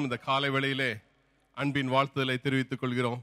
எல்லாருக்கும் இந்த காலை வேளையிலே அன்பின் வாழ்த்துதலை தெரிவித்துக் கொள்கிறோம்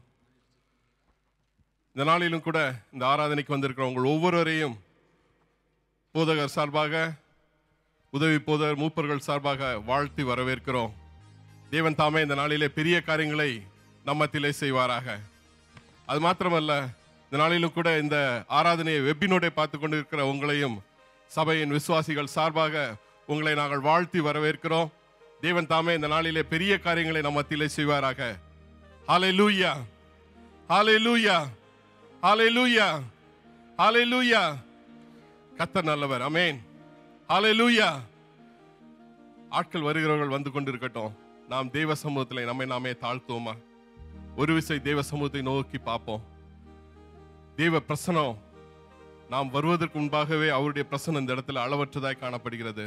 இந்த நாளிலும் கூட இந்த ஆராதனைக்கு வந்திருக்கிற உங்கள் ஒவ்வொருவரையும் போதகர் சார்பாக உதவி போதகர் மூப்பர்கள் சார்பாக வாழ்த்தி வரவேற்கிறோம் தேவன் தாமே இந்த நாளிலே பெரிய காரியங்களை நம்மத்திலே செய்வாராக அது மாத்திரமல்ல இந்த நாளிலும் கூட இந்த ஆராதனையை வெப்பினோடே பார்த்து கொண்டிருக்கிற உங்களையும் சபையின் விசுவாசிகள் சார்பாக உங்களை நாங்கள் வாழ்த்தி வரவேற்கிறோம் தேவன் தாமே இந்த நாளிலே பெரிய காரியங்களை நம்ம மத்தியிலே செய்வாராக ஹாலே லூயா ஹாலே லூயா ஹாலே லூயா ஹாலே லூயா கத்தர் நல்லவர் அமேன் ஹாலே லூயா ஆட்கள் வருகிறவர்கள் வந்து கொண்டிருக்கட்டும் நாம் தெய்வ சமூகத்தில் நம்மை நாமே தாழ்த்துவோமா ஒரு விசை தெய்வ சமூகத்தை நோக்கி பார்ப்போம் தெய்வ பிரசனம் நாம் வருவதற்கு முன்பாகவே அவருடைய பிரசனம் இந்த இடத்துல அளவற்றதாய் காணப்படுகிறது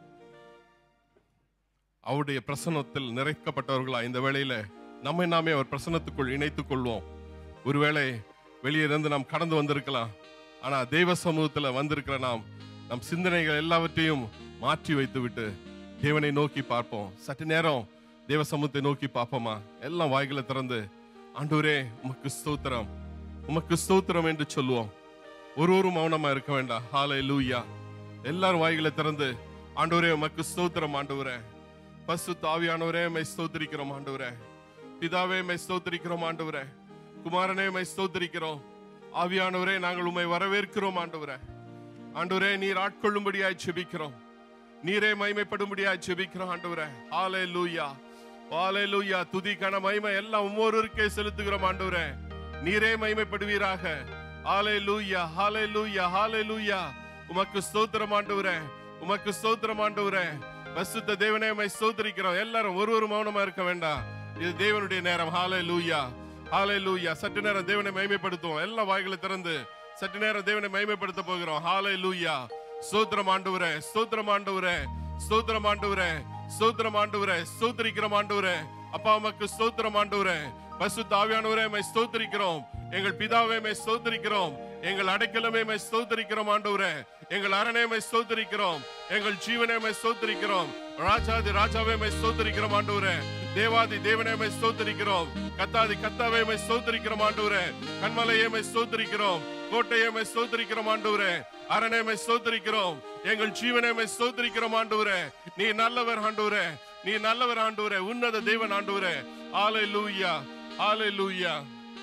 அவருடைய பிரசன்னத்தில் நிறைக்கப்பட்டவர்களா இந்த வேளையில நம்மை நாமே அவர் பிரசன்னத்துக்குள் இணைத்துக் கொள்வோம் ஒருவேளை வெளியே இருந்து நாம் கடந்து வந்திருக்கலாம் ஆனா தெய்வ சமூகத்துல வந்திருக்கிற நாம் நம் சிந்தனைகள் எல்லாவற்றையும் மாற்றி வைத்துவிட்டு தேவனை நோக்கி பார்ப்போம் சற்று நேரம் தேவ சமூகத்தை நோக்கி பார்ப்போமா எல்லாம் வாய்களை திறந்து ஆண்டவரே உமக்கு ஸ்தோத்திரம் உமக்கு ஸ்தோத்திரம் என்று சொல்லுவோம் ஒருவரும் மௌனமா இருக்க வேண்டாம் ஹாலை லூயா எல்லாரும் வாய்களை திறந்து ஆண்டவரே உமக்கு ஸ்தோத்திரம் ஆண்டவரே பசு தாவியானவரே மை ஸ்தோத்திரிக்கிறோம் ஆண்டவரே பிதாவே மை ஸ்தோத்திரிக்கிறோம் ஆண்டவரே குமாரனே மை ஸ்தோத்திரிக்கிறோம் ஆவியானவரே நாங்கள் உம்மை வரவேற்கிறோம் ஆண்டவரே ஆண்டவரே நீர் ஆட்கொள்ளும்படியாய் செபிக்கிறோம் நீரே மைமைப்படும்படியாய் செபிக்கிறோம் ஆண்டவரே ஹாலே லூயா ஹாலே லூயா துதி கன மைமை எல்லாம் ஒவ்வொருவருக்கே செலுத்துகிறோம் ஆண்டவரே நீரே மைமைப்படுவீராக ஹாலே லூயா ஹாலே லூயா ஹாலே லூயா உமக்கு ஸ்தோத்திரம் ஆண்டவரே உமக்கு ஸ்தோத்திரம் ஆண்டவரே பசுத்த தேவனே உம்மை ஸ்தோத்திரிக்கிறோம் எல்லாரும் ஒரு ஒரு மௌனமா இருக்க வேண்டாம் இது தேவனுடைய நேரம் ஹாலே லூயா ஹாலே லூயா சற்று நேரம் தேவனை மைமைப்படுத்துவோம் எல்லா வாய்களை திறந்து சற்று நேரம் தேவனை மைமைப்படுத்த போகிறோம் ஹாலே லூயா ஸ்தோத்திரம் ஆண்டவரே ஸ்தோத்திரம் ஆண்டவரே ஸ்தோத்திரம் ஆண்டவரே ஸ்தோத்திரம் ஆண்டவரே ஸ்தோத்திரிக்கிறோம் ஆண்டவரே அப்பா உமக்கு ஸ்தோத்திரம் ஆண்டவரே பசு தாவியானவரே மை ஸ்தோத்திரிக்கிறோம் எங்கள் பிதாவே மை ஸ்தோத்திரிக்கிறோம் எங்கள் அடைக்கலமே மை ஸ்தோத்திரிக்கிறோம் ஆண்டவரே எங்கள் அரணே மை ஸ்தோத்திரிக்கிறோம் எங்கள் ஜீவனே மை ஸ்தோத்திரிக்கிறோம் ராஜாதி ராஜாவே மை ஸ்தோத்திரிக்கிறோம் ஆண்டவரே தேவாதி தேவனே மை ஸ்தோத்திரிக்கிறோம் கத்தாதி கத்தாவே மை ஸ்தோத்திரிக்கிறோம் ஆண்டவரே கண்மலையே மை ஸ்தோத்திரிக்கிறோம் கோட்டையை மை ஸ்தோத்திரிக்கிறோம் ஆண்டவரே அரணே மை ஸ்தோத்திரிக்கிறோம் எங்கள் ஜீவனை மை ஸ்தோத்திரிக்கிறோம் ஆண்டவரே நீ நல்லவர் ஆண்டவரே நீ நல்லவர் ஆண்டவரே உன்னத தேவன் ஆண்டவரே ஆலை லூயா ஆலை லூயா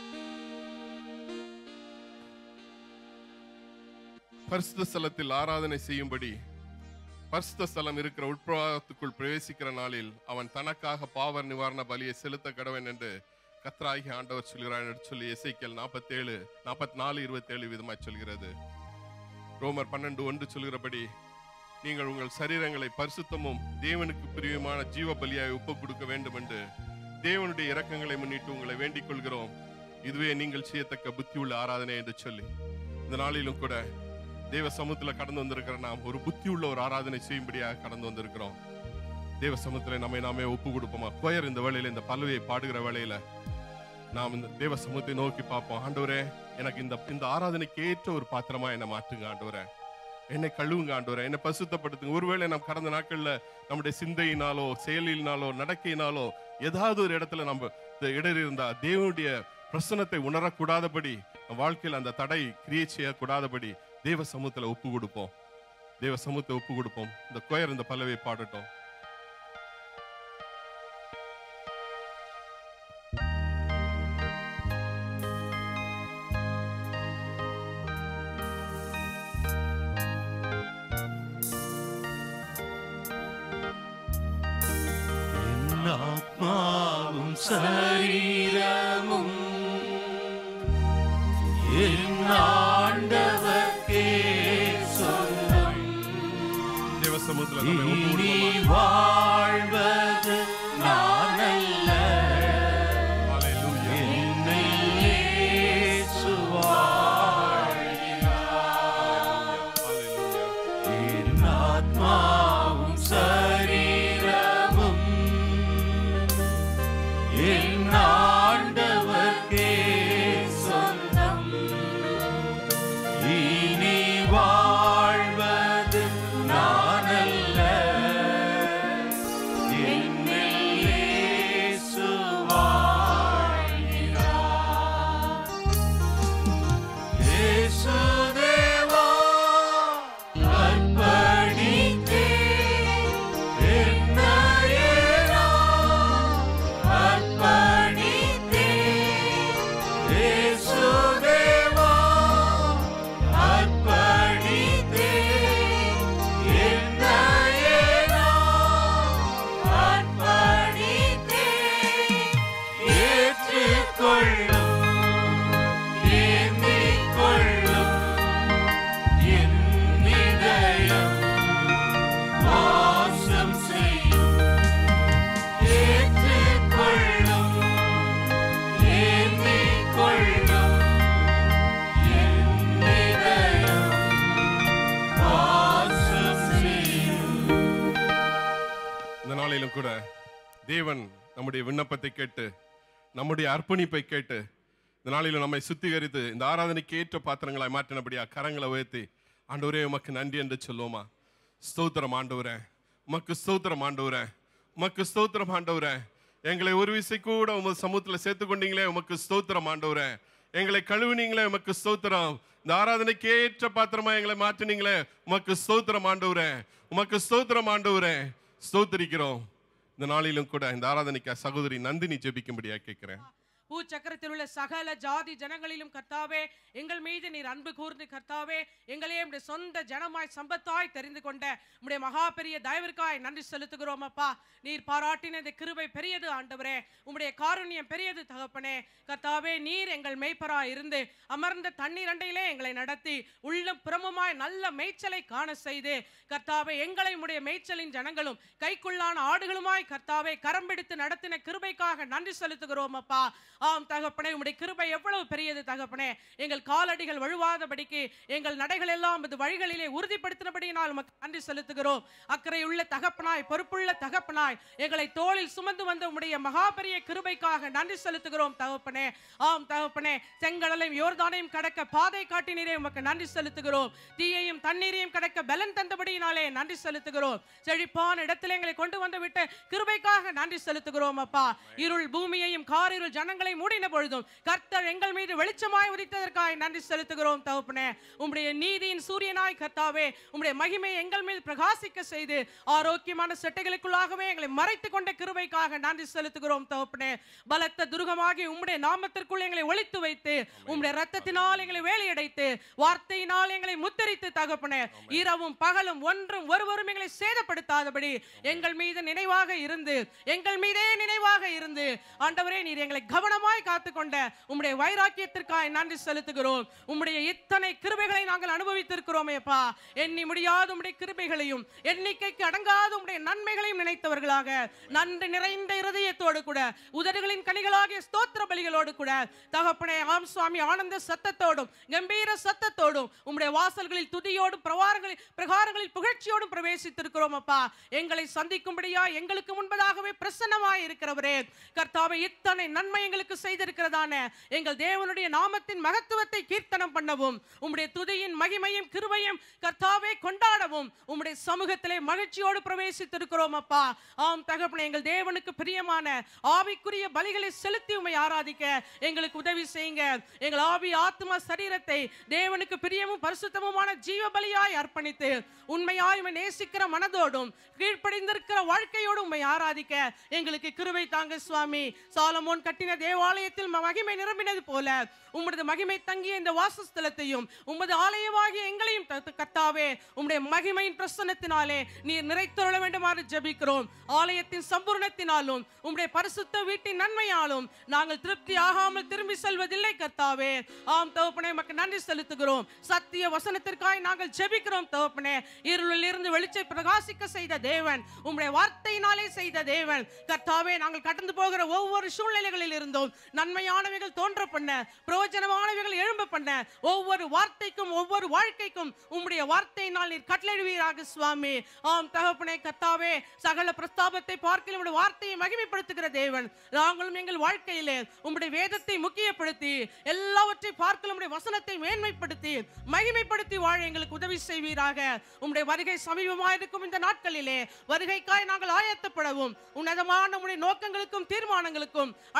பரிசுத்த ஸ்தலத்தில் ஆராதனை செய்யும்படி பரிசுத்த ஸ்தலம் இருக்கிற உட்பிரவாகத்துக்குள் பிரவேசிக்கிற நாளில் அவன் தனக்காக பாவ நிவாரண பலியை செலுத்த கடவன் என்று கத்ராகி ஆண்டவர் சொல்கிறார் என்று சொல்லி எசைக்கல் நாற்பத்தி ஏழு நாற்பத்தி நாலு இருபத்தி ஏழு விதமாய் சொல்கிறது ரோமர் பன்னெண்டு ஒன்று சொல்கிறபடி நீங்கள் உங்கள் சரீரங்களை பரிசுத்தமும் தேவனுக்கு பிரியமான ஜீவ பலியாய் ஒப்பு கொடுக்க வேண்டும் என்று தேவனுடைய இரக்கங்களை முன்னிட்டு உங்களை வேண்டிக் கொள்கிறோம் இதுவே நீங்கள் செய்யத்தக்க புத்தியுள்ள ஆராதனை என்று சொல்லி இந்த நாளிலும் கூட தேவ சமூகத்துல கடந்து வந்திருக்கிற நாம் ஒரு புத்தியுள்ள ஒரு ஆராதனை செய்யும்படியாக கடந்து வந்திருக்கிறோம் தேவ சமூகத்துல நம்மை நாமே ஒப்பு கொடுப்போமா கொயர் இந்த வேளையில இந்த பல்வையை பாடுகிற வேளையில நாம் இந்த தேவ சமூகத்தை நோக்கி பார்ப்போம் ஆண்டவரே எனக்கு இந்த இந்த ஆராதனைக்கு ஏற்ற ஒரு பாத்திரமா என்னை மாற்றுங்க ஆண்டவரே என்னை கழுவுங்க ஆண்டவரே என்னை பசுத்தப்படுத்துங்க ஒருவேளை நாம் கடந்த நாட்கள்ல நம்முடைய சிந்தையினாலோ செயலினாலோ நடக்கையினாலோ ஏதாவது ஒரு இடத்துல நம்ம இந்த இடர் இருந்தா தேவனுடைய பிரசனத்தை உணரக்கூடாதபடி நம் வாழ்க்கையில் அந்த தடை கிரியை செய்யக்கூடாதபடி தேவ சமூகத்துல ஒப்பு கொடுப்போம் தேவ சமூகத்தை ஒப்பு கொடுப்போம் இந்த கொயர் இந்த பல்லவை பாடட்டும் என் ஆத்மாவும் சரீரமும் என் ஆண்டவர்க்கே சொந்தம் தேவ சமூகத்துல நம்ம ஒப்பு இனி கொடுப்போமா வாழ்வது நான் அல்ல ஹalleluya என்னை இயேசு வாழ்கிறார். ஹalleluya என் ஆத்மாவும் சரீரமும் என் ஆண்டவர்க்கே சொந்தம் இனி வாழ்வது நான் அல்ல இயேசுதேவா அர்ப்பணித்தே என்னையே நான் அர்ப்பணித்தே ஏற்றுக்கொள்ளும் ஏந்திக் கொள்ளும் என் இதயம் வாசம் செய்யும் ஏற்றுக்கொள்ளும் ஏந்திக் கொள்ளும் என் இதயம் வாசம் செய்யும் இந்த நாளிலும் கூட தேவன் நம்முடைய விண்ணப்பத்தை கேட்டு நம்முடைய அர்ப்பணிப்பை கேட்டு இந்த நாளிலும் நம்மை சுத்திகரித்து இந்த ஆராதனைக்கு ஏற்ற பாத்திரங்களாய் மாற்றினபடியா கரங்களை உயர்த்தி ஆண்டவரே உமக்கு நன்றி என்று சொல்லுவோமா ஸ்தோத்திரம் ஆண்டவரே உமக்கு ஸ்தோத்திரம் ஆண்டவரே உமக்கு ஸ்தோத்திரம் ஆண்டவரே எங்களை ஒரு விசை கூட உமது சமூகத்தில் சேர்த்து கொண்டீங்களே உமக்கு ஸ்தோத்திரம் ஆண்டவரே எங்களை கழுவினீங்களே உமக்கு ஸ்தோத்திரம் இந்த ஆராதனைக்கு ஏற்ற பாத்திரமா எங்களை மாற்றினீங்களே உமக்கு ஸ்தோத்திரம் ஆண்டவரே உமக்கு ஸ்தோத்திரம் ஆண்டவரே ஸ்தோத்திரிக்கிறோம் இந்த நாளிலும் கூட இந்த ஆராதனைக்கு சகோதரி நந்தினி ஜெபிக்கும்படியா கேட்கிறேன் பூச்சக்கரத்தில் உள்ள சகல ஜாதி ஜனங்களிலும் கர்த்தாவே எங்கள் மீது நீர் அன்பு கூர்ந்து கர்த்தாவே எங்களையே உடைய சொந்த ஜனமாய் சம்பத்தாய் தெரிந்து கொண்ட உடைய மகா பெரிய தயவிற்காய் நன்றி செலுத்துகிறோம் அப்பா நீர் பாராட்டின இந்த கிருபை பெரியது ஆண்டவரே உம்முடைய காருண்யம் பெரியது தகப்பனே கர்த்தாவே நீர் எங்கள் மேய்ப்பராய் இருந்து அமர்ந்த தண்ணீர் அண்டையிலே எங்களை நடத்தி உள்ளம் புறமுமாய் நல்ல மேய்ச்சலை காண செய்து கர்த்தாவே எங்களை உடைய மேய்ச்சலின் ஜனங்களும் கைக்குள்ளான ஆடுகளுமாய் கர்த்தாவே கரம் பிடித்து நடத்தின கிருபைக்காக நன்றி செலுத்துகிறோம் அப்பா ஆம் தகப்பனே உம்முடைய கிருபை எவ்வளவு பெரியது தகப்பனே எங்கள் காலடிகள் வழுவாதபடிக்கு எங்கள் நடைகள் எல்லாம் இது வழிகளிலே உறுதிப்படுத்தினபடியினால் உமக்கு நன்றி செலுத்துகிறோம் அக்கறை உள்ள தகப்பனாய் பொறுப்புள்ள தகப்பனாய் எங்களை தோளில் சுமந்து வந்த உம்முடைய மகா பெரிய கிருபைக்காக நன்றி செலுத்துகிறோம் தகப்பனே ஆம் தகப்பனே செங்கடலையும் யோர்தானையும் கடக்க பாதை காட்டினீரே உமக்கு நன்றி செலுத்துகிறோம் தீயையும் தண்ணீரையும் கடக்க பலன் தந்தபடியினாலே நன்றி செலுத்துகிறோம் செழிப்பான இடத்திலே எங்களை கொண்டு வந்து விட்டு கிருபைக்காக நன்றி செலுத்துகிறோம் அப்பா இருள் பூமியையும் காரிருள் ஜனங்களை மூடின பொழுதும் கர்த்தர் எங்கள் மீது வெளிச்சமாய் உதித்ததற்காய் நன்றி செலுத்துகிறோம் தகப்பனே உம்முடைய நீதியின் சூரியனாய் கர்த்தாவே உம்முடைய மகிமை எங்கள் மீது பிரகாசிக்க செய்து ஆரோக்கியமான செட்டைகளுக்குள்ளாகவே எங்களை மறைத்துக் கொண்ட கிருபைக்காக நன்றி செலுத்துகிறோம் தகப்பனே பலத்த துருகமாகி உம்முடைய நாமத்திற்குள் எங்களை ஒளித்து வைத்து உம்முடைய ரத்தத்தினால் எங்களை வேலையடைத்து வார்த்தையினால் எங்களை முத்தரித்து தகப்பனே இரவும் பகலும் ஒன்றும் ஒருவரும் எங்களை சேதப்படுத்தாதபடி எங்கள் மீது நினைவாக இருந்து எங்கள் மீதே நினைவாக இருந்து ஆண்டவரே நீர் எங்களை கவனமாய் காத்துக்கொண்ட உம்முடைய வைராக்கியத்திற்காய் நன்றி செலுத்துகிறோம் உம்முடைய இத்தனை கிருபைகளை நாங்கள் அனுபவித்திருக்கிறோமே அப்பா எண்ணி முடியாத உம்முடைய கிருபைகளையும் எண்ணிக்கைக்கு அடங்காத உம்முடைய நன்மைகளையும் நினைத்தவர்களாக நன்றி நிறைந்த இருதயத்தோடு கூட உதடுகளின் கனிகளாகிய ஸ்தோத்திர பலிகளோடு கூட தகப்பனே ஆம் சுவாமி ஆனந்த சத்தத்தோடும் கம்பீர சத்தத்தோடும் உம்முடைய வாசல்களில் துதியோடும் பிரவாரங்களில் பிரகாரங்களில் புகழ்ச்சியோடும் பிரவேசித்திருக்கிறோம் அப்பா எங்களை சந்திக்கும்படியா எங்களுக்கு முன்பதாகவே பிரசன்னமாய் இருக்கிறவரே கர்த்தாவே இத்தனை நன்மை எங்களுக்கு செய்திருக்கிறதான எங்கள் தேவனுடைய நாமத்தின் மகத்துவத்தை கீர்த்தனம் பண்ணவும் உம்முடைய துதியின் மகிமையும் கிருபையும் கர்த்தாவே கொண்டாடவும் உம்முடைய சமூகத்திலே மகிழ்ச்சியோடு பிரவேசித்திருக்கிறோம் அப்பா ஆம் தகப்பனே எங்கள் தேவனுக்கு பிரியமான ஆவிக்குரிய பலிகளை செலுத்தி உம்மை ஆராதிக்க எங்களுக்கு உதவி செய்யுங்க எங்கள் ஆவி ஆத்மா சரீரத்தை தேவனுக்கு பிரியமும் பரிசுத்தமுமான ஜீவ பலியாய் அர்ப்பணித்து உண்மையாய் உம்மை நேசிக்கிற மனதோடும் கீழ்ப்படிந்திருக்கிற வாழ்க்கையோடு உம்மை ஆராதிக்க எங்களுக்கு கிருபை தாங்க சுவாமி சாலமோன் கட்டின தேவாலயத்தில் ம- மகிமை நிரம்பினது போல உம்முடைய மகிமை தங்கிய இந்த வாசஸ்தலத்தையும் உமது ஆலயமாகிய எங்களையும் த- கர்த்தாவே உம்முடைய மகிமையின் பிரசன்னத்தினாலே நீர் நிறைத்தருள வேண்டுமாறு ஜெபிக்கிறோம் ஆலயத்தின் சம்பூர்ணத்தினாலும் உம்முடைய பரிசுத்த வீட்டின் நன்மையாலும் நாங்கள் திருப்தி ஆகாமல் திரும்பி செல்வதில்லை கர்த்தாவே ஆம் தகப்பனே உமக்கு நன்றி செலுத்துகிறோம் சத்திய வசனத்திற்காய் நாங்கள் ஜெபிக்கிறோம் தகப்பனே இருளில் இருந்து வெளிச்சை பிரகாசிக்க செய்த தேவன் உம்முடைய வார்த்தையினாலே செய்த தேவன் கர்த்தாவே நாங்கள் கடந்து போகிற ஒவ்வொரு சூழ்நிலைகளில் இருந்தும் நன்மையானவைகள் தோன்ற பண்ண பிரயோஜனமானவைகள் எழும்ப பண்ண ஒவ்வொரு வார்த்தைக்கும் ஒவ்வொரு வாழ்க்கைக்கும் உம்முடைய வார்த்தையினால் நீர் கட்டளையிடுவீராக சுவாமி ஆம் தகப்பனே கர்த்தாவே சகல பிரஸ்தாபத்தை பார்க்கல உம்முடைய வார்த்தையை மகிமைப்படுத்துகிற தேவன் நாங்களும் எங்கள் வாழ்க்கையிலே உம்முடைய வேதத்தை முக்கியப்படுத்தி எல்லாவற்றை பார்க்கல உம்முடைய வசனத்தை மேன்மைப்படுத்தி மகிமைப்படுத்தி வாழ எங்களுக்கு உதவி செய்வீராக உம்முடைய வருகை சமீபமாக இருக்கும் இந்த நாட்களிலே வருகைக்காய் நாங்கள் ஆயத்தப்படவும் உன்னதமான உம்முடைய நோக்கங்களுக்கும் தீர்மானங்களுக்கும் அழைக்கப்பட்ட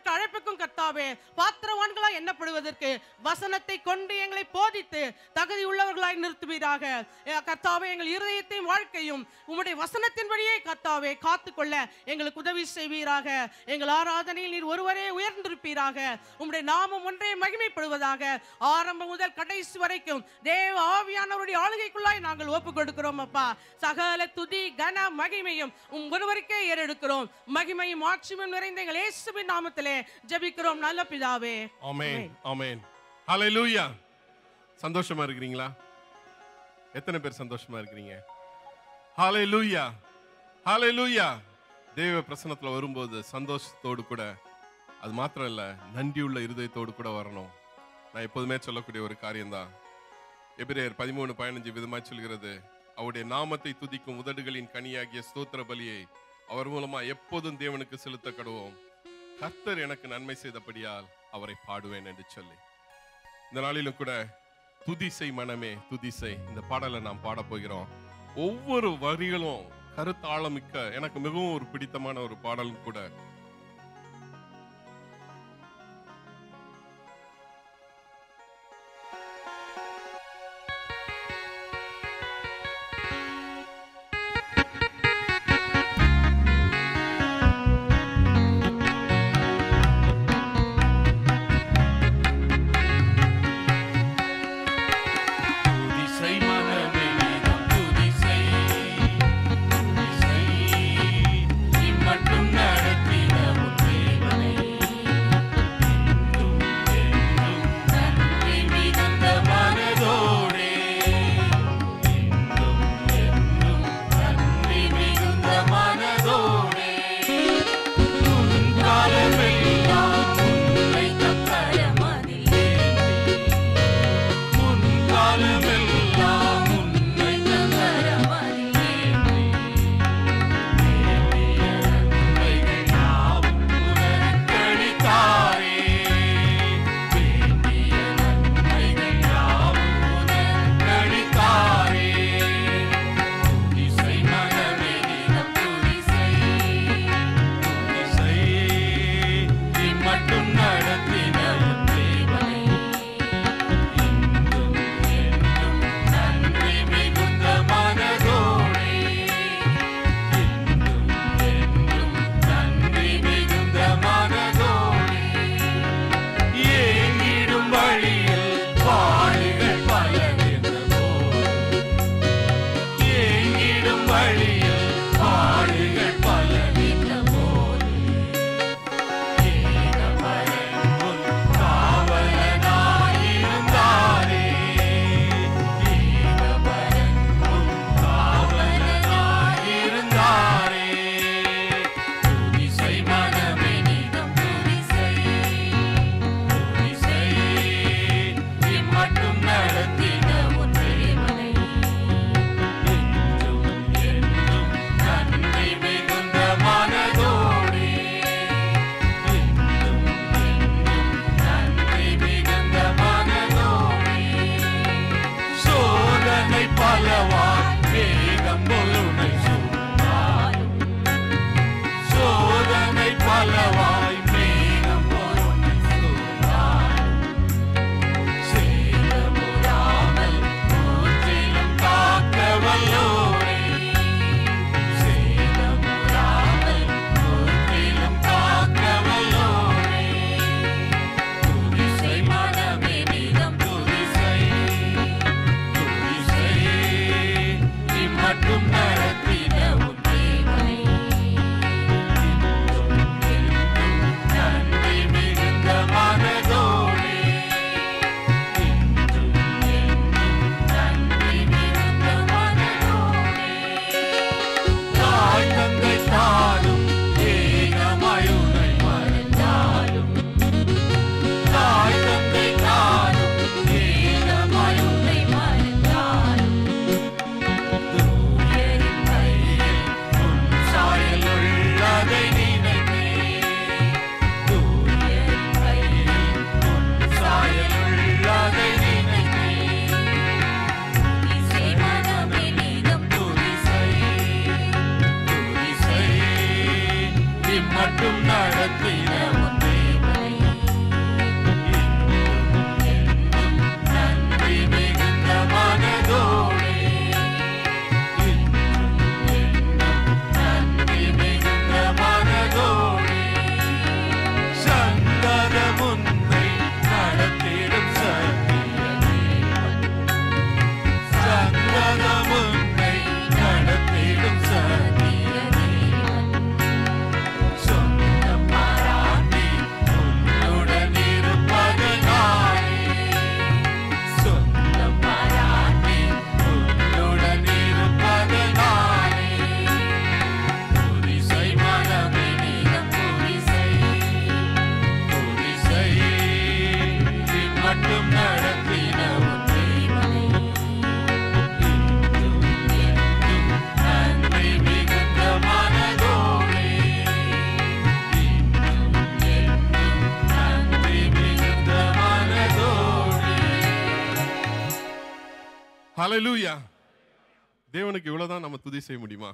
பெற்ற அழைப்புக்கும் கர்த்தாவே பாத்திரவான்களா எண்ணப்படுவதற்கு வசனத்தை கொண்டு எங்களை போதித்து தகுதி உள்ளவர்களாய் நிறுத்துவீராக அஹ் கர்த்தாவே எங்கள் இருதயத்தையும் வாழ்க்கையும் உம்முடைய வசனத்தின் வழியே கர்த்தாவே காத்துக்கொள்ள எங்களுக்கு உதவி செய்வீராக எங்கள் ஆராதனையில் நீர் ஒருவரே உயர்ந்திருப்பீராக உம்முடைய நாமம் ஒன்றே மகிமைப்படுவதாக ஆரம்பம் முதல் கடைசி வரைக்கும் தேவ ஆவியானவருடைய ஆளுகைக்குள்ளாய் நாங்கள் ஒப்பு கொடுக்கிறோம் அப்பா சகல துதி கன மகிமையும் உம் ஒருவருக்கே ஏறெடுக்கிறோம் மகிமையும் ஆட்சியும் நிறைந்த எங்கள் இயேசுவின் நாமத்திலே ஜெபிக்கிறோம் நல்ல பிதாவே ஆமென் ஆமென் ஹalleluya சந்தோஷமா இருக்கிறீங்களா எத்தனை பேர் சந்தோஷமா இருக்கிறீங்க ஹalleluya ஹalleluya தேவ பிரசன்னத்துல வரும்போது சந்தோஷத்தோடு கூட அது மாத்திரம் இல்ல நன்றியுள்ள இருதயத்தோடு கூட வரணும் நான் எப்போதுமே சொல்லக்கூடிய ஒரு காரியம்தான் எபிரேயர் பதிமூணு பதினஞ்சு விதமா சொல்கிறது அவருடைய நாமத்தை துதிக்கும் உதடுகளின் கனியாகிய ஸ்தோத்திர பலியை அவர் மூலமா எப்போதும் தேவனுக்கு செலுத்த கடுவோம் கர்த்தர் எனக்கு நன்மை செய்தபடியால் அவரை பாடுவேன் என்று சொல்லி இந்த நாளிலும் கூட துதிசை மனமே துதிசை இந்த பாடலை நாம் பாடப் போகிறோம் ஒவ்வொரு வரிகளும் கருத்தாழமிக்க எனக்கு மிகவும் ஒரு பிடித்தமான ஒரு பாடலும் கூட துதிசை மனமே நீதம் துதிசை துதிசை இம்மட்டும் நடத்தின இம்மட்டும் நடத்தின உன் தேவனை என்றும் என்றும் நன்றி மிகுந்த மனதோடே என்றும் என்றும் நன்றி மிகுந்த மனதோடே ஹalleluya தேவனுக்கு இவ்வளவுதான் நம்ம துதி செய்ய முடியுமா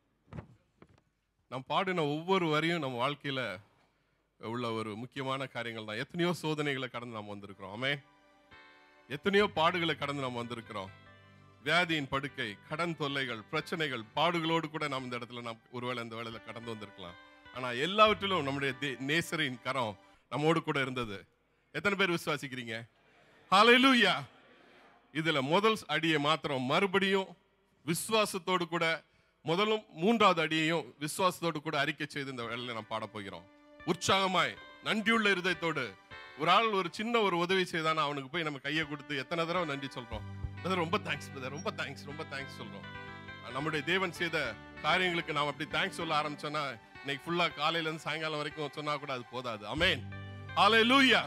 நாம் பாடின ஒவ்வொரு வரியும் நம்ம வாழ்க்கையில உள்ள ஒரு முக்கியமான காரியங்கள் தான் எத்தனையோ சோதனைகளை கடந்து நாம் வந்திருக்கிறோம் ஆமே எத்தனையோ பாடுகளை கடந்து நாம் வந்திருக்கிறோம் வியாதியின் படுக்கை கடன் தொல்லைகள் பிரச்சனைகள் பாடுகளோடு கூட நாம் இந்த இடத்துல நாம் ஒருவேளை இந்த வேளையில கடந்து வந்திருக்கலாம் ஆனா எல்லாவற்றிலும் நம்முடைய தே- நேசரின் கரம் நம்மோடு கூட இருந்தது எத்தனை பேர் விசுவாசிக்கிறீங்க ஹalleluya இதுல முதல் அடியை மாத்திரம் மறுபடியும் விசுவாசத்தோடு கூட முதலும் மூன்றாவது அடியையும் விசுவாசத்தோடு கூட அறிக்கை செய்து இந்த வேலையில நாம் பாட போகிறோம் உற்சாகமாய் நன்றியுள்ள இருதயத்தோடு ஒரு ஆள் ஒரு சின்ன ஒரு உதவி செய்தானா அவனுக்கு போய் நம்ம கையை கொடுத்து எத்தனை தடவை நன்றி சொல்றோம் பிரதர் ரொம்ப தேங்க்ஸ் பிரதர் ரொம்ப தேங்க்ஸ் ரொம்ப தேங்க்ஸ் சொல்றோம் நம்முடைய தேவன் செய்த காரியங்களுக்கு நாம் அப்படி தேங்க்ஸ் சொல்ல ஆரம்பிச்சோன்னா இன்னைக்கு ஃபுல்லா காலையில இருந்து சாயங்காலம் வரைக்கும் சொன்னா கூட அது போதாது அமேன் ஹalleluya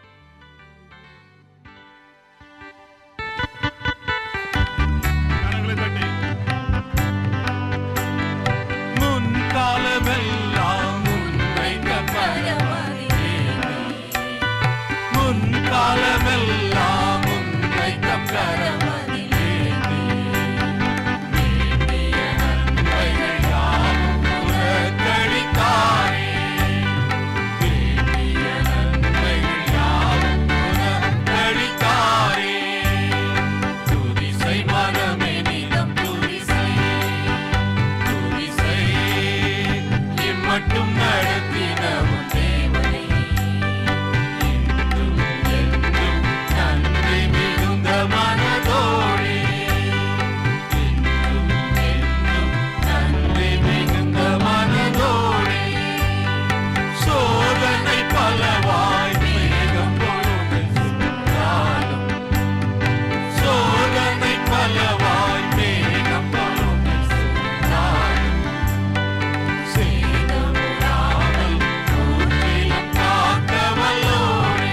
கரங்களை தட்டி முன்காலமெல்லாம் முன்வைக்கப்படவதில்லை. முன்காலமெல்லாம் முன்வைக்கப்படவதில்லை. வேண்டிய நன்மைகள் யாவும் புறக்கணித்தாரே. வேண்டிய நன்மைகள் யாவும் புறக்கணித்தாரே. துதிசை மனமே நிலம் துதிசை துதிசை இம்மட்டும் நடத்தின உன் தேவனை என்றும் என்றும் நன்றி மிகுந்த மனதோடே என்றும் என்றும் நன்றி மிகுந்த மனதோடே சோதனை பலவாய் மேகம் பொழுது சுற்றாலும் சோதனை பலவாய் மேகம் பொழுது சுற்றாலும் சேதமுறாமல் நூற்றிலும் காக்க வல்லோரே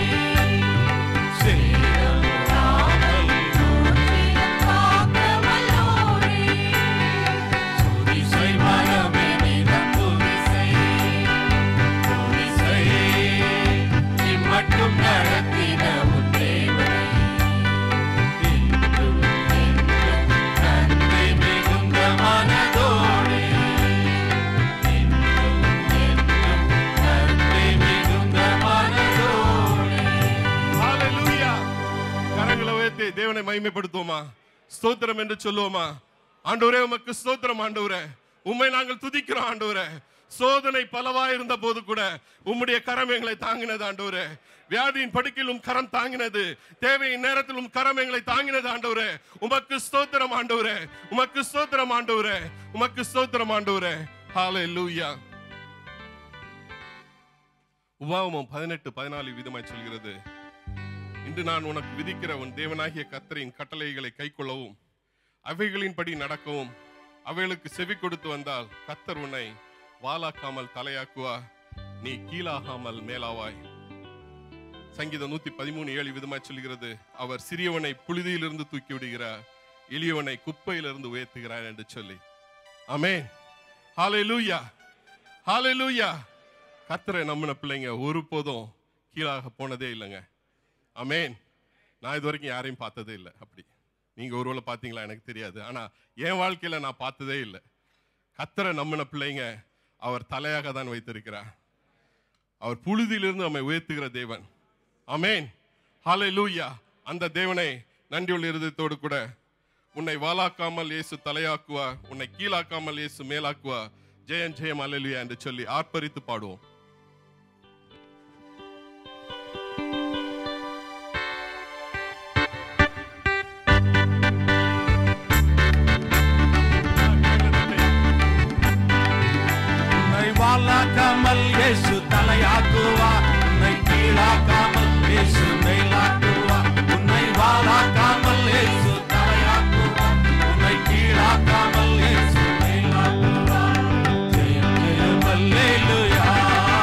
சேதமுறாமல் நூற்றிலும் காக்க வல்லோரே துதிசை மனமே நிலம் துதிசை துதிசை இம்மட்டும் நடத்தின உன் தேவனை என்றும் என்றும் நன்றி மிகுந்த மனதோடே என்றும் என்றும் நன்றி மிகுந்த மனதோடே ஹalleluya கரங்களை உயர்த்தி தேவனை மகிமைப்படுத்துவோமா ஸ்தோத்திரம் என்று சொல்லுவோமா ஆண்டவரே உமக்கு ஸ்தோத்திரம் ஆண்டவரே உம்மை நாங்கள் துதிக்கிறோம் ஆண்டவரே சோதனை பலவா இருந்த போது கூட உம்முடைய கரம் எங்களை தாங்கினது ஆண்டவரே வியாதியின் படுக்கையிலும் கரம் தாங்கினது தேவையின் நேரத்திலும் கரம் எங்களை தாங்கினது ஆண்டவரே உமக்கு ஸ்தோத்திரம் ஆண்டவரே உமக்கு ஸ்தோத்திரம் ஆண்டவரே உமக்கு ஸ்தோத்திரம் ஆண்டவரே ஹalleluya உபாகமம் பதினெட்டு பதினாலு விதமாய் சொல்கிறது இன்று நான் உனக்கு விதிக்கிற உன் தேவனாகிய கத்தரின் கட்டளைகளை கைக்கொள்ளவும் அவைகளின்படி நடக்கவும் அவைகளுக்கு செவி கொடுத்து வந்தால் கத்தர் உன்னை வாலாக்காமல் தலையாக்குவா நீ கீழாகாமல் மேலாவாய் சங்கீதம் நூத்தி பதிமூணு ஏழு விதமாய் சொல்கிறது அவர் சிறியவனை புழுதியிலிருந்து தூக்கி விடுகிறார் எளியவனை குப்பையிலிருந்து உயர்த்துகிறார் என்று சொல்லி ஆமென் ஹalleluya ஹalleluya கத்தரை நம்பின பிள்ளைங்க ஒருபோதும் கீழாக போனதே இல்லைங்க ஆமென் நான் இது வரைக்கும் யாரையும் பார்த்ததே இல்லை அப்படி நீங்க ஒருவேளை பார்த்தீங்களா எனக்கு தெரியாது ஆனா என் வாழ்க்கையில நான் பார்த்ததே இல்லை கத்தரை நம்பின பிள்ளைங்க அவர் தலையாக தான் வைத்திருக்கிறார் அவர் புழுதியிலிருந்து நம்மை உயர்த்துகிற தேவன் ஆமென் ஹalleluya அந்த தேவனை நன்றியுள்ள இருதயத்தோடு கூட உன்னை வாலாக்காமல் இயேசு தலையாக்குவா உன்னை கீழாக்காமல் இயேசு மேலாக்குவா ஜெயம் ஜெயம் அல்லேலூயா என்று சொல்லி ஆர்ப்பரித்து பாடுவோம் உன்னை வாழாக்காமல் இயேசு தலையாக்குவா உன்னை கீழாக்காமல் இயேசு மேலாக்குவா உன்னை வாழாக்காமல் இயேசு தலையாக்குவா உன்னை கீழாக்காமல் இயேசு மேலாக்குவா ஜெயம் ஜெயம் அல்லேலூயா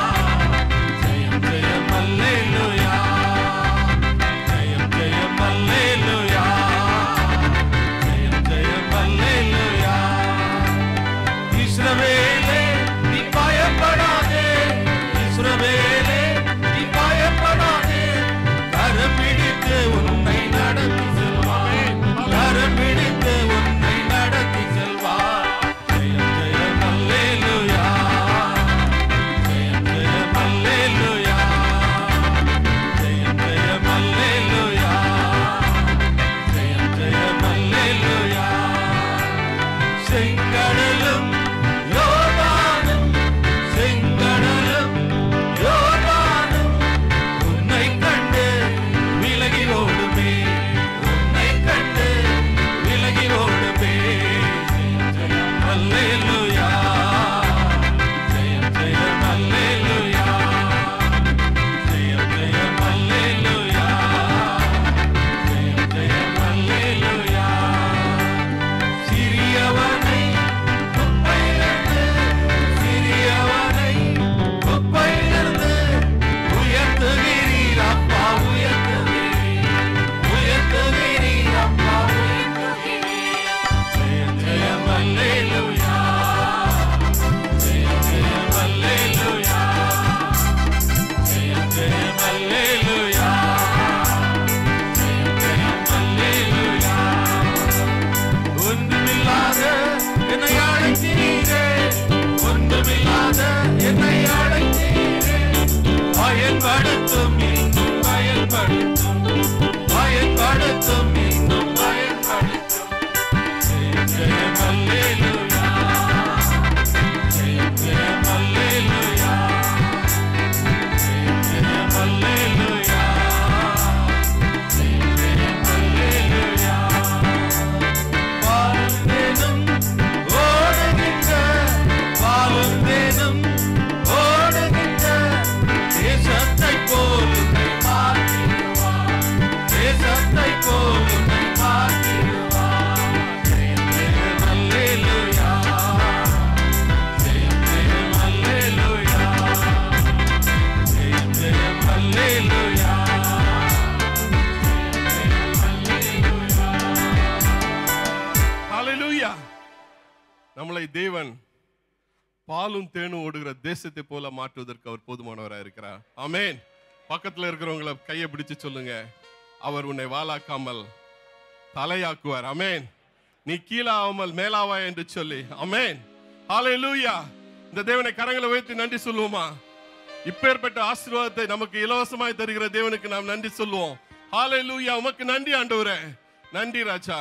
உங்களை தேவன் பாலும் தேனும் ஓடுகிற தேசத்தை போல மாற்றுவதற்கு அவர் போதுமானவராக இருக்கிறார் ஆமென் பக்கத்துல இருக்கிறவங்கள கையை பிடிச்சு சொல்லுங்க அவர் உன்னை வாலாக்காமல் தலையாக்குவார் அமேன் நீ கீழாவாமல் மேலாவா என்று சொல்லி அமேன் ஹalleluya இந்த தேவனை கரங்களை வைத்து நன்றி சொல்லுவோமா இப்பேற்பட்ட ஆசீர்வாதத்தை நமக்கு இலவசமாய் தருகிற தேவனுக்கு நாம் நன்றி சொல்லுவோம் ஹalleluya உமக்கு நன்றி ஆண்டவரே நன்றி ராஜா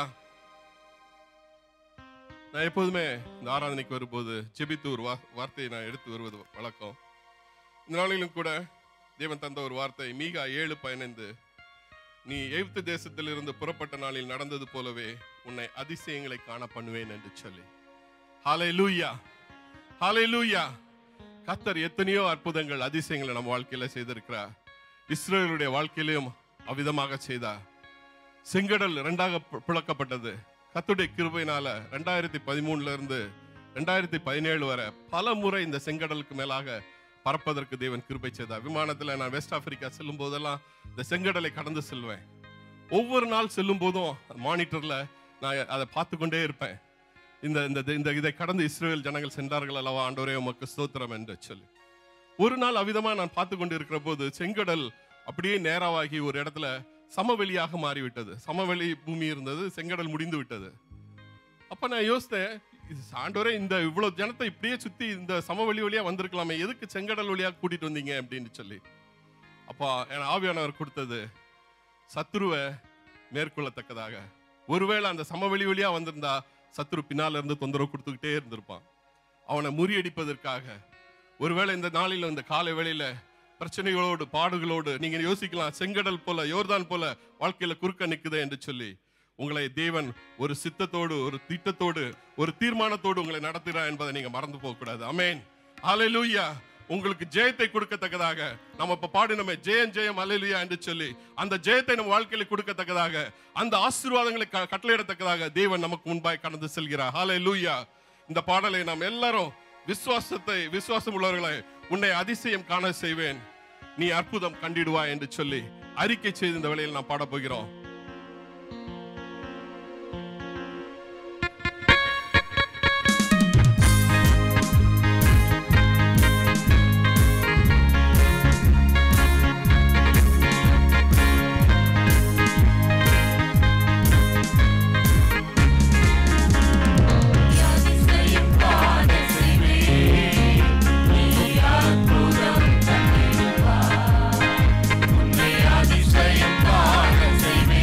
நான் எப்போதுமே இந்த ஆராதனைக்கு வரும்போது ஜெபித்து ஒரு வா- வார்த்தையை நான் எடுத்து வருவது வழக்கம் இந்த நாளிலும் கூட தேவன் தந்த ஒரு வார்த்தை மீகா ஏழு பதினைந்து நீ எகிப்து தேசத்திலிருந்து புறப்பட்ட நாளில் நடந்தது போலவே உன்னை அதிசயங்களை காண பண்ணுவேன் என்று சொல்லி ஹாலே லூயா ஹாலே லூயா கத்தர் எத்தனையோ அற்புதங்கள் அதிசயங்களை நம்ம வாழ்க்கையில செய்திருக்கிறார் இஸ்ரேலுடைய வாழ்க்கையிலும் அவ்விதமாக செய்தார் செங்கடல் இரண்டாக பி- பிளக்கப்பட்டது கத்துடைய கிருபையினால ரெண்டாயிரத்தி பதிமூணுல இருந்து ரெண்டாயிரத்தி பதினேழு வரை பல முறை இந்த செங்கடலுக்கு மேலாக பறப்பதற்கு தேவன் கிருபை செய்தார் விமானத்துல நான் வெஸ்ட் ஆப்பிரிக்கா செல்லும் போதெல்லாம் இந்த செங்கடலை கடந்து செல்வேன் ஒவ்வொரு நாள் செல்லும் போதும் மானிட்டர்ல நான் அதை பார்த்து கொண்டே இருப்பேன் இந்த இந்த இந்த இதை கடந்து இஸ்ரேல் ஜனங்கள் சென்றார்கள் அல்லவா ஆண்டவரே உமக்கு ஸ்தோத்திரம் என்று சொல்லி ஒரு நாள் அவ்விதமா நான் பார்த்து கொண்டு இருக்கிற போது செங்கடல் அப்படியே நேராவாகி ஒரு இடத்துல சமவெளியாக மாறிவிட்டது சமவெளி பூமி இருந்தது செங்கடல் முடிந்து விட்டது அப்ப நான் யோசித்தேன் இது ஆண்டவரே இந்த இவ்வளவு ஜனத்தை இப்படியே சுத்தி இந்த சமவெளி வழியா வந்திருக்கலாமே எதுக்கு செங்கடல் வழியா கூட்டிட்டு வந்தீங்க அப்படின்னு சொல்லி அப்பா என் ஆவியானவர் கொடுத்தது சத்துருவை மேற்கொள்ளத்தக்கதாக ஒருவேளை அந்த சமவெளி வழியா வந்திருந்தா சத்துரு பின்னால இருந்து தொந்தரவு கொடுத்துக்கிட்டே இருந்திருப்பான் அவனை முறியடிப்பதற்காக ஒருவேளை இந்த நாளில் இந்த காலை வேளையில பிரச்சனைகளோடு பாடுகளோடு நீங்க யோசிக்கலாம் செங்கடல் போல யோர்தான் போல வாழ்க்கையில குறுக்க நிக்குதே என்று சொல்லி உங்களை தேவன் ஒரு சித்தத்தோடு ஒரு திட்டத்தோடு ஒரு தீர்மானத்தோடு உங்களை நடத்துகிறார் என்பதை நீங்க மறந்து போக கூடாது அமேன் ஹalleluya உங்களுக்கு ஜெயத்தை கொடுக்கத்தக்கதாக நம்ம இப்ப பாடினோமே ஜெயம் ஜெயம் அல்லேலூயா என்று சொல்லி அந்த ஜெயத்தை நம்ம வாழ்க்கையில கொடுக்கத்தக்கதாக அந்த ஆசீர்வாதங்களை க- கட்டளையிடத்தக்கதாக தேவன் நமக்கு முன்பாய் கடந்து செல்கிறார் ஹalleluya இந்த பாடலை நாம் எல்லாரும் விசுவாசத்தை விசுவாசம் உள்ளவர்களை உன்னை அதிசயம் காண செய்வேன் நீ அற்புதம் கண்டிடுவாய் என்று சொல்லி அறிக்கை செய்து இந்த வேளையில் நாம் பாடப் போகிறோம் அதிசயம் காண செய்வே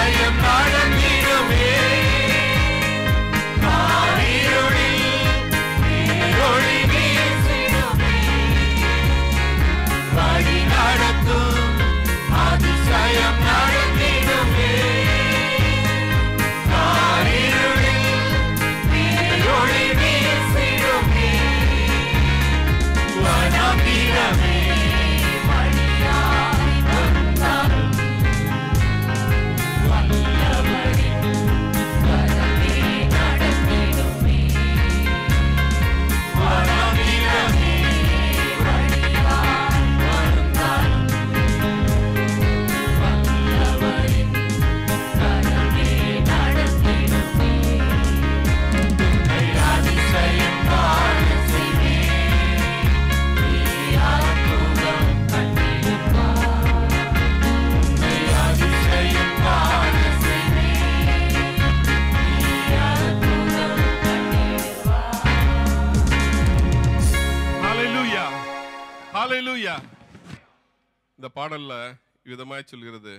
அதிசயம் நடந்திடுமே காரிருளில் நீரொளி வீசிடுமே வழி நடத்தும் அதிசயம் நடந்திடுமே காரிருளில் நீரொளி வீசிடுமே வனமிடமே வழியாய் வந்தாலும் வல்லவரின் கரமே நடத்திடுமே வனமிடமே வழியாய் வந்தாலும் வல்லவரின் கரமே நடத்திடுமே அதிசயம் காண செய்வேன் அற்புதம் கண்டிருப்பார் உன்னை அதிசயம் காண செய்வேன் அற்புதம் கண்டிருப்பார் ஹalleluya ஹalleluya இந்த பாடல்ல விதமாய் சொல்கிறது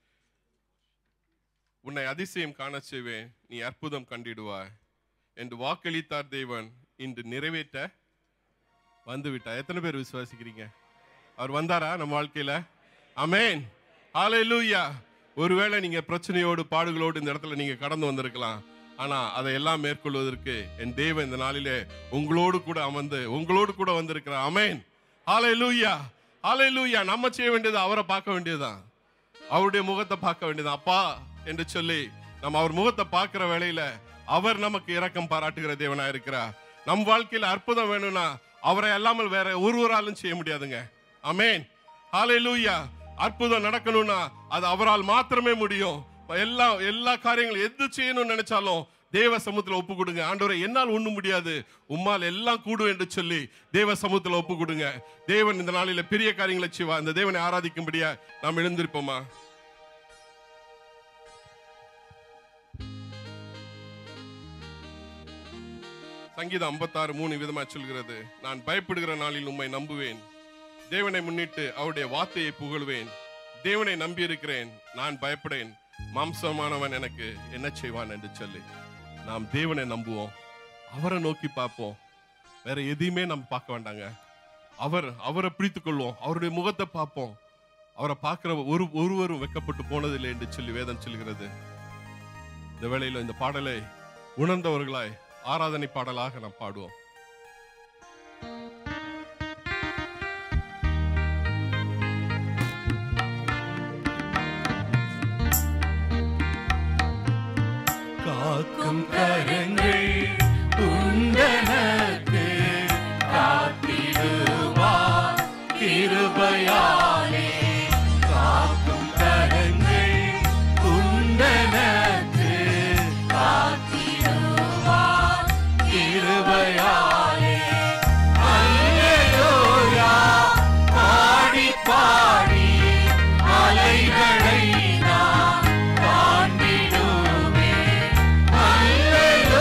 உன்னை அதிசயம் காணச் செய்வேன் நீ அற்புதம் கண்டிடுவாய் என்று வாக்களித்தார் தேவன் இன்று நிறைவேற்ற வந்து விட்டார் எத்தனை பேர் விசுவாசிக்கிறீங்க அவர் வந்தாரா நம்ம வாழ்க்கையில அமேன் ஹalleluya ஒருவேளை நீங்க பிரச்சனையோடு பாடுகளோடு இந்த இடத்துல நீங்க கடந்து வந்திருக்கலாம் ஆனா அதை எல்லாம் மேற்கொள்வதற்கு என் தேவன் இந்த நாளிலே உங்களோடு கூட அமர்ந்து உங்களோடு கூட வந்திருக்கிறார் அமேன் ஹalleluya ஹalleluya நம்ம செய்ய வேண்டியது அவரை பார்க்க வேண்டியதுதான் அவருடைய முகத்தை பார்க்க வேண்டியது அப்பா என்று சொல்லி நம்ம அவர் முகத்தை பார்க்கிற வேளையில அவர் நமக்கு இரக்கம் பாராட்டுகிற தேவனா இருக்கிறார் நம் வாழ்க்கையில அற்புதம் வேணும்னா அவரை அல்லாமல் வேற ஒருவராலும் செய்ய முடியாதுங்க அமேன் ஹalleluya அற்புதம் நடக்கணும்னா அது அவரால் மாத்திரமே முடியும் எல்லா எல்லா காரியங்களும் எது செய்யணும்னு நினைச்சாலும் தேவ சமூகத்துல ஒப்பு கொடுங்க ஆண்டவரை என்னால் ஒண்ணும் முடியாது உம்மால் எல்லாம் கூடும் என்று சொல்லி தேவ சமூகத்துல ஒப்பு கொடுங்க தேவன் இந்த நாளில பெரிய காரியங்களை செய்வா இந்த தேவனை ஆராதிக்கும்படியா நாம் எழுந்திருப்போமா சங்கீதம் 56 மூணு விதமா சொல்கிறது நான் பயப்படுகிற நாளில் உம்மை நம்புவேன் தேவனை முன்னிட்டு அவருடைய வார்த்தையை புகழ்வேன் தேவனை நம்பி இருக்கிறேன் நான் பயப்படேன் மாம்சமானவன் எனக்கு என்ன செய்வான் என்று சொல்லி நாம் தேவனை நம்புவோம் அவரை நோக்கி பார்ப்போம் வேற எதையுமே நம்ம பார்க்க வேண்டாங்க அவர் அவரை பிடித்துக் கொள்வோம் அவருடைய முகத்தை பார்ப்போம் அவரை பார்க்கிற ஒரு ஒருவரும் வெக்கப்பட்டு போனதில்லை என்று சொல்லி வேதம் சொல்கிறது இந்த வேளையில இந்த பாடலை உணர்ந்தவர்களாய் ஆராதனை பாடலாக நாம் பாடுவோம் காக்கும் கரங்கள் உண்டனக்கு காத்திடுவார் கிருபையாலே காக்கும் கரங்கள் உண்டனக்கு காத்திடுவார் கிருபையாலே அல்லேலூயா பாடி பாடி அலைகளை நான் தாண்டிடுவே அல்லேலூயா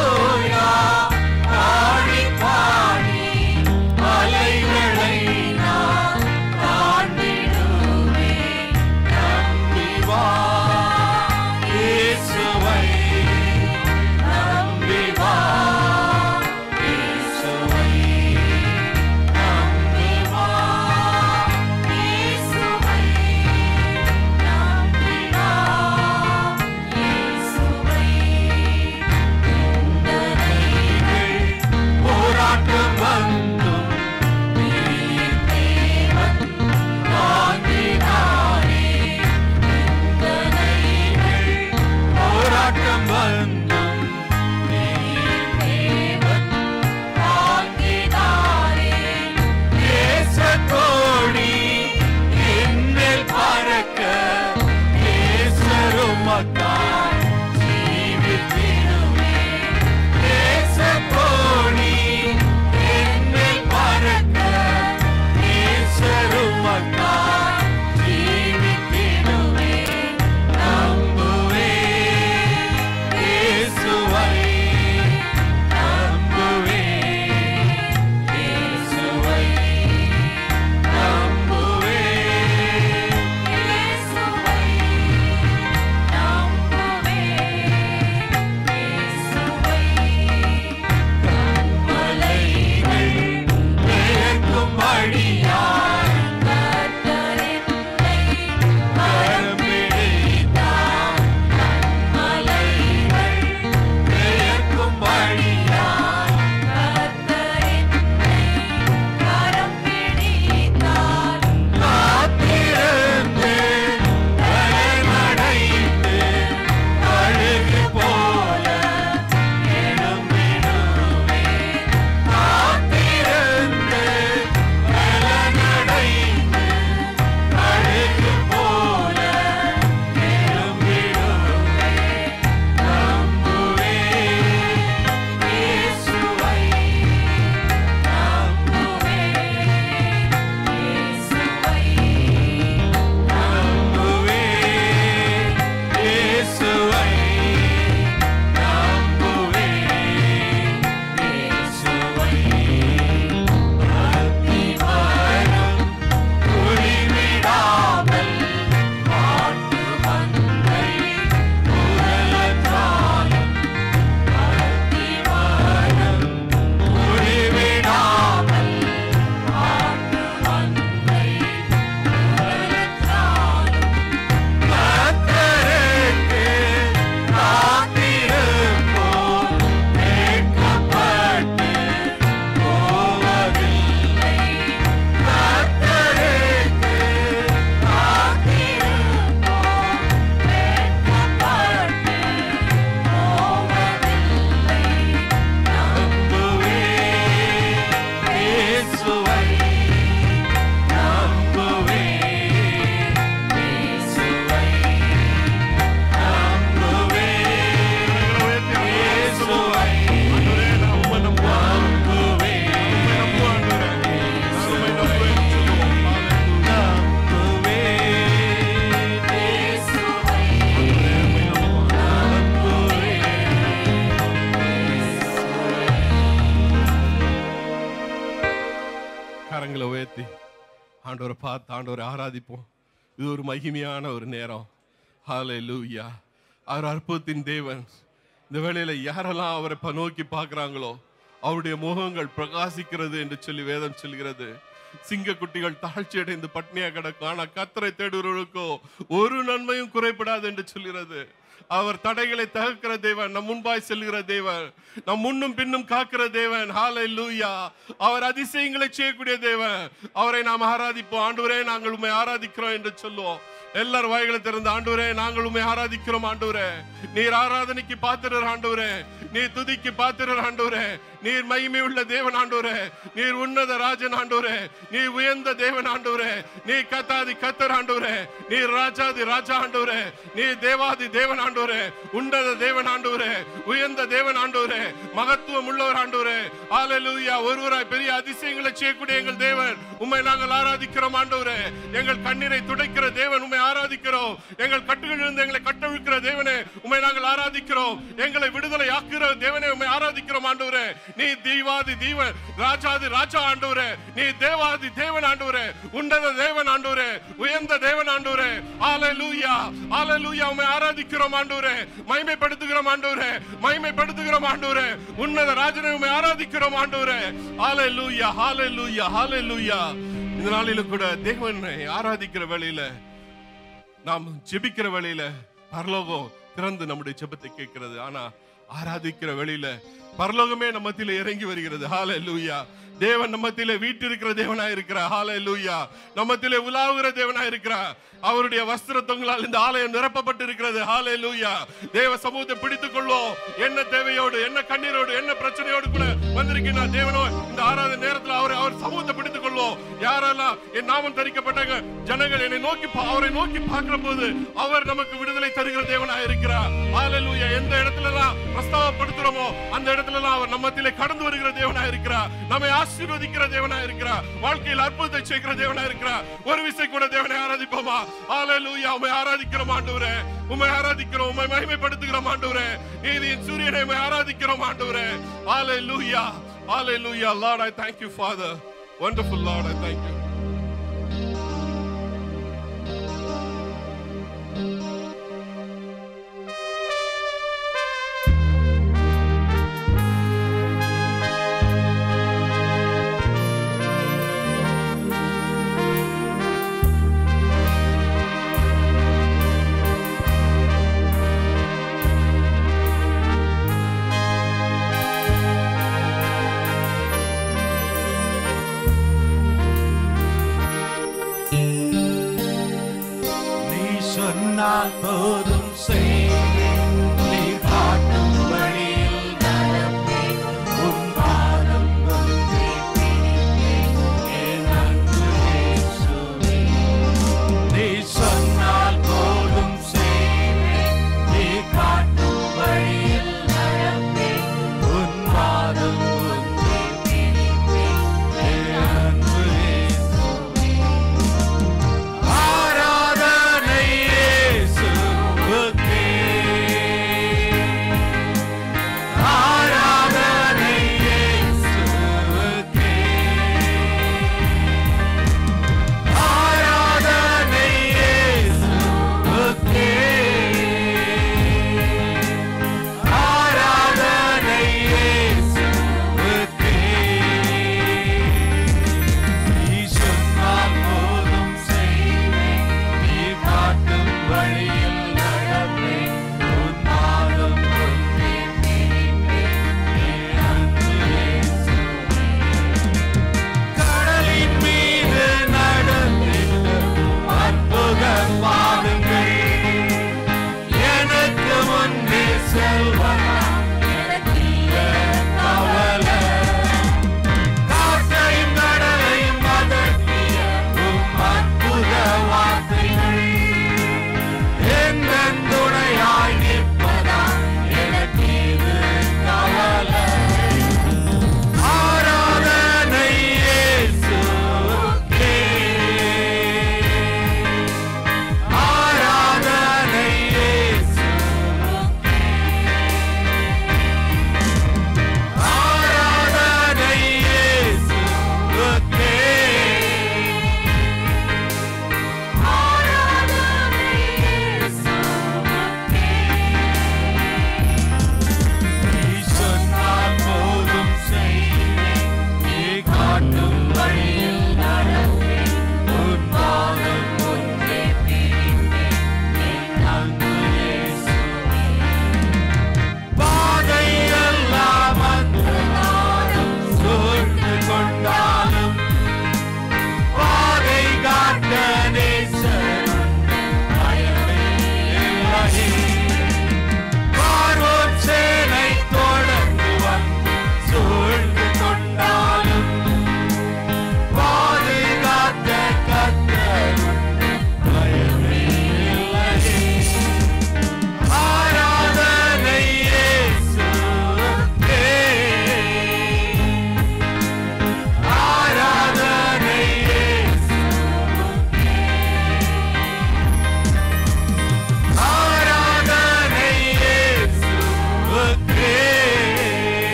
ஆண்டவரை பார்த்து ஆண்டவரை ஆராதிப்போம் இது ஒரு மகிமையான ஒரு நேரம் ஹாலே லூயா அவர் அற்புதத்தின் தேவன் இந்த வேளையில யாரெல்லாம் அவரை ப- நோக்கி பார்க்கறாங்களோ அவருடைய முகங்கள் பிரகாசிக்கிறது என்று சொல்லி வேதம் சொல்கிறது சிங்க குட்டிகள் தாழ்ச்சி அடைந்து பட்னியா கிடக்கும் ஆனா கத்தரை தேடுகிறவர்களுக்கோ ஒரு நன்மையும் குறைபடாது என்று சொல்கிறது அவர் தடைகளை தகர்க்கிற தேவன் நம் முன்பாய் செல்கிற தேவன் நம் முன்னும் பின்னும் காக்கிற தேவன் ஹாலை லூயா அவர் அதிசயங்களை செய்யக்கூடிய தேவன் அவரை நாம் ஆராதிப்போம் ஆண்டவரே நாங்கள் உண்மை ஆராதிக்கிறோம் என்று சொல்லுவோம் எல்லார் வாய்களை திறந்து ஆண்டவரே நாங்கள் உண்மை ஆராதிக்கிறோம் ஆண்டவரே நீர் ஆராதனைக்கு பாத்திரர் ஆண்டவரே நீர் துதிக்கு பாத்திரர் ஆண்டவரே நீர் மகிமை உள்ள தேவன் ஆண்டவரே நீர் உன்னத ராஜன் ஆண்டவரே நீர் உயர்ந்த தேவன் ஆண்டவரே நீர் கத்தாதி கத்தர் ஆண்டவரே நீர் ராஜாதி ராஜா ஆண்டவரே நீர் தேவாதி தேவன் ஆண்டவரே உன்னத தேவன் ஆண்டவரே உயர்ந்த தேவன் ஆண்டவரே மகத்துவம் உள்ளவர் ஆண்டவரே ஹalleluya ஒருவராய் பெரிய அதிசயங்களை செய்யக்கூடிய எங்கள் தேவன் உம்மை நாங்கள் ஆராதிக்கிறோம் ஆண்டவரே எங்கள் கண்ணீரை துடைக்கிற தேவன் உம்மை ஆராதிக்கிறோம் எங்கள் கட்டுகளிலிருந்து எங்களை கட்டவிழ்க்கிற தேவனே உம்மை நாங்கள் ஆராதிக்கிறோம் எங்களை விடுதலை ஆக்குகிற தேவனே உம்மை ஆராதிக்கிறோம் ஆண்டவரே நீ தீவாதி தீவன் ராஜாதி ராஜா ஆண்டவரே நீ தேவாதி தேவன் ஆண்டவரே உன்னத தேவன் ஆண்டவரே உயர்ந்த தேவன் ஆண்டவரே ஹalleluya ஹalleluya உம்மை ஆராதிக்கிறோம் ஆண்டவரே மகிமைப்படுத்துகிறோம் ஆண்டவரே மகிமைப்படுத்துகிறோம் ஆண்டவரே உன்னத ராஜனை உம்மை ஆராதிக்கிறோம் ஆண்டவரே ஹalleluya ஹalleluya ஹalleluya இந்த நாளிலும் கூட தேவனை ஆராதிக்கிற வேளையில நாம் ஜெபிக்கிற வேளையில பரலோகம் திறந்து நம்முடைய ஜெபத்தை கேட்கிறது ஆனா ஆராதிக்கிற வேளையில பரலோகமே நம்ம மத்தியில இறங்கி வருகிறது ஹalleluya தேவன் நம்ம மத்தியில வீட்டிருக்கிற தேவனா இருக்கிறார் ஹalleluya நம்ம மத்தியில உலாவுகிற தேவனா இருக்கிறார் அவருடைய வஸ்திர தொங்கலால் இந்த ஆலயம் நிரப்பப்பட்டு இருக்கிறது ஹalleluya தேவ சமூகத்தை பிடித்துக் கொள்வோம் என்ன தேவையோடு என்ன கண்ணீரோடு என்ன பிரச்சனையோடு கூட வந்திருக்கின்ற தேவனோ இந்த ஆராதனை நேரத்துல அவர் அவர் சமூகத்தை பிடித்துக் கொள்வோம் யாரெல்லாம் என் நாமம் தரிக்கப்பட்டாங்க ஜனங்கள் என்னை நோக்கி பா- அவரை நோக்கி பார்க்கிற போது அவர் நமக்கு விடுதலை தருகிற தேவனா இருக்கிறார் ஹalleluya எந்த இடத்துல எல்லாம் பிரஸ்தாவப்படுத்துறோமோ அந்த இடத்துல எல்லாம் அவர் நம்ம மத்தியிலே கடந்து வருகிற தேவனா இருக்கிறார் நம்மை ஆசீர்வதிக்கிற தேவனா இருக்கிறார் வாழ்க்கையில் அற்புதத்தை செய்கிற தேவனா இருக்கிறார் ஒரு விசை கூட தேவனை ஆராதிப்போமா ஹalleluya உம்மை ஆராதிக்கிறோம் ஆண்டவரே உம்மை ஆராதிக்கிறோம் உம்மை மகிமைப்படுத்துகிறோம் ஆண்டவரே நீதியின் சூரியனை உம்மை ஆராதிக்கிறோம் ஆண்டவரே ஹalleluya hallelujah lord i thank you father wonderful lord i thank you நீ சொன்னால் போதும் செய்வேன் நீ காட்டும் வழியில் நடப்பேன் உன் பாதம் ஒன்றே பிடிப்பேன் என் அன்பு இயேசுவே. நீ சொன்னால் போதும் செய்வேன் நீ காட்டும் வழியில் நடப்பேன் உன் பாதம் ஒன்றே பிடிப்பேன் என் அன்பு இயேசுவே. ஆராதனை இயேசுவுக்கே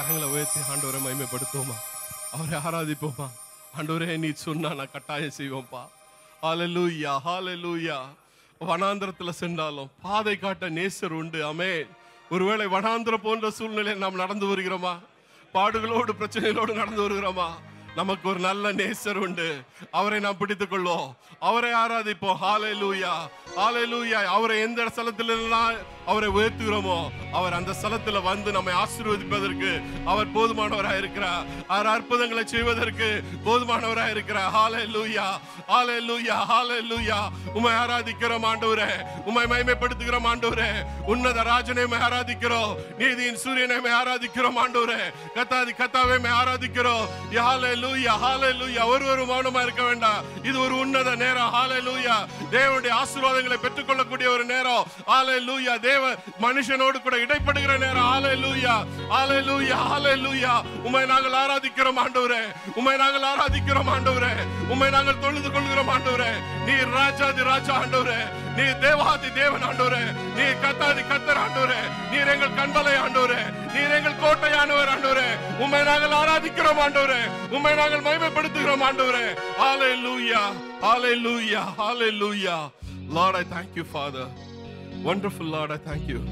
கரங்களை உயர்த்தி ஆண்டவரை மகிமைப்படுத்துவோமா அவரை ஆராதிப்போமா ஆண்டவரே நீ சொன்னா நான் கட்டாயம் செய்வோம்ப்பா ஹalleluya ஹalleluya வனாந்திரத்துல சென்றாலும் பாதை காட்ட நேசர் உண்டு அமே ஒருவேளை வனாந்திரம் போன்ற சூழ்நிலையில் நாம் நடந்து வருகிறோமா பாடுகளோடு பிரச்சனைகளோடு நடந்து வருகிறோமா நமக்கு ஒரு நல்ல நேசர் உண்டு அவரை நாம் பிடித்துக் கொள்வோம் அவரை ஆராதிப்போம் ஹalleluya ஹalleluya அவரை எந்த ஸ்தலத்திலெல்லாம் அவரை உயர்த்துகிறோமோ அவர் அந்த ஸ்தலத்துல வந்து நம்மை ஆசீர்வதிப்பதற்கு அவர் போதுமானவராக இருக்கிறார் அவர் அற்புதங்களை செய்வதற்கு போதுமானவராக இருக்கிறார் ஹalleluya ஹalleluya ஹalleluya உம்மை ஆராதிக்கிறோம் ஆண்டவரே உம்மை மகிமைப்படுத்துகிறோம் ஆண்டவரே உன்னத ராஜனை உம்மை ஆராதிக்கிறோம் நீதியின் சூரியனை உம்மை ஆராதிக்கிறோம் ஆண்டவரே கத்தாதி கத்தாவை உம்மை ஆராதிக்கிறோம் ஹalleluya ஹalleluya ஒருவரும் மௌனமா இருக்க வேண்டாம் இது ஒரு உன்னத நேரம் ஹalleluya தேவனுடைய ஆசீர்வாதங்களை பெற்றுக்கொள்ளக்கூடிய ஒரு நேரம் ஹalleluya தேவ மனுஷனோடு கூட இடைப்படுகிற நேரம் ஹalleluya ஹalleluya ஹalleluya உம்மை நாங்கள் ஆராதிக்கிறோம் ஆண்டவரே உம்மை நாங்கள் ஆராதிக்கிறோம் ஆண்டவரே உம்மை நாங்கள் தொழுது கொள்கிறோம் ஆண்டவரே நீர் ராஜாதி ராஜா ஆண்டவரே நீர் தேவாதி தேவன் ஆண்டவரே நீர் கத்தாதி கத்தர் ஆண்டவரே நீர் எங்கள் கண்பலை ஆண்டவரே நீர் எங்கள் கோட்டையானவர் ஆண்டவரே உம்மை நாங்கள் ஆராதிக்கிறோம் ஆண்டவரே உம்மை நாங்கள் மகிமைப்படுத்துகிறோம் ஆண்டவரே ஹalleluya ஹalleluya ஹalleluya Lord I thank you Father wonderful Lord I thank you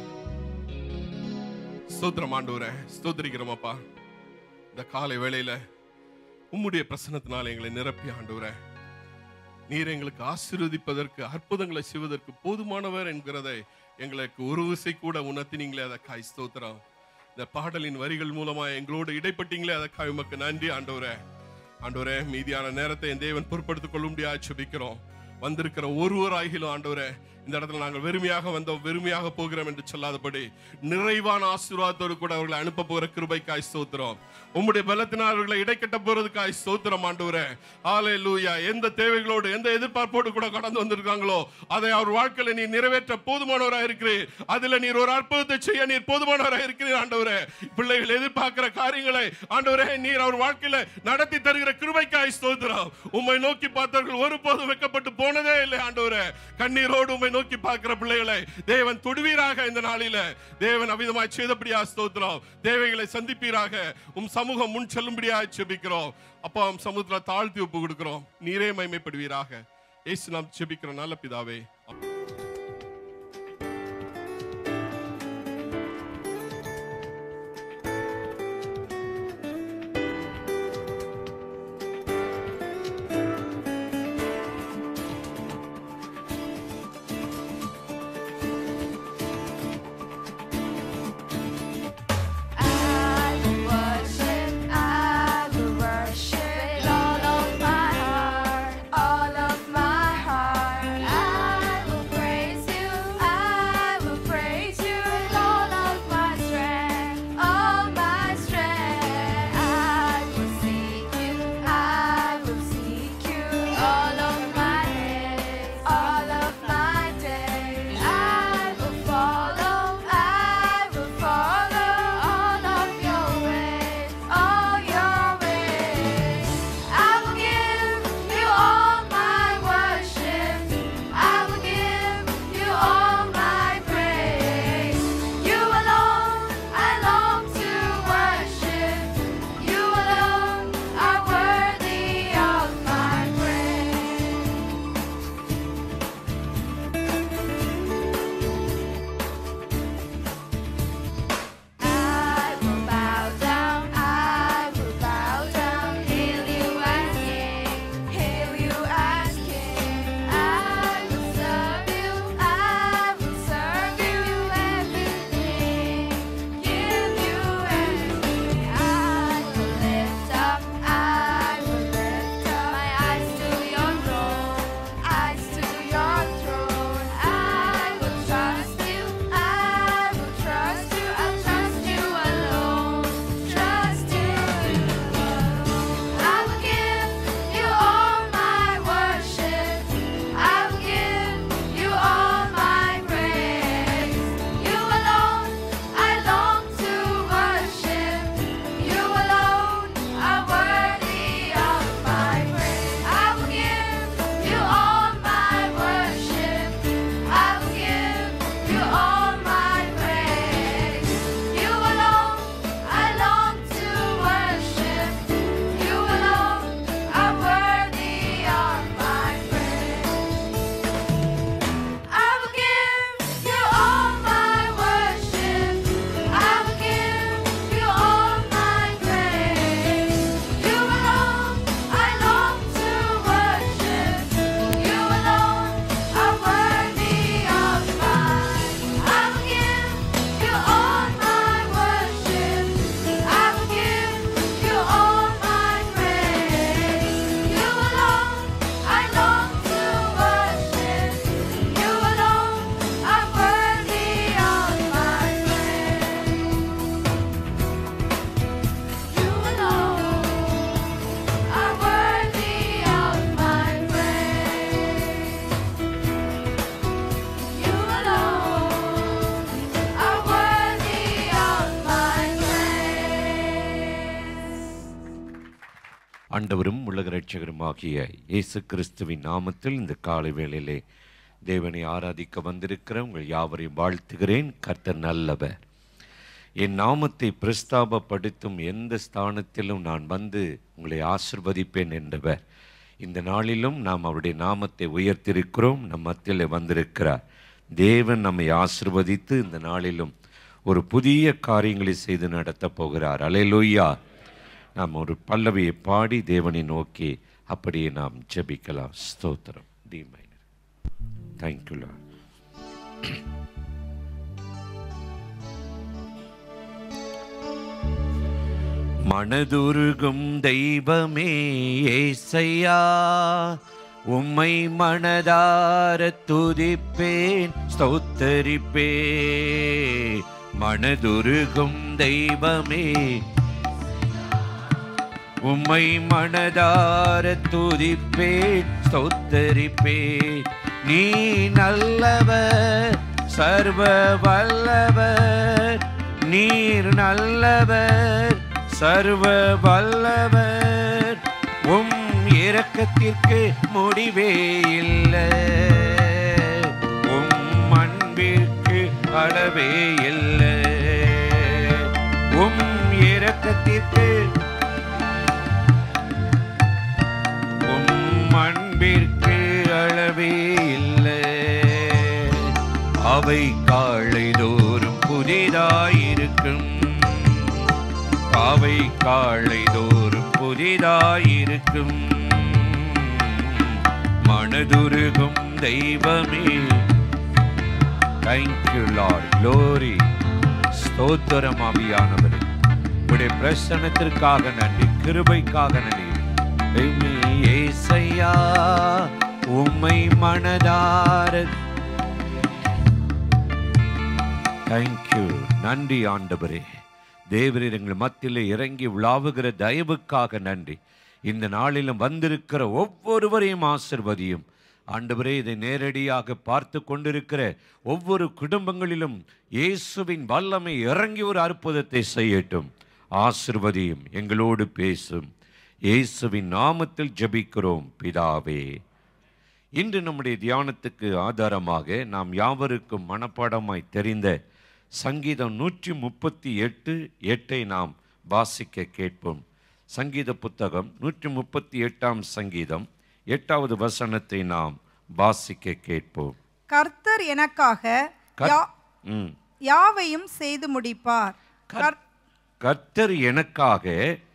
ஸ்தோத்திரம் ஆண்டவரே ஸ்தோத்திரிக்கிறோம் அப்பா இந்த காலை வேளையில உம்முடைய பிரசன்னத்தினால் எங்களை நிரப்பி ஆண்டவரே நீர் எங்களுக்கு ஆசீர்வதிப்பதற்கு அற்புதங்களை செய்வதற்கு போதுமானவர் என்கிறதை எங்களுக்கு ஒரு விசை கூட உணர்த்தினீங்களே அதற்காய் ஸ்தோத்திரம் இந்த பாடலின் வரிகள் மூலமா எங்களோடு இடைப்பட்டீங்களே அதற்காக உமக்கு நன்றி ஆண்டவரே ஆண்டவரே மீதியான நேரத்தை என் தேவன் பொறுப்படுத்திக் கொள்ளும்படியா சுபிக்கிறோம் வந்திருக்கிற ஒருவர் ஆகிலும் ஆண்டவரே இந்த இடத்துல நாங்கள் வெறுமையாக வந்தோம் வெறுமையாக போகிறோம் என்று சொல்லாதபடி நிறைவான ஆசீர்வாதத்தோடு கூட அவர்களை அனுப்ப போகிற கிருபைக்காய் ஸ்தோத்திரம் உம்முடைய பலத்தினால் அவர்களை இடைக்கட்ட போறதுக்காய் ஸ்தோத்திரம் ஆண்டவரே ஆலே லூயா எந்த தேவைகளோடு எந்த எதிர்பார்ப்போடு கூட கடந்து வந்திருக்காங்களோ அதை அவர் வாழ்க்கையில நீ நிறைவேற்ற போதுமானவராக இருக்கிறீர் அதுல நீர் ஒரு அற்புதத்தை செய்ய நீர் போதுமானவராக இருக்கிறீர் ஆண்டவரே பிள்ளைகள் எதிர்பார்க்கிற காரியங்களை ஆண்டவரே நீர் அவர் வாழ்க்கையில நடத்தி தருகிற கிருபைக்காய் ஸ்தோத்திரம் உம்மை நோக்கி பார்த்தவர்கள் ஒருபோதும் வெக்கப்பட்டு போனதே இல்லை ஆண்டவரே கண்ணீரோடு உம்மை நோக்கி பார்க்கிற பிள்ளைகளை தேவன் தொடுவீராக இந்த நாளில தேவன் அவிதமாய் செய்தபடியா ஸ்தோத்திரம் தேவைகளை சந்திப்பீராக உம் சமூகம் முன் செல்லும்படியா செபிக்கிறோம் அப்பா உம் சமூகத்துல தாழ்த்தி ஒப்பு கொடுக்கிறோம் நீரே மைமைப்படுவீராக ஏசு நாம் செபிக்கிறோம் நல்ல பிதாவே I will worship, I will worship with all of my heart, all of my heart. I ஆண்டவரும் உலக ரட்சகருமாகிய இயேசு கிறிஸ்துவின் நாமத்தில் இந்த காலை வேளையிலே தேவனை ஆராதிக்க வந்திருக்கிற உங்கள் யாவரையும் வாழ்த்துகிறேன் கர்த்தர் நல்லவர் என் நாமத்தை பிரஸ்தாபப்படுத்தும் எந்த ஸ்தானத்திலும் நான் வந்து உங்களை ஆசிர்வதிப்பேன் என்றவர் இந்த நாளிலும் நாம் அவருடைய நாமத்தை உயர்த்திருக்கிறோம் நம் மத்தியில் வந்திருக்கிறார் தேவன் நம்மை ஆசிர்வதித்து இந்த நாளிலும் ஒரு புதிய காரியங்களை செய்து நடத்தப் போகிறார் அலையலோய்யா நாம் ஒரு பல்லவியை பாடி தேவனை நோக்கி அப்படியே நாம் ஜெபிக்கலாம் ஸ்தோத்திரம் டி மைனர் தேங்க்யூ மனதுருகும் தெய்வமே ஏசையா உம்மை மனதார துதிப்பேன் ஸ்தோத்தரிப்பே மனதுருகும் தெய்வமே உம்மை மனதார துதிப்பேன் ஸ்தோத்தரிப்பேன் நீ நல்லவர் சர்வ வல்லவர் நீர் நல்லவர் சர்வ வல்லவர் உம் இரக்கத்திற்கு முடிவே இல்லை உம் அன்பிற்கு அளவே இல்லை உம் இரக்கத்திற்கு உம் அன்பிற்கு அளவே இல்லை அவை காலை தோறும் புதிதாயிருக்கும் அவை காலை தோறும் புதிதாயிருக்கும் மனதுருகும் தெய்வமே தேங்க்யூ லார்ட் க்ளோரி ஸ்தோத்திரம் ஆவியானவரே உடைய பிரசனத்திற்காக நன்றி கிருபைக்காக நன்றி எம்மி ஏசையா உம்மை மனதார தேங்க்யூ நன்றி ஆண்டவரே தேவரீர் எங்கள் மத்தியில் இறங்கி உலாவுகிற தயவுக்காக நன்றி இந்த நாளிலும் வந்திருக்கிற ஒவ்வொருவரையும் ஆசிர்வதியும் ஆண்டவரே இதை நேரடியாக பார்த்து கொண்டிருக்கிற ஒவ்வொரு குடும்பங்களிலும் இயேசுவின் வல்லமை இறங்கி ஒரு அற்புதத்தை செய்யட்டும் ஆசிர்வதியும் எங்களோடு பேசும் இயேசுவின் நாமத்தில் ஜெபிக்கிறோம் பிதாவே இன்று நம்முடைய தியானத்துக்கு ஆதாரமாக நாம் யாவருக்கும் மனப்பாடமாய் தெரிந்த சங்கீதம் நூற்றி முப்பத்தி எட்டு எட்டை நாம் வாசிக்க கேட்போம் சங்கீத புத்தகம் நூற்றி முப்பத்தி எட்டாம் சங்கீதம் எட்டாவது வசனத்தை நாம் வாசிக்க கேட்போம் கர்த்தர் எனக்காக கர்- யா- ம். யாவையும் செய்து முடிப்பார் கர்- கர்த்தர் எனக்காக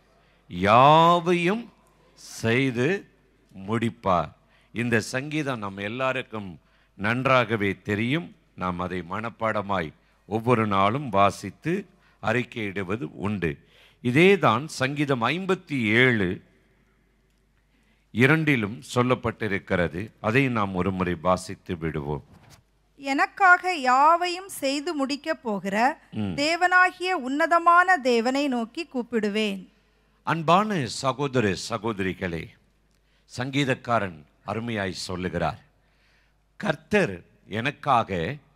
யாவையும் செய்து முடிப்பார் இந்த சங்கீதம் நம்ம எல்லாருக்கும் நன்றாகவே தெரியும் நாம் அதை மனப்பாடமாய் ஒவ்வொரு நாளும் வாசித்து அறிக்கையிடுவது உண்டு இதேதான் சங்கீதம் ஐம்பத்தி ஏழு இரண்டிலும் சொல்லப்பட்டிருக்கிறது அதை நாம் ஒரு முறை வாசித்து விடுவோம் எனக்காக யாவையும் செய்து முடிக்கப் போகிற தேவனாகிய உன்னதமான தேவனை நோக்கி கூப்பிடுவேன் அன்பான சகோதர சகோதரிகளே சங்கீதக்காரன் அருமையாய் சொல்லுகிறார் கர்த்தர் எனக்காக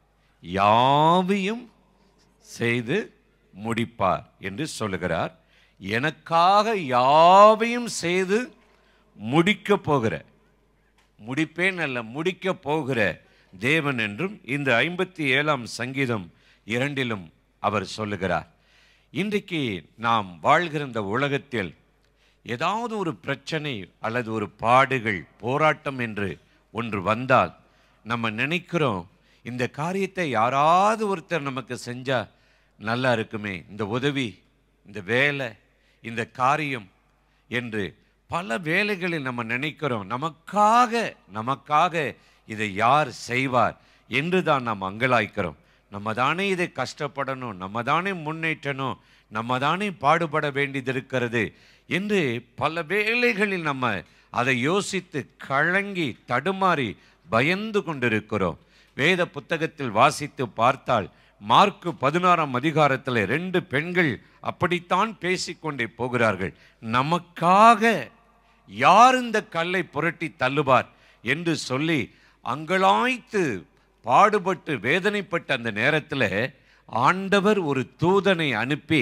யாவையும் செய்து முடிப்பார் என்று சொல்லுகிறார் எனக்காக யாவையும் செய்து முடிக்க போகிற முடிப்பேன் அல்ல முடிக்க போகிற தேவன் என்றும் இந்த ஐம்பத்தி ஏழாம் சங்கீதம் இரண்டிலும் அவர் சொல்லுகிறார் இன்றைக்கு நாம் வாழ்கிற இந்த உலகத்தில் ஏதாவது ஒரு பிரச்சனை அல்லது ஒரு பாடுகள் போராட்டம் என்று ஒன்று வந்தால் நம்ம நினைக்கிறோம் இந்த காரியத்தை யாராவது ஒருத்தர் நமக்கு செஞ்சா நல்லா இருக்குமே இந்த உதவி இந்த வேலை இந்த காரியம் என்று பல வேலைகளில் நம்ம நினைக்கிறோம் நமக்காக நமக்காக இதை யார் செய்வார் என்று தான் நாம் அங்கலாய்க்கிறோம் நம்ம தானே இதை கஷ்டப்படணும் நம்ம தானே முன்னேற்றணும் நம்ம தானே பாடுபட வேண்டியது இருக்கிறது என்று பல வேளைகளில் நம்ம அதை யோசித்து கலங்கி தடுமாறி பயந்து கொண்டிருக்கிறோம் வேத புத்தகத்தில் வாசித்து பார்த்தால் மார்க்கு பதினாறாம் அதிகாரத்தில் ரெண்டு பெண்கள் அப்படித்தான் பேசிக்கொண்டே போகிறார்கள் நமக்காக யார் இந்த கல்லை புரட்டி தள்ளுவார் என்று சொல்லி அங்கலாய்த்து பாடுபட்டு வேதனைப்பட்ட அந்த நேரத்தில் ஆண்டவர் ஒரு தூதனை அனுப்பி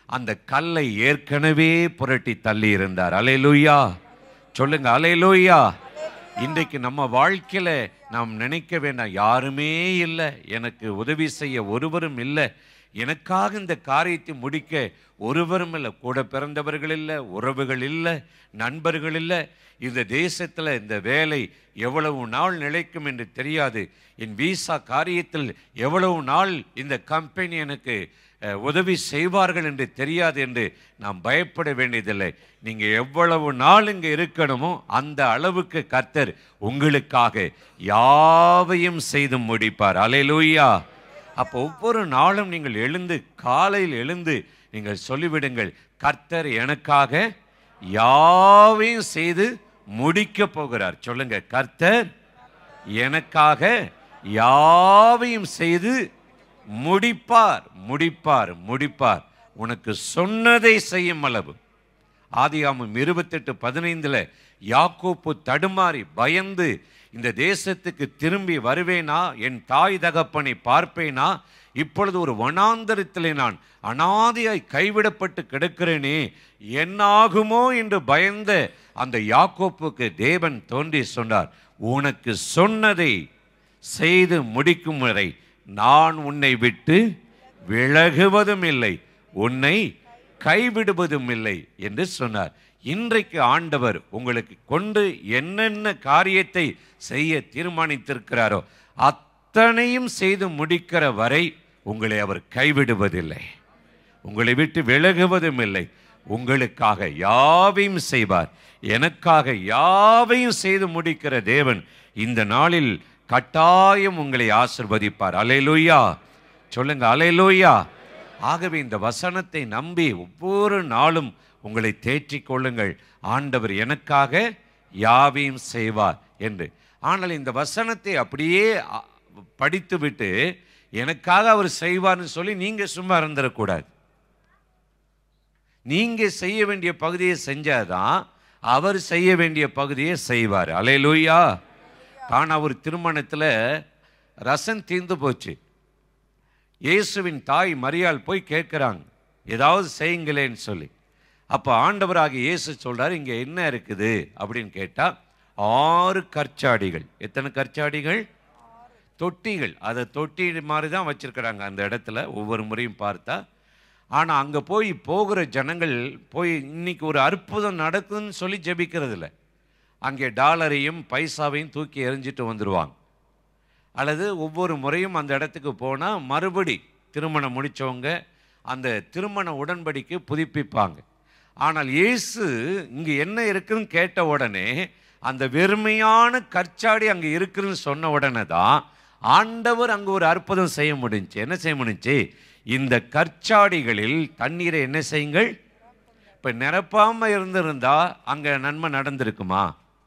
அந்த கல்லை ஏற்கனவே புரட்டி தள்ளி இருந்தார் அலையலூயா சொல்லுங்க அலையலூயா இன்றைக்கு நம்ம வாழ்க்கையில நாம் நினைக்க வேண்டாம் யாருமே இல்லை எனக்கு உதவி செய்ய ஒருவரும் இல்லை எனக்காக இந்த காரியத்தை முடிக்க ஒருவரும் இல்லை கூட பிறந்தவர்கள் இல்லை உறவுகள் இல்லை நண்பர்கள் இல்லை இந்த தேசத்தில் இந்த வேலை எவ்வளவு நாள் நிலைக்கும் என்று தெரியாது என் விசா காரியத்தில் எவ்வளவு நாள் இந்த கம்பெனி எனக்கு அஹ், உதவி செய்வார்கள் என்று தெரியாது என்று நாம் பயப்பட வேண்டியதில்லை நீங்கள் எவ்வளவு நாள் இங்கே இருக்கணுமோ அந்த அளவுக்கு கர்த்தர் உங்களுக்காக யாவையும் செய்து முடிப்பார் அலையலூயா அப்போ ஒவ்வொரு நாளும் நீங்கள் எழுந்து காலையில் எழுந்து நீங்கள் சொல்லிவிடுங்கள் கர்த்தர் எனக்காக யாவையும் செய்து முடிக்க போகிறார் சொல்லுங்க கர்த்தர் எனக்காக யாவையும் செய்து முடிப்பார் முடிப்பார் முடிப்பார் உனக்கு சொன்னதை செய்யும் அளவு ஆதியாமம் இருபத்தெட்டு பதினைந்துல யாக்கோப்பு தடுமாறி பயந்து இந்த தேசத்துக்கு திரும்பி வருவேனா என் தாய் தகப்பனை பார்ப்பேனா இப்பொழுது ஒரு வனாந்தரத்திலே நான் அனாதையாய் கைவிடப்பட்டு கிடக்கிறேனே என்னாகுமோ என்று பயந்த அந்த யாக்கோப்புக்கு தேவன் தோன்றி சொன்னார் உனக்கு சொன்னதை செய்து முடிக்கும் வரை நான் உன்னை விட்டு விலகுவதும் இல்லை உன்னை கைவிடுவதும் இல்லை என்று சொன்னார் இன்றைக்கு ஆண்டவர் உங்களுக்கு கொண்டு என்னென்ன காரியத்தை செய்ய தீர்மானித்திருக்கிறாரோ அத்தனையும் செய்து முடிக்கிற வரை உங்களை அவர் கைவிடுவதில்லை உங்களை விட்டு விலகுவதும் இல்லை உங்களுக்காக யாவையும் செய்வார் எனக்காக யாவையும் செய்து முடிக்கிற தேவன் இந்த நாளில் கட்டாயம் உங்களை ஆசிர்வதிப்பார் அலையலூயா சொல்லுங்க அலையலூயா ஆகவே இந்த வசனத்தை நம்பி ஒவ்வொரு நாளும் உங்களை தேற்றிக் கொள்ளுங்கள் ஆண்டவர் எனக்காக யாவையும் செய்வார் என்று ஆனால் இந்த வசனத்தை அப்படியே அ, படித்துவிட்டு எனக்காக அவர் செய்வார்னு சொல்லி நீங்க சும்மா இருந்துடக்கூடாது நீங்க செய்ய வேண்டிய பகுதியை செஞ்சாதான் அவர் செய்ய வேண்டிய பகுதியை செய்வார் அலையலூயா காணா ஒரு திருமணத்தில் ரசம் தீர்ந்து போச்சு இயேசுவின் தாய் மரியாள் போய் கேட்குறாங்க ஏதாவது செய்யுங்களேன்னு சொல்லி அப்போ ஆண்டவராகிய இயேசு சொல்றாரு இங்கே என்ன இருக்குது அப்படின்னு கேட்டால் ஆறு கற்சாடிகள் எத்தனை கற்சாடிகள் தொட்டிகள் அதை தொட்டி மாதிரி தான் வச்சிருக்கிறாங்க அந்த இடத்துல ஒவ்வொரு முறையும் பார்த்தா ஆனால் அங்கே போய் போகிற ஜனங்கள் போய் இன்னைக்கு ஒரு அற்புதம் நடக்குதுன்னு சொல்லி ஜெபிக்கிறது இல்லை அங்கே டாலரையும் பைசாவையும் தூக்கி எறிஞ்சிட்டு வந்துடுவாங்க அல்லது ஒவ்வொரு முறையும் அந்த இடத்துக்கு போனால் மறுபடி திருமணம் முடித்தவங்க அந்த திருமண உடன்படிக்கை புதுப்பிப்பாங்க ஆனால் இயேசு இங்கே என்ன இருக்குன்னு கேட்ட உடனே அந்த வெறுமையான கற்சாடி அங்கே இருக்குன்னு சொன்ன உடனே தான் ஆண்டவர் அங்கே ஒரு அற்புதம் செய்ய முடிஞ்சுச்சு என்ன செய்ய முடிஞ்சுச்சு இந்த கற்சாடிகளில் தண்ணீரை என்ன செய்யுங்கள் இப்போ நிரப்பாமல் இருந்திருந்தா அங்கே நன்மை நடந்திருக்குமா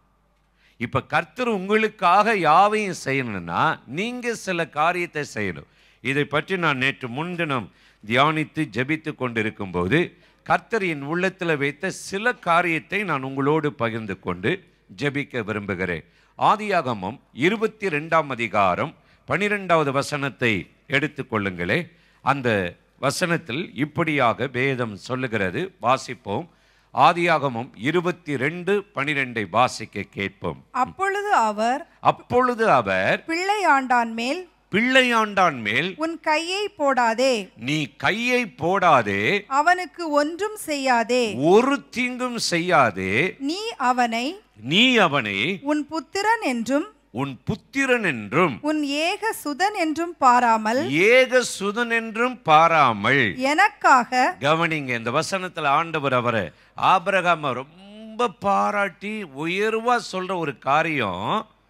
இப்போ கர்த்தர் உங்களுக்காக யாவையும் செய்யணும்னா நீங்கள் சில காரியத்தை செய்யணும் இதை பற்றி நான் நேற்று முன்தினம் தியானித்து ஜெபித்து கொண்டிருக்கும்போது கர்த்தர் என் உள்ளத்தில் வைத்த சில காரியத்தை நான் உங்களோடு பகிர்ந்து கொண்டு ஜெபிக்க விரும்புகிறேன் ஆதியாகமம் இருபத்தி ரெண்டாம் அதிகாரம் பனிரெண்டாவது வசனத்தை எடுத்துக்கொள்ளுங்களே அந்த வசனத்தில் இப்படியாக வேதம் சொல்லுகிறது வாசிப்போம் ஆதியாகமம் இருபத்தி ரெண்டு பனிரெண்டை வாசிக்க கேட்போம் அப்பொழுது அவர் அப்பொழுது அவர் பிள்ளையாண்டான் மேல் பிள்ளையாண்டான் மேல் உன் கையை போடாதே நீ கையை போடாதே அவனுக்கு ஒன்றும் செய்யாதே ஒரு தீங்கும் செய்யாதே நீ அவனை நீ அவனை உன் புத்திரன் என்றும் உன் புத்திரன் என்றும் உன் ஏக சுதன் என்றும் பாராமல் ஏக சுதன் என்றும் பாராமல் எனக்காக கவனிங்க இந்த வசனத்துல ஆண்டவர் அவரை ஆபிரகாம ரொம்ப பாராட்டி உயர்வா சொல்ற ஒரு காரியம்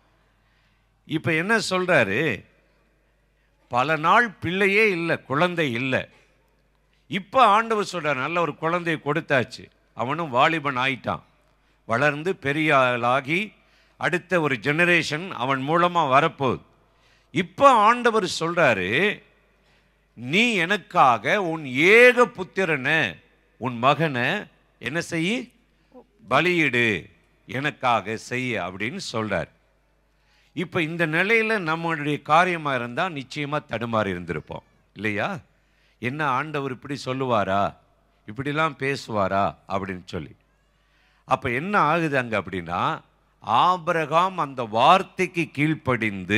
இப்ப என்ன சொல்றாரு பல நாள் பிள்ளையே இல்லை குழந்தை இல்லை இப்போ ஆண்டவர் சொல்றார் நல்ல ஒரு குழந்தையை கொடுத்தாச்சு அவனும் வாலிபன் ஆயிட்டான் வளர்ந்து பெரிய ஆளாகி அடுத்த ஒரு ஜெனரேஷன் அவன் மூலமா வரப்போகுது இப்போ ஆண்டவர் சொல்றாரு நீ எனக்காக உன் ஏக புத்திரனை உன் மகனை என்ன செய்ய பலியிடு எனக்காக செய்ய அப்படின்னு சொல்றார் இப்போ இந்த நிலையில நம்மளுடைய காரியமா இருந்தா நிச்சயமா தடுமாறி இருந்திருப்போம் இல்லையா என்ன ஆண்டவர் இப்படி சொல்லுவாரா இப்படிலாம் பேசுவாரா அப்படின்னு சொல்லி அப்ப என்ன ஆகுது அங்க அப்படின்னா ஆபிரகாம் அந்த வார்த்தைக்கு கீழ்ப்படிந்து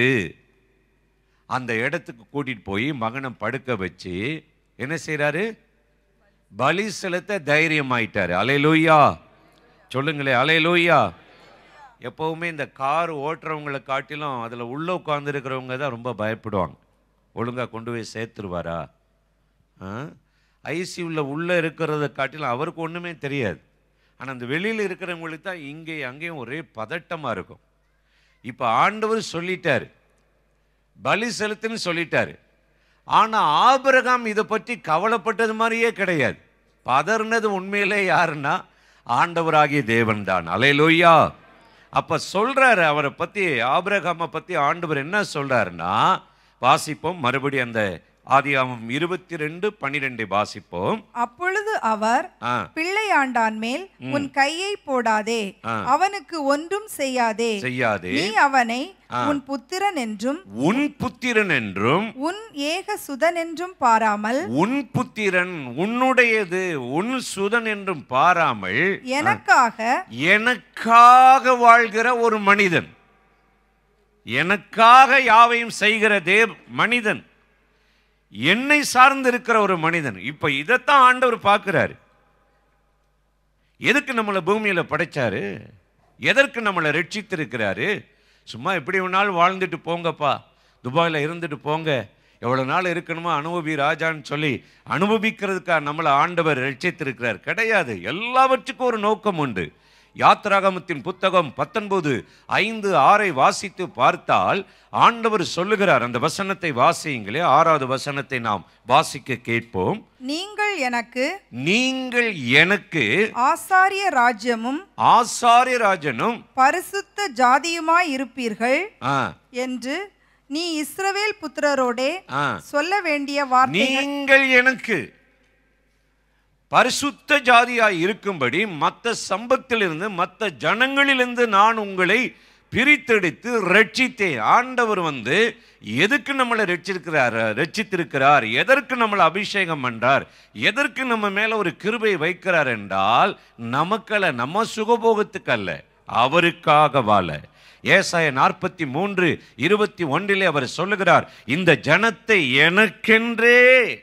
அந்த இடத்துக்கு கூட்டிட்டு போய் மகனை படுக்க வச்சு என்ன செய்றாரு பலி செலுத்த தைரியம் ஆயிட்டாரு அலையலூயா சொல்லுங்களே அலையலூயா எப்பவுமே இந்த கார் ஓட்டுறவங்களை காட்டிலும் அதில் உள்ள உட்காந்துருக்கிறவங்க தான் ரொம்ப பயப்படுவாங்க ஒழுங்காக கொண்டு போய் சேர்த்துருவாரா ஐசியூவில் உள்ளே இருக்கிறத காட்டிலும் அவருக்கு ஒன்றுமே தெரியாது ஆனால் அந்த வெளியில் இருக்கிறவங்களுக்கு தான் இங்கே அங்கேயும் ஒரே பதட்டமாக இருக்கும் இப்போ ஆண்டவர் சொல்லிட்டாரு பலி செலுத்துன்னு சொல்லிட்டாரு ஆனால் ஆபிரகாம் இதை பற்றி கவலைப்பட்டது மாதிரியே கிடையாது பதறினது உண்மையிலே யாருன்னா ஆண்டவராகிய தேவன் தான் அலையலோய்யா அப்ப சொல்றாரு அவரை பத்தி ஆபிரகாமை பத்தி ஆண்டவர் என்ன சொல்றாருன்னா வாசிப்போம் மறுபடியும் அந்த ஆதியாமம் இருபத்தி ரெண்டு பன்னிரெண்டை வாசிப்போம் அப்பொழுது அவர் ஆ பிள்ளையாண்டான் மேல் உன் கையை போடாதே ஆ. அவனுக்கு ஒன்றும் செய்யாதே செய்யாதே நீ அவனை உன் புத்திரன் என்றும் உன் புத்திரன் என்றும் உன் ஏக சுதன் என்றும் பாராமல் உன் புத்திரன் உன்னுடையது உன் சுதன் என்றும் பாராமல் எனக்காக எனக்காக வாழ்கிற ஒரு மனிதன் எனக்காக யாவையும் செய்கிற தேவ் மனிதன் என்னை சார்ந்து இருக்கிற ஒரு மனிதன் இப்ப இதைத்தான் ஆண்டவர் பார்க்கிறாரு எதுக்கு நம்மளை பூமியில படைச்சாரு எதற்கு நம்மளை ரட்சித்திருக்கிறாரு சும்மா எப்படி வேணாலும் வாழ்ந்துட்டு போங்கப்பா துபாயில் இருந்துட்டு போங்க எவ்வளோ நாள் இருக்கணுமோ அனுபவி ராஜான்னு சொல்லி அனுபவிக்கிறதுக்காக நம்மளை ஆண்டவர் ரட்சித்திருக்கிறார் கிடையாது எல்லாவற்றுக்கும் ஒரு நோக்கம் உண்டு யாத்திராகமத்தின் புத்தகம் பத்தொன்பது ஐந்து ஆறை வாசித்து பார்த்தால் ஆண்டவர் சொல்லுகிறார் அந்த வசனத்தை வாசியுங்களே ஆறாவது வசனத்தை நாம் வாசிக்க கேட்போம் நீங்கள் எனக்கு நீங்கள் எனக்கு ஆசாரிய ராஜ்யமும் ஆசாரியராஜனும் பரிசுத்த ஜாதியுமாய் இருப்பீர்கள் ஆ, என்று நீ இஸ்ரவேல் புத்திரரோடே ஆ. சொல்ல வேண்டிய வார்த்தை நீங்கள் எனக்கு பரிசுத்த ஜாதியாய் இருக்கும்படி மற்ற சம்பத்திலிருந்து மற்ற ஜனங்களிலிருந்து நான் உங்களை பிரித்தெடுத்து ரட்சித்தேன் ஆண்டவர் வந்து எதுக்கு நம்மளை ரட்சிருக்கிறார் ரட்சித்திருக்கிறார் எதற்கு நம்மளை அபிஷேகம் பண்றார் எதற்கு நம்ம மேல ஒரு கிருபை வைக்கிறார் என்றால் நமக்கல்ல நம்ம சுகபோகத்துக்கு அல்ல அவருக்காக வாழ ஏசாய நாற்பத்தி மூன்று இருபத்தி ஒன்றிலே அவர் சொல்லுகிறார் இந்த ஜனத்தை எனக்கென்றே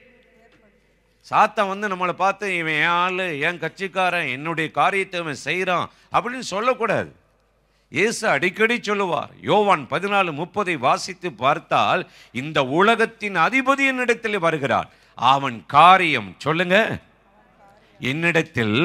சாத்தான் வந்து நம்மளை பார்த்து இவன் என் ஆளு என் கட்சிக்காரன் என்னுடைய காரியத்தை இவன் செய்கிறான் அப்படின்னு சொல்லக்கூடாது இயேசு அடிக்கடி சொல்லுவார் யோவான் பதினாலு முப்பதை வாசித்து பார்த்தால் இந்த உலகத்தின் அதிபதி என்னிடத்தில் வருகிறார் அவன் காரியம் சொல்லுங்க என்னிடத்தில்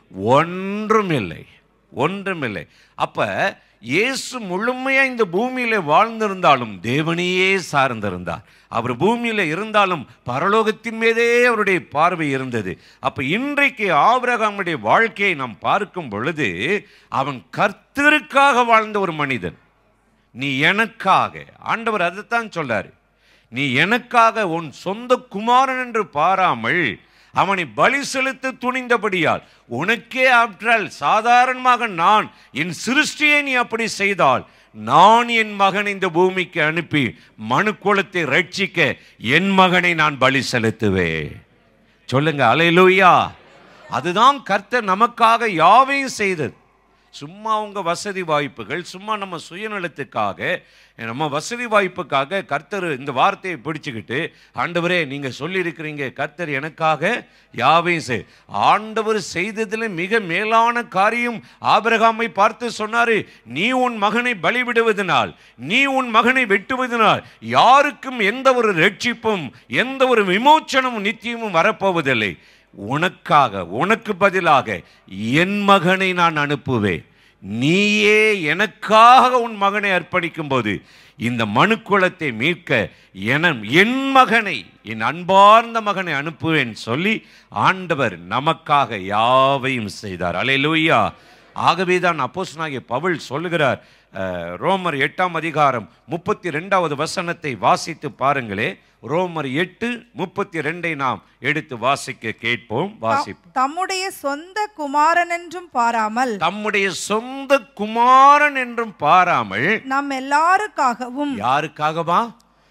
ஒன்றுமில்லை ஒன்றுமில்லை அப்ப இயேசு முழுமையா இந்த பூமியில வாழ்ந்திருந்தாலும் தேவனையே சார்ந்திருந்தார் அவர் பூமியில இருந்தாலும் பரலோகத்தின் மீதே அவருடைய பார்வை இருந்தது அப்ப இன்றைக்கு ஆபிரகாமுடைய வாழ்க்கையை நாம் பார்க்கும் பொழுது அவன் கர்த்தருக்காக வாழ்ந்த ஒரு மனிதன் நீ எனக்காக ஆண்டவர் அதைத்தான் சொல்றாரு நீ எனக்காக உன் சொந்த குமாரன் என்று பாராமல் அவனை பலி செலுத்த துணிந்தபடியால் உனக்கே ஆற்றால் சாதாரணமாக நான் என் சிருஷ்டியை நீ அப்படி செய்தால் நான் என் மகனை இந்த பூமிக்கு அனுப்பி மனு குலத்தை ரட்சிக்க என் மகனை நான் பலி செலுத்துவேன் சொல்லுங்க அலையிலூயா அதுதான் கர்த்தர் நமக்காக யாவையும் செய்தது சும்மா உங்க வசதி வாய்ப்புகள் சும்மா நம்ம சுயநலத்துக்காக நம்ம வசதி வாய்ப்புக்காக கர்த்தர் இந்த வார்த்தையை பிடிச்சுக்கிட்டு ஆண்டவரே நீங்க சொல்லியிருக்கிறீங்க கர்த்தர் எனக்காக யாவையும் செய் ஆண்டவர் செய்ததில் மிக மேலான காரியம் ஆபிரகாமை பார்த்து சொன்னாரு நீ உன் மகனை பலிவிடுவதனால் நீ உன் மகனை வெட்டுவதனால் யாருக்கும் எந்த ஒரு ரட்சிப்பும் எந்த ஒரு விமோச்சனமும் நித்தியமும் வரப்போவதில்லை உனக்காக உனக்கு பதிலாக என் மகனை நான் அனுப்புவேன் நீயே எனக்காக உன் மகனை அர்ப்பணிக்கும் போது இந்த மனுக்குலத்தை மீட்க என என் மகனை என் அன்பார்ந்த மகனை அனுப்புவேன் சொல்லி ஆண்டவர் நமக்காக யாவையும் செய்தார் அலையிலூயா ஆகவேதான் அப்போஸ்தலனாகிய பவுல் சொல்லுகிறார் அஹ், ரோமர் எட்டாம் அதிகாரம் முப்பத்தி ரெண்டாவது வசனத்தை வாசித்து பாருங்களே ரோமர் எட்டு முப்பத்தி ரெண்டை நாம் எடுத்து வாசிக்க கேட்போம் வாசிப்போம் தம்முடைய சொந்த குமாரன் என்றும் பாராமல் தம்முடைய சொந்த குமாரன் என்றும் பாராமல் நம் எல்லாருக்காகவும் யாருக்காகவா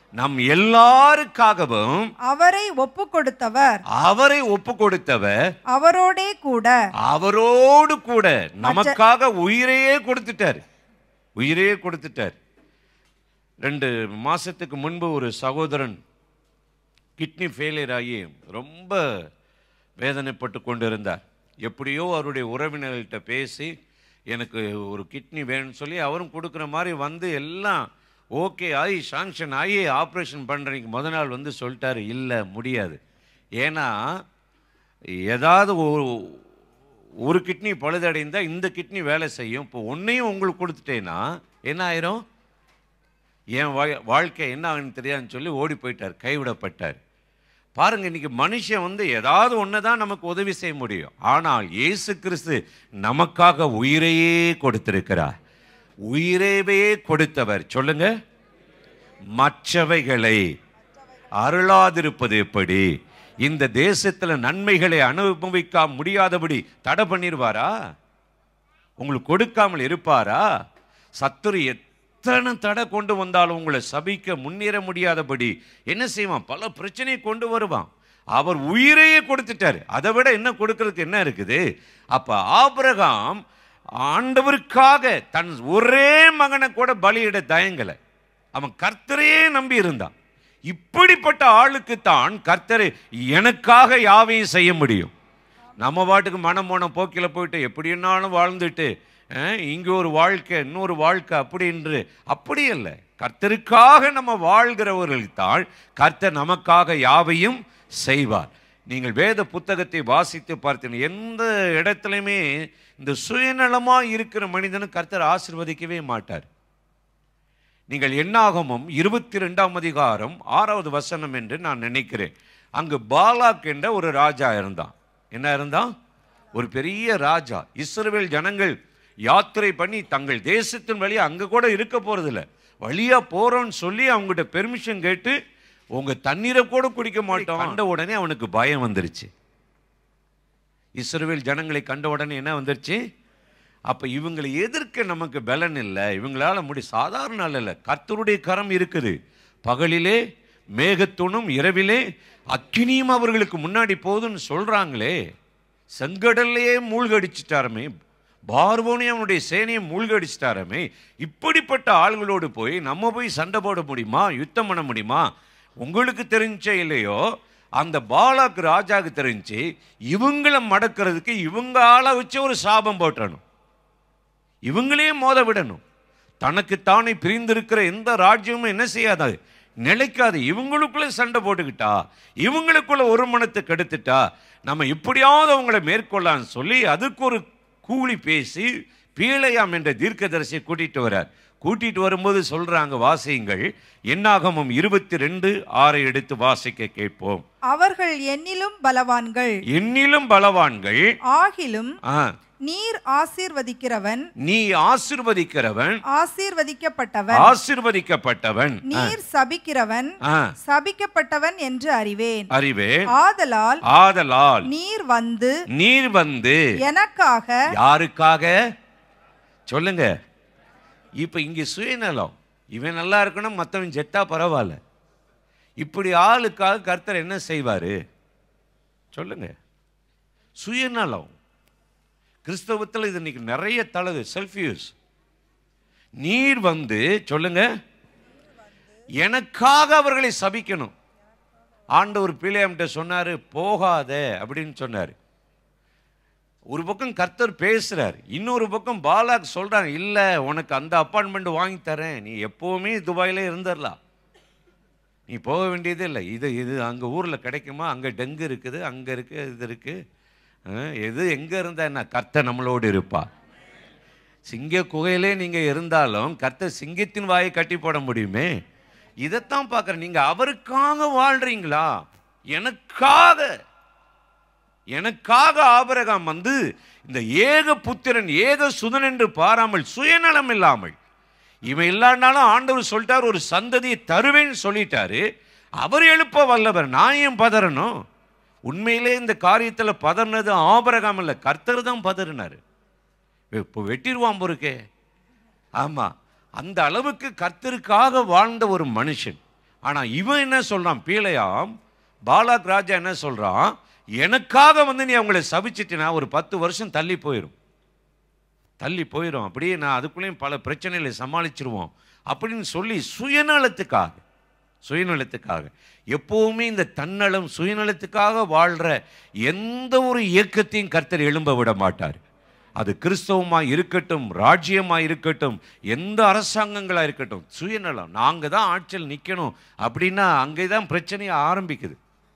நம் எல்லாருக்காகவும் அவரை ஒப்பு கொடுத்தவர் அவரை ஒப்பு கொடுத்தவர் அவரோடே கூட அவரோடு கூட நமக்காக உயிரையே கொடுத்துட்டார் உயிரையே கொடுத்துட்டார் ரெண்டு மாசத்துக்கு முன்பு ஒரு சகோதரன் கிட்னி ஃபெயிலியர் ஆகி ரொம்ப வேதனைப்பட்டு கொண்டிருந்தார் எப்படியோ அவருடைய உறவினர்கள்ட்ட பேசி எனக்கு ஒரு கிட்னி வேணும்னு சொல்லி அவரும் கொடுக்குற மாதிரி வந்து எல்லாம் ஓகே ஆகி சாங்ஷன் ஆகி ஆப்ரேஷன் பண்ணுறீங்க முத நாள் வந்து சொல்லிட்டாரு இல்லை முடியாது ஏன்னா ஏதாவது ஒரு ஒரு கிட்னி பழுதடைந்தால் இந்த கிட்னி வேலை செய்யும் இப்போ ஒன்றையும் உங்களுக்கு கொடுத்துட்டேன்னா என்ன ஆயிரும் என் வா- வாழ்க்கை என்ன ஆகுன்னு தெரியாதுன்னு சொல்லி ஓடி போயிட்டார் கைவிடப்பட்டார் பாருங்க இன்னைக்கு மனுஷன் வந்து ஏதாவது ஒன்று தான் நமக்கு உதவி செய்ய முடியும் ஆனால் இயேசு கிறிஸ்து நமக்காக உயிரையே கொடுத்திருக்கிறார் உயிரையே கொடுத்தவர் சொல்லுங்க மற்றவைகளை அருளாதிருப்பது எப்படி இந்த தேசத்துல நன்மைகளை அனுபவிக்க முடியாதபடி தடை பண்ணிடுவாரா உங்களுக்கு கொடுக்காமல் இருப்பாரா சத்துரு எத்தனை தடை கொண்டு வந்தாலும் உங்களை சபிக்க முன்னேற முடியாதபடி என்ன செய்வான் பல பிரச்சனையை கொண்டு வருவான் அவர் உயிரையே கொடுத்துட்டாரு அதை விட என்ன கொடுக்கறதுக்கு என்ன இருக்குது அப்ப ஆபிரகாம் ஆண்டவருக்காக தன் ஒரே மகனை கூட பலியிட தயங்கலை அவன் கர்த்தரையே நம்பி இருந்தான் இப்படிப்பட்ட ஆளுக்கு தான் கர்த்தரை எனக்காக யாவையும் செய்ய முடியும் நம்ம பாட்டுக்கு மனம் போன போக்கில் போயிட்டு எப்படின்னாலும் வாழ்ந்துட்டு அஹ், இங்கே ஒரு வாழ்க்கை இன்னொரு வாழ்க்கை அப்படின்று அப்படி இல்லை கர்த்தருக்காக நம்ம வாழ்கிறவர்களுக்கு தான் கர்த்தர் நமக்காக யாவையும் செய்வார் நீங்கள் வேத புத்தகத்தை வாசித்து பார்த்தீங்க எந்த இடத்துலையுமே இந்த சுயநலமாக இருக்கிற மனிதனை கர்த்தர் ஆசீர்வதிக்கவே மாட்டார் நீங்கள் எண்ணாகமும் இருபத்தி ரெண்டாம் அதிகாரம் ஆறாவது வசனம் என்று நான் நினைக்கிறேன் அங்கு பாலாக் என்ற ஒரு ராஜா இருந்தான் என்ன இருந்தான் ஒரு பெரிய ராஜா இஸ்ரவேல் ஜனங்கள் யாத்திரை பண்ணி தங்கள் தேசத்தின் வழியா அங்க கூட இருக்க போறதில்ல வழியா போறோம்னு சொல்லி அவங்ககிட்ட பெர்மிஷன் கேட்டு உங்க தண்ணீரை கூட குடிக்க மாட்டோம் கண்ட உடனே அவனுக்கு பயம் வந்துருச்சு இஸ்ரவேல் ஜனங்களை கண்ட உடனே என்ன வந்துருச்சு அப்ப இவங்களை எதிர்க்க நமக்கு பலன் இல்லை இவங்களால முடி சாதாரண ஆள் இல்லை கர்த்தருடைய கரம் இருக்குது பகலிலே மேகத்துணும் இரவிலே அக்கினியும் அவர்களுக்கு முன்னாடி போகுதுன்னு சொல்றாங்களே செங்கடல்லையே மூழ்கடிச்சிட்டாரமே பார்வோனே அவனுடைய சேனையை மூழ்கடிச்சிட்டாரமே இப்படிப்பட்ட ஆள்களோடு போய் நம்ம போய் சண்டை போட முடியுமா யுத்தம் பண்ண முடியுமா உங்களுக்கு தெரிஞ்ச இல்லையோ அந்த பாலாக்கு ராஜாவுக்கு தெரிஞ்சு இவங்களை மடக்கிறதுக்கு இவங்க ஆளை வச்சு ஒரு சாபம் போட்டணும் இவங்களே மோத விடணும் தனக்குத்தானே பிரிந்திருக்கிற எந்த ராஜ்யமும் என்ன செய்யாது நிலைக்காது இவங்களுக்குள்ள சண்டை போட்டுக்கிட்டா இவங்களுக்குள்ள ஒரு மனத்தை கெடுத்துட்டா நம்ம எப்படியாவது அவங்கள மேற்கொள்ளான்னு சொல்லி அதுக்கு ஒரு கூலி பேசி பீழையாம் என்ற தீர்க்கதரிசியை கூட்டிட்டு வரார் கூட்டிட்டு வரும்போது சொல்றாங்க வாசியுங்கள் என்னாகமும் இருபத்தி ரெண்டு ஆறை எடுத்து வாசிக்க கேட்போம் அவர்கள் என்னிலும் பலவான்கள் என்னிலும் பலவான்கள் ஆகிலும் ஆ, நீர் ஆசீர்வதிக்கிறவன் நீ ஆசிர்வதிக்கிறவன் ஆசீர்வதிக்கப்பட்டவன் ஆசிர்வதிக்கப்பட்டவன் ஆ, நீர் சபிக்கிறவன் ஆ, சபிக்கப்பட்டவன் என்று அறிவேன் அறிவே ஆதலால் ஆதலால் நீர் வந்து நீர் வந்து எனக்காக யாருக்காக சொல்லுங்க இப்ப இங்க சுயநலம் இவன் நல்லா இருக்கணும் மற்றவன் ஜெத்தா பரவாயில்ல இப்படி ஆளுக்காக கர்த்தர் என்ன செய்வாரு சொல்லுங்க சுயநலம் கிறிஸ்தவத்தில் இது இன்னைக்கு நிறைய தலகு செல்ஃபியூஸ் நீர் வந்து சொல்லுங்க எனக்காக அவர்களை சபிக்கணும் ஆண்டவர் பிள்ளையம்கிட்ட சொன்னாரு போகாத அப்படின்னு சொன்னார் ஒரு பக்கம் கர்த்தர் பேசுறார் இன்னொரு பக்கம் பாலாக் சொல்றாங்க இல்ல உனக்கு அந்த அப்பார்ட்மெண்ட் வாங்கி தரேன் நீ எப்பவுமே துபாயிலே இருந்துடலாம் நீ போக வேண்டியதே இல்லை இது இது அங்க ஊர்ல கிடைக்குமா அங்க டெங்கு இருக்குது அங்க இருக்கு இது இருக்கு அஹ், எது எங்க இருந்தா என்ன கர்த்தர் நம்மளோடு இருப்பா சிங்க குகையிலே நீங்க இருந்தாலும் கர்த்தர் சிங்கத்தின் வாயை கட்டி போட முடியுமே இதைத்தான் பார்க்குறேன் நீங்க அவருக்காக வாழ்றீங்களா எனக்காக எனக்காக ஆபிரகாம் வந்து இந்த ஏக புத்திரன் ஏக சுதன் என்று பாராமல் சுயநலம் இல்லாமல் இவன் இல்லாண்டாலும் ஆண்டவர் சொல்லிட்டார் ஒரு சந்ததியை தருவேன்னு சொல்லிட்டாரு அவர் எழுப்ப வல்லவர் நான் ஏன் பதறணும் உண்மையிலே இந்த காரியத்தில் பதறினது ஆபரகம் இல்லை கர்த்தர் தான் பதறினார் இப்போ வெட்டிடுவான் பொறுக்கே ஆமாம் அந்த அளவுக்கு கர்த்தருக்காக வாழ்ந்த ஒரு மனுஷன் ஆனா இவன் என்ன சொல்றான் பீலையாம் பாலாக் ராஜா என்ன சொல்றான் எனக்காக வந்து நீ அவங்களை சபிச்சிட்டினா ஒரு பத்து வருஷம் தள்ளி போயிடும் தள்ளி போயிடும் அப்படியே நான் அதுக்குள்ளேயும் பல பிரச்சனைகளை சமாளிச்சிருவோம் அப்படின்னு சொல்லி சுயநலத்துக்காக சுயநலத்துக்காக எப்பவுமே இந்த தன்னலம் சுயநலத்துக்காக வாழ்ற எந்த ஒரு இயக்கத்தையும் கர்த்தர் எழும்ப விட மாட்டார் அது கிறிஸ்தவமா இருக்கட்டும் ராஜ்யமா இருக்கட்டும் எந்த அரசாங்கங்களா இருக்கட்டும் சுயநலம் நாங்க தான் ஆட்சியில் நிக்கணும் அப்படின்னா அங்கே தான் பிரச்சனையை ஆரம்பிக்குது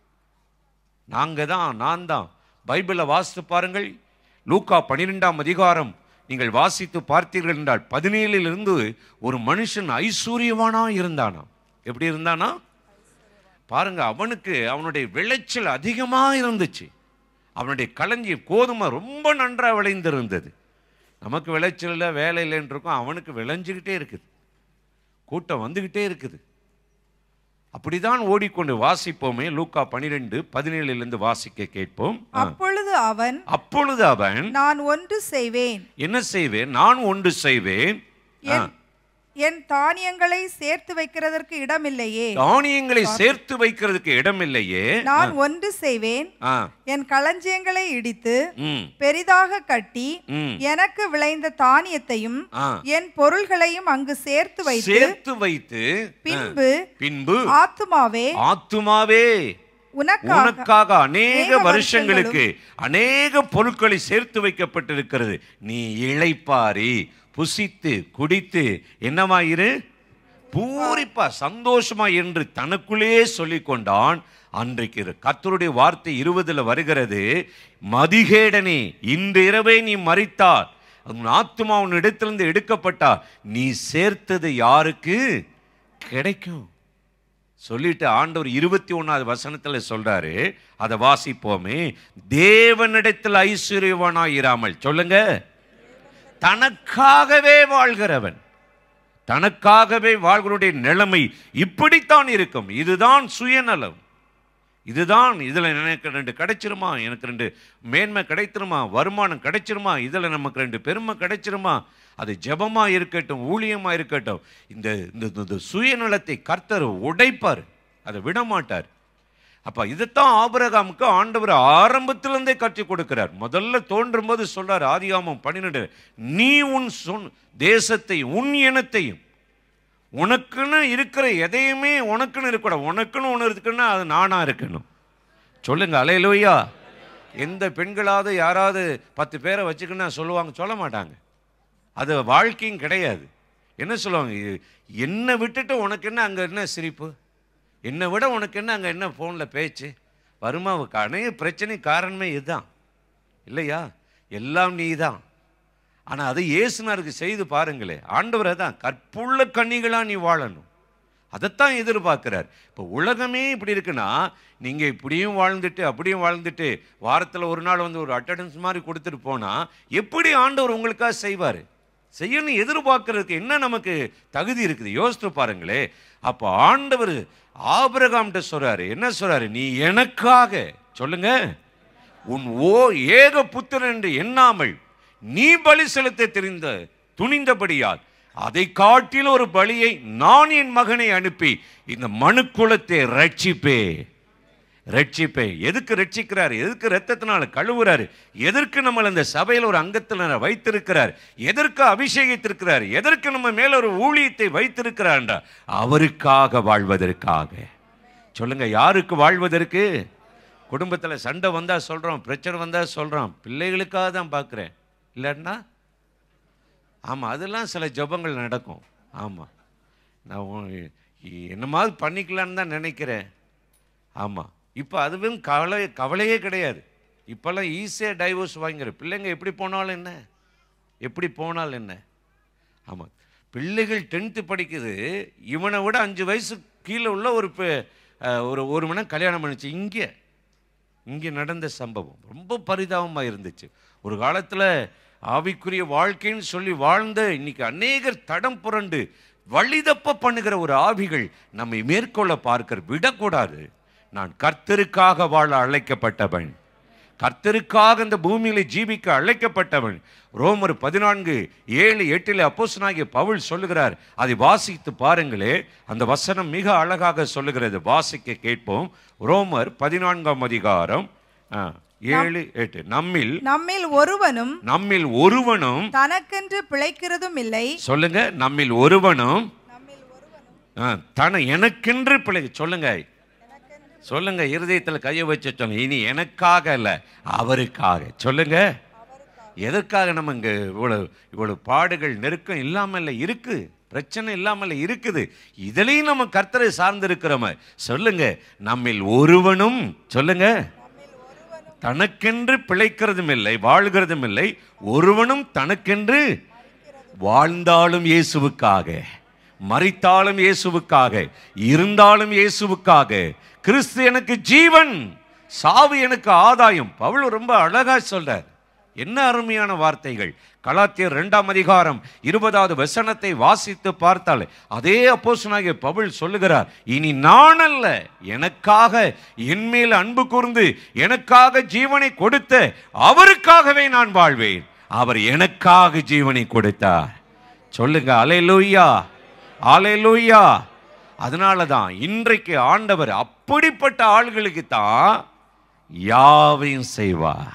நாங்க தான் நான் தான் பைபிளை வாசித்து பாருங்கள் லூக்கா பன்னிரெண்டாம் அதிகாரம் நீங்கள் வாசித்து பார்த்தீர்கள் என்றால் பதினேழிலிருந்து ஒரு மனுஷன் ஐஸ்வர்யவானா இருந்தானா எப்படி இருந்தானா பாருங்க அவனுக்கு அவனுடைய விளைச்சல் அதிகமா இருந்துச்சு அவனுடைய களஞ்சி கோதுமை ரொம்ப நன்றா விளைந்திருந்தது நமக்கு விளைச்சல் இல்லை வேலை இல்லைன்னு இருக்கும் அவனுக்கு விளைஞ்சுக்கிட்டே இருக்குது கூட்டம் வந்துக்கிட்டே இருக்குது அப்படிதான் ஓடிக்கொண்டு வாசிப்போமே லூக்கா பனிரெண்டு பதினேழுலேருந்து வாசிக்க கேட்போம் ஆ. அப்பொழுது அவன் அப்பொழுது அவன் நான் ஒன்று செய்வேன் என்ன செய்வேன் நான் ஒன்று செய்வேன் ஆ. என் என் தானியங்களை சேர்த்து வைக்கிறதற்கு இடமில்லையே தானியங்களை சேர்த்து வைக்கிறதுக்கு இடமில்லையே நான் ஒன்று செய்வேன் ஆ என் களஞ்சியங்களை இடித்து ம் பெரிதாக கட்டி ம் எனக்கு விளைந்த தானியத்தையும் ஆ என் பொருள்களையும் அங்கு சேர்த்து வைத்து சேர்த்து வைத்து பின்பு பின்பு ஆத்துமாவே ஆத்துமாவே உனக்காக உனக்காக அநேக அநேக வருஷங்களுக்கு அநேக பொருட்களை சேர்த்து வைக்கப்பட்டிருக்கிறது நீ இளைப்பாரி புசித்து குடித்து என்னமாயிரு பூரிப்பா சந்தோஷமா என்று தனக்குள்ளே சொல்லிக் கொண்டான் அன்றைக்கு இரு- கர்த்தருடைய வார்த்தை இருபதுல வருகிறது மதிகேடனே இன்று இரவே நீ மறித்தார் உன் ஆத்துமா உன் இடத்திலிருந்து எடுக்கப்பட்டா நீ சேர்த்தது யாருக்கு கிடைக்கும் சொல்லிட்டு ஆண்டவர் இருபத்தி ஒன்றாவது வசனத்துல சொல்றாரு அதை வாசிப்போமே தேவனிடத்தில் ஐஸ்வர்யவானாயிராமல் சொல்லுங்க தனக்காகவே வாழ்கிறவன் தனக்காகவே வாழ்களுடைய நிலைமை இப்படித்தான் இருக்கும் இதுதான் சுயநலம் இதுதான் இதில் எனக்கு ரெண்டு கிடைச்சிருமா எனக்கு ரெண்டு மேன்மை கிடைத்திருமா வருமானம் கிடைச்சிருமா இதில் நமக்கு ரெண்டு பெருமை கிடைச்சிருமா அது ஜெபமா இருக்கட்டும் ஊழியமா இருக்கட்டும் இந்த இந்த இந்த சுயநலத்தை கர்த்தர் உடைப்பார் அதை விட மாட்டார் அப்ப இதைத்தான் ஆபிரகாமுக்கு ஆண்டவர் ஆரம்பத்திலிருந்தே கற்றுக் கொடுக்கிறார் முதல்ல தோன்றும் போது சொல்றார் ஆதிகாமம் பன்னிரெண்டு நீ உன் சொன் தேசத்தை உன் இனத்தையும் உனக்குன்னு இருக்கிற எதையுமே உனக்குன்னு இருக்கக்கூடாது உனக்குன்னு ஒன்று இருக்குன்னா அது நானா இருக்கணும் சொல்லுங்க அலையிலோயா எந்த பெண்களாவது யாராவது பத்து பேரை வச்சுக்கின்னா சொல்லுவாங்க சொல்ல மாட்டாங்க அது வாழ்க்கையும் கிடையாது என்ன சொல்லுவாங்க இ- என்னை விட்டுட்டு உனக்கு என்ன அங்கே என்ன சிரிப்பு என்னை விட உனக்கு என்ன அங்கே என்ன ஃபோனில் பேச்சு வருமாவுக்கு அநேக பிரச்சனை காரணமே இதுதான் இல்லையா எல்லாம் நீ தான் ஆனால் அதை இயேசுனாருக்கு செய்து பாருங்களே ஆண்டவரை தான் கற்புள்ள கன்னிகளாக நீ வாழணும் அதைத்தான் எதிர்பார்க்கிறார் இப்போ உலகமே இப்படி இருக்குன்னா நீங்கள் இப்படியும் வாழ்ந்துட்டு அப்படியும் வாழ்ந்துட்டு வாரத்தில் ஒரு நாள் வந்து ஒரு அட்டண்டன்ஸ் மாதிரி கொடுத்துட்டு போனால் எப்படி ஆண்டவர் உங்களுக்காக செய்வார் செய்யணும் எதிர்பார்க்கறதுக்கு என்ன நமக்கு தகுதி இருக்குது யோசித்து பாருங்களே அப்போ ஆண்டவர் ஆபிரகாம்கிட்ட சொல்றாரு என்ன சொல்றாரு நீ எனக்காக சொல்லுங்க உன் ஓ ஏக புத்திரன் என்று எண்ணாமல் நீ பலி செலுத்த தெரிந்த துணிந்தபடியால் அதை காட்டில் ஒரு பலியை நான் என் மகனை அனுப்பி இந்த மனுக்குலத்தை ரட்சிப்பே ரட்சிப்பே எதுக்கு ரட்சிக்கிறார் எதுக்கு ரத்தத்தினால கழுவுறாரு எதற்கு நம்மளை இந்த சபையில் ஒரு அங்கத்தில் வைத்திருக்கிறார் எதற்கு அபிஷேகித்திருக்கிறார் எதற்கு நம்ம மேல ஒரு ஊழியத்தை வைத்திருக்கிறார்ன்றா அவருக்காக வாழ்வதற்காக சொல்லுங்க யாருக்கு வாழ்வதற்கு குடும்பத்தில் சண்டை வந்தா சொல்றோம் பிரச்சனை வந்தா சொல்றோம் பிள்ளைகளுக்காக தான் பார்க்குறேன் இல்லைன்னா ஆமாம் அதெல்லாம் சில ஜெபங்கள் நடக்கும் ஆமாம் நான் உன்- என்னமாவது பண்ணிக்கலான்னு தான் நினைக்கிறேன் ஆமாம் இப்போ அதுவும் கவலை கவலையே கிடையாது இப்போல்லாம் ஈஸியாக டைவோர்ஸ் வாங்கிற பிள்ளைங்க எப்படி போனாலும் என்ன எப்படி போனால் என்ன ஆமாம் பிள்ளைகள் டென்த்து படிக்குது இவனை விட அஞ்சு வயசு கீழே உள்ள ஒரு பெ- அஹ், ஒரு ஒரு மணி நேரம் கல்யாணம் பண்ணிச்சு இங்கே இங்கே நடந்த சம்பவம் ரொம்ப பரிதாபமாக இருந்துச்சு ஒரு காலத்தில் ஆவிக்குரிய வாழ்க்கைன்னு சொல்லி வாழ்ந்த இன்னைக்கு அநேகர் தடம் புரண்டு வழிதப்ப பண்ணுகிற ஒரு ஆவிகள் நம்மை மேற்கொள்ள பார்க்கிற விடக்கூடாது நான் கர்த்தருக்காக வாழ அழைக்கப்பட்டவன் கர்த்தருக்காக இந்த பூமியில ஜீவிக்க அழைக்கப்பட்டவன் ரோமர் பதினான்கு ஏழு எட்டில் அப்போஸ்தலனாகிய பவுல் சொல்லுகிறார் அதை வாசித்து பாருங்களே அந்த வசனம் மிக அழகாக சொல்லுகிறது வாசிக்க கேட்போம் ரோமர் பதினான்காம் அதிகாரம் ஆ, ஏழு எட்டு நம்மில் நம்மில் ஒருவனும் நம்மில் ஒருவனும் தனக்கென்று பிழைக்கிறதும் இல்லை சொல்லுங்க நம்மில் ஒருவனும் ஆ, தன எனக்கென்று பிழை சொல்லுங்க சொல்லுங்க இருதயத்துல கையை வச்சு சொல்லுங்க இனி எனக்காக அல்ல அவருக்காக சொல்லுங்க எதற்காக நம்ம இங்க இவ்வளவு இவ்வளவு பாடுகள் நெருக்கம் இல்லாமல் இருக்கு பிரச்சனை இல்லாமல் இருக்குது இதுலயும் நம்ம கர்த்தரை சார்ந்து இருக்கிறோம சொல்லுங்க நம்மில் ஒருவனும் சொல்லுங்க தனக்கென்று பிழைக்கிறதும் இல்லை வாழ்கிறதும் இல்லை ஒருவனும் தனக்கென்று வாழ்ந்தாலும் இயேசுவுக்காக மரித்தாலும் இயேசுவுக்காக இருந்தாலும் இயேசுவுக்காக கிறிஸ்து எனக்கு ஜீவன் சாவு எனக்கு ஆதாயம் பவுல் ரொம்ப அழகா சொல்றார் என்ன அருமையான வார்த்தைகள் கலாத்தியர் இரண்டாம் அதிகாரம் இருபதாவது வசனத்தை வாசித்து பார்த்தால் அதே அப்போஸ்தலனாகிய பவுல் சொல்லுகிறார் இனி நான் அல்ல எனக்காக என்மேல் அன்பு கூர்ந்து எனக்காக ஜீவனை கொடுத்த அவருக்காகவே நான் வாழ்வேன் அவர் எனக்காக ஜீவனை கொடுத்தார் சொல்லுங்க அலையலூயா அலையலூயா அதனால தான் இன்றைக்கு ஆண்டவர் அப்படிப்பட்ட ஆள்களுக்கு தான் யாவையும் செய்வார்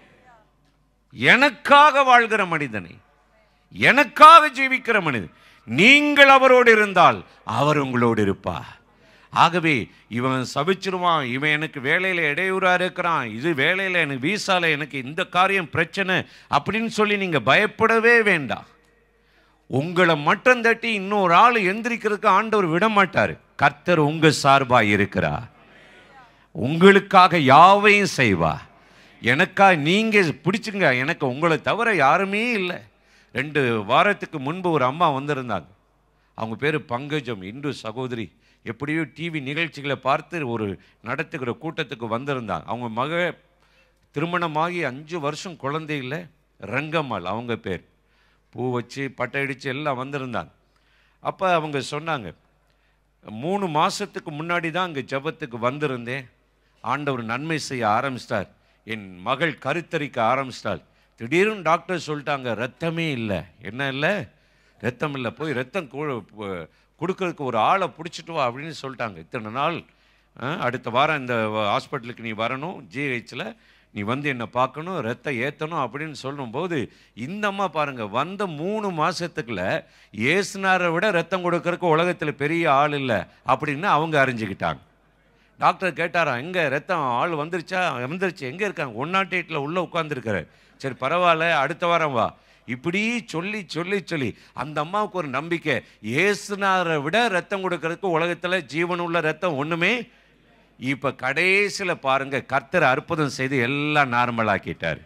எனக்காக வாழ்கிற மனிதனை எனக்காக ஜீவிக்கிற மனிதன் நீங்கள் அவரோடு இருந்தால் அவர் உங்களோடு இருப்பார் ஆகவே இவன் சபிச்சிருவான் இவன் எனக்கு வேலையில் இடையூறா இருக்கிறான் இது வேலையில் எனக்கு வீசால எனக்கு இந்த காரியம் பிரச்சனை அப்படின்னு சொல்லி நீங்கள் பயப்படவே வேண்டாம் உங்களை மட்டும் தட்டி இன்னொரு ஆள் எந்திரிக்கிறதுக்கு ஆண்டவர் விட மாட்டார் கர்த்தர் உங்க சார்பாக இருக்கிறார் உங்களுக்காக யாவையும் செய்வா எனக்கா நீங்க பிடிச்சுங்க எனக்கு உங்களை தவிர யாருமே இல்லை ரெண்டு வாரத்துக்கு முன்பு ஒரு அம்மா வந்திருந்தாங்க அவங்க பேர் பங்கஜம் இந்து சகோதரி எப்படியோ டிவி நிகழ்ச்சிகளை பார்த்து ஒரு நடத்துகிற கூட்டத்துக்கு வந்திருந்தாங்க அவங்க மக திருமணமாகி அஞ்சு வருஷம் குழந்தை இல்லை ரங்கம்மாள் அவங்க பேர் பூ வச்சு பட்டை அடித்து எல்லாம் வந்திருந்தாங்க அப்போ அவங்க சொன்னாங்க மூணு மாதத்துக்கு முன்னாடி தான் அங்கே ஜெபத்துக்கு வந்திருந்தேன் ஆண்டவர் நன்மை செய்ய ஆரம்பிச்சிட்டார் என் மகள் கருத்தரிக்க ஆரம்பிச்சிட்டாள் திடீர்னு டாக்டர் சொல்லிட்டாங்க ரத்தமே இல்லை என்ன இல்லை ரத்தம் இல்லை போய் ரத்தம் கு- பு- கொடுக்கறதுக்கு ஒரு ஆளை பிடிச்சிட்டு வா அப்படின்னு சொல்லிட்டாங்க இத்தனை நாள் ஆ, அடுத்த வாரம் இந்த ஹாஸ்பிட்டலுக்கு நீ வரணும் ஜிஹெச்சில் நீ வந்து என்னை பார்க்கணும் ரத்தம் ஏற்றணும் அப்படின்னு சொல்லும்போது இந்த அம்மா பாருங்க வந்த மூணு மாசத்துக்குள்ள ஏசுனாரை விட ரத்தம் கொடுக்கறதுக்கு உலகத்தில் பெரிய ஆள் இல்லை அப்படின்னு அவங்க அறிஞ்சுக்கிட்டாங்க டாக்டர் கேட்டாராம் எங்கே ரத்தம் ஆள் வந்துருச்சா வந்துருச்சு எங்கே இருக்காங்க ஒன் நாட் எயிட்டில் உள்ளே உட்காந்துருக்காரு சரி பரவாயில்ல அடுத்த வாரம் வா இப்படி சொல்லி சொல்லி சொல்லி அந்த அம்மாவுக்கு ஒரு நம்பிக்கை ஏசுனாரை விட ரத்தம் கொடுக்கறதுக்கு உலகத்தில் ஜீவனுள்ள ரத்தம் ஒன்றுமே இப்போ கடைசியில் பாருங்க கர்த்தர் அற்புதம் செய்து எல்லாம் நார்மல் ஆக்கிட்டார்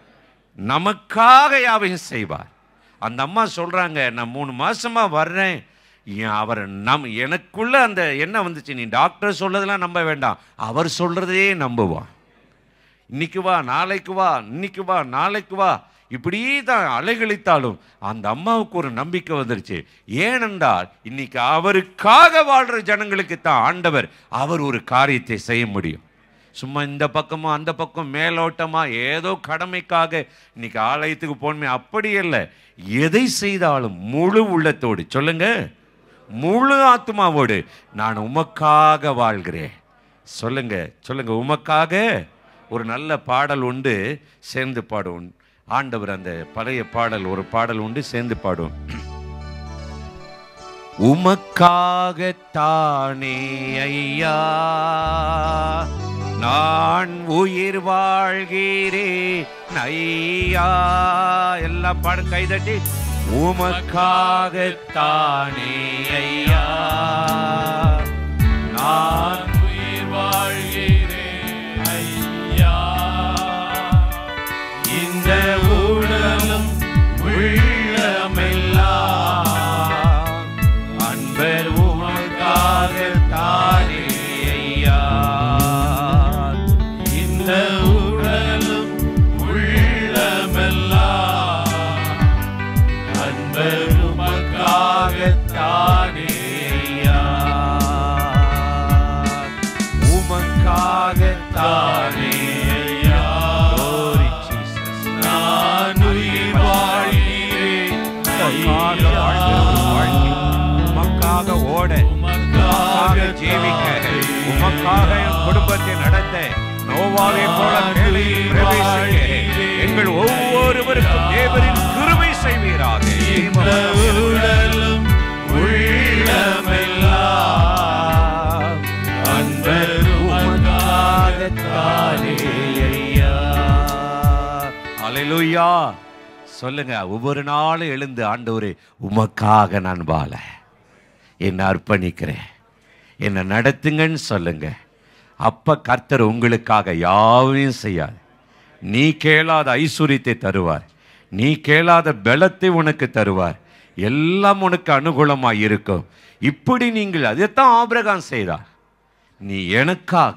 நமக்காக யாவையும் செய்வார் அந்த அம்மா சொல்றாங்க நான் மூணு மாசமா வர்றேன் ஏன் அவர் நம் எனக்குள்ள அந்த என்ன வந்துச்சு நீ டாக்டர் சொல்றதெல்லாம் நம்ப வேண்டாம் அவர் சொல்றதையே நம்புவான் இன்னைக்கு வா நாளைக்கு வா இன்னைக்கு வா நாளைக்கு வா இப்படி தான் அலைகழித்தாலும் அந்த அம்மாவுக்கு ஒரு நம்பிக்கை வந்துருச்சு ஏனென்றால் இன்னைக்கு அவருக்காக வாழ்ற ஜனங்களுக்கு தான் ஆண்டவர் அவர் ஒரு காரியத்தை செய்ய முடியும் சும்மா இந்த பக்கமோ அந்த பக்கம் மேலோட்டமா ஏதோ கடமைக்காக இன்னைக்கு ஆலயத்துக்கு போகணுமே அப்படி இல்லை எதை செய்தாலும் முழு உள்ளத்தோடு சொல்லுங்க முழு ஆத்மாவோடு நான் உமக்காக வாழ்கிறேன் சொல்லுங்க சொல்லுங்க உமக்காக ஒரு நல்ல பாடல் உண்டு சேர்ந்து பாடுவோம் ஆண்டவர் அந்த பழைய பாடல் ஒரு பாடல் உண்டு சேர்ந்து பாடுவோம் உமக்காகத்தானே ஐயா நான் உயிர் வாழ்கிறேன் ஐயா எல்லாம் பாடும் கைதட்டி உமக்காகத்தானே ஐயா நான் உயிர் வாழ்கிறேன் ஐயா இந்த உடலும் உள்ளமெல்லாம் அன்பர் உமக்காகத்தானே ஐயா இந்த உடலும் உள்ளமெல்லாம் அன்பர் உமக்காகத்தானே ஐயா ஓட உமக்காக ஜீவிக்க உமக்காக என் குடும்பத்தை நடத்த நோவாவை போல மேலே பிரவேசிக்க எங்கள் ஒவ்வொருவருக்கும் தேவரின் கிருபை செய்வீராக இந்த உடலும் உள்ளமெல்லாம் அன்பர் உமக்காகத்தானே ஐயா அலையிலுயா சொல்லுங்க ஒவ்வொரு நாளும் எழுந்து ஆண்டவரே உமக்காக நான் வாழ என்னை அர்ப்பணிக்கிறேன் என்னை நடத்துங்கன்னு சொல்லுங்க அப்ப கர்த்தர் உங்களுக்காக யாவையும் செய்யாது நீ கேளாத ஐஸ்வர்யத்தை தருவார் நீ கேளாத பலத்தை உனக்கு தருவார் எல்லாம் உனக்கு அனுகூலமாக இருக்கும் இப்படி நீங்கள் அதைத்தான் ஆபிரகாம் செய்தார் நீ எனக்காக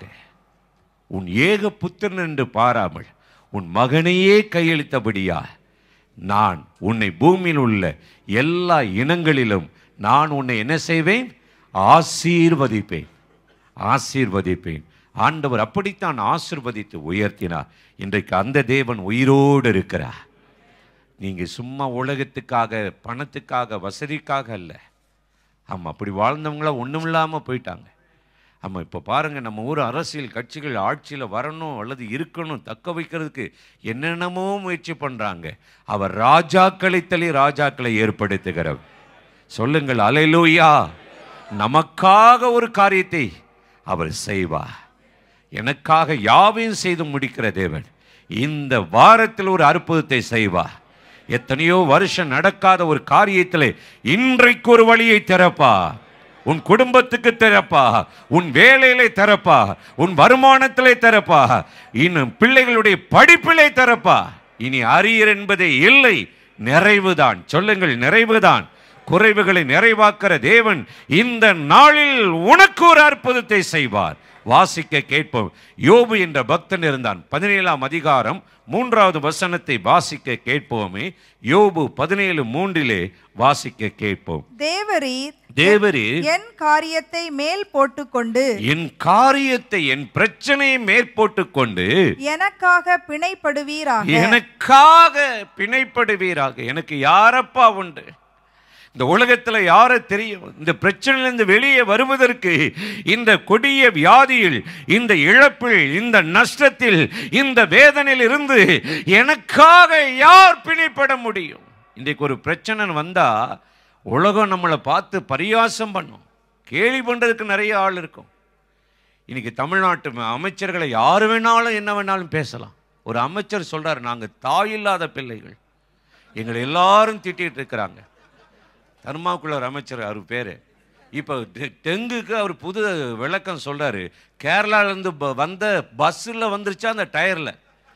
உன் ஏக புத்திரன் என்று பாராமல் உன் மகனையே கையளித்தபடியா நான் உன்னை பூமியில் உள்ள எல்லா இனங்களிலும் நான் உன்னை என்ன செய்வேன் ஆசீர்வதிப்பேன் ஆசீர்வதிப்பேன் ஆண்டவர் அப்படித்தான் ஆசீர்வதித்து உயர்த்தினார் இன்றைக்கு அந்த தேவன் உயிரோடு இருக்கிறார் நீங்கள் சும்மா உலகத்துக்காக பணத்துக்காக வசதிக்காக அல்ல ஆமாம் அப்படி வாழ்ந்தவங்கள ஒன்றும் இல்லாமல் போயிட்டாங்க ஆமாம் இப்போ பாருங்கள் நம்ம ஊர் அரசியல் கட்சிகள் ஆட்சியில் வரணும் அல்லது இருக்கணும் தக்க வைக்கிறதுக்கு என்னென்னமோ முயற்சி பண்ணுறாங்க அவர் ராஜாக்களை தள்ளி ராஜாக்களை ஏற்படுத்துகிறவர் சொல்லுங்கள் அலையிலூயா நமக்காக ஒரு காரியத்தை அவர் செய்வார் எனக்காக யாவையும் செய்து முடிக்கிற தேவன் இந்த வாரத்தில் ஒரு அற்புதத்தை செய்வார் எத்தனையோ வருஷம் நடக்காத ஒரு காரியத்திலே இன்றைக்கு ஒரு வழியை திறப்பா உன் குடும்பத்துக்கு திறப்பா உன் வேலையிலே திறப்பா உன் வருமானத்திலே திறப்பா இன்னும் பிள்ளைகளுடைய படிப்பிலே திறப்பா இனி அரியர் என்பதே இல்லை நிறைவுதான் சொல்லுங்கள் நிறைவுதான் குறைவுகளை நிறைவாக்குற தேவன் இந்த நாளில் உனக்கு ஒரு அற்புதத்தை செய்வார் வாசிக்க கேட்போம் யோபு என்ற பக்தன் இருந்தான் பதினேழாம் அதிகாரம் மூன்றாவது வசனத்தை வாசிக்க கேட்போமே யோபு பதினேழு மூன்றிலே வாசிக்க கேட்போம் தேவரீர் தேவரீர் என் காரியத்தை மேல் போட்டுக்கொண்டு என் காரியத்தை என் பிரச்சனையை மேற்போட்டுக் கொண்டு எனக்காக பிணைப்படுவீராக எனக்காக பிணைப்படுவீராக எனக்கு யாரப்பா உண்டு இந்த உலகத்தில் யார தெரியும் இந்த பிரச்சனையிலிருந்து வெளியே வருவதற்கு இந்த கொடிய வியாதியில் இந்த இழப்பில் இந்த நஷ்டத்தில் இந்த வேதனையில் இருந்து எனக்காக யார் பிணைப்பட முடியும் இன்றைக்கு ஒரு பிரச்சனை வந்தா உலகம் நம்மளை பார்த்து பரியாசம் பண்ணும் கேலி பண்ணுறதுக்கு நிறைய ஆள் இருக்கும் இன்னைக்கு தமிழ்நாட்டு ம- அமைச்சர்களை யார் வேணாலும் என்ன வேணாலும் பேசலாம் ஒரு அமைச்சர் சொல்றாரு நாங்கள் தாயில்லாத பிள்ளைகள் எங்களை எல்லாரும் திட்டிட்டு இருக்கிறாங்க தர்மாக்குள்ளர் அமைச்சர் அவர் பேர் இப்போ டெ- டெங்குக்கு அவர் புது விளக்கம் சொல்றாரு கேரளாலேருந்து வந்த பஸ்ஸில் வந்துருச்சா அந்த டயரில்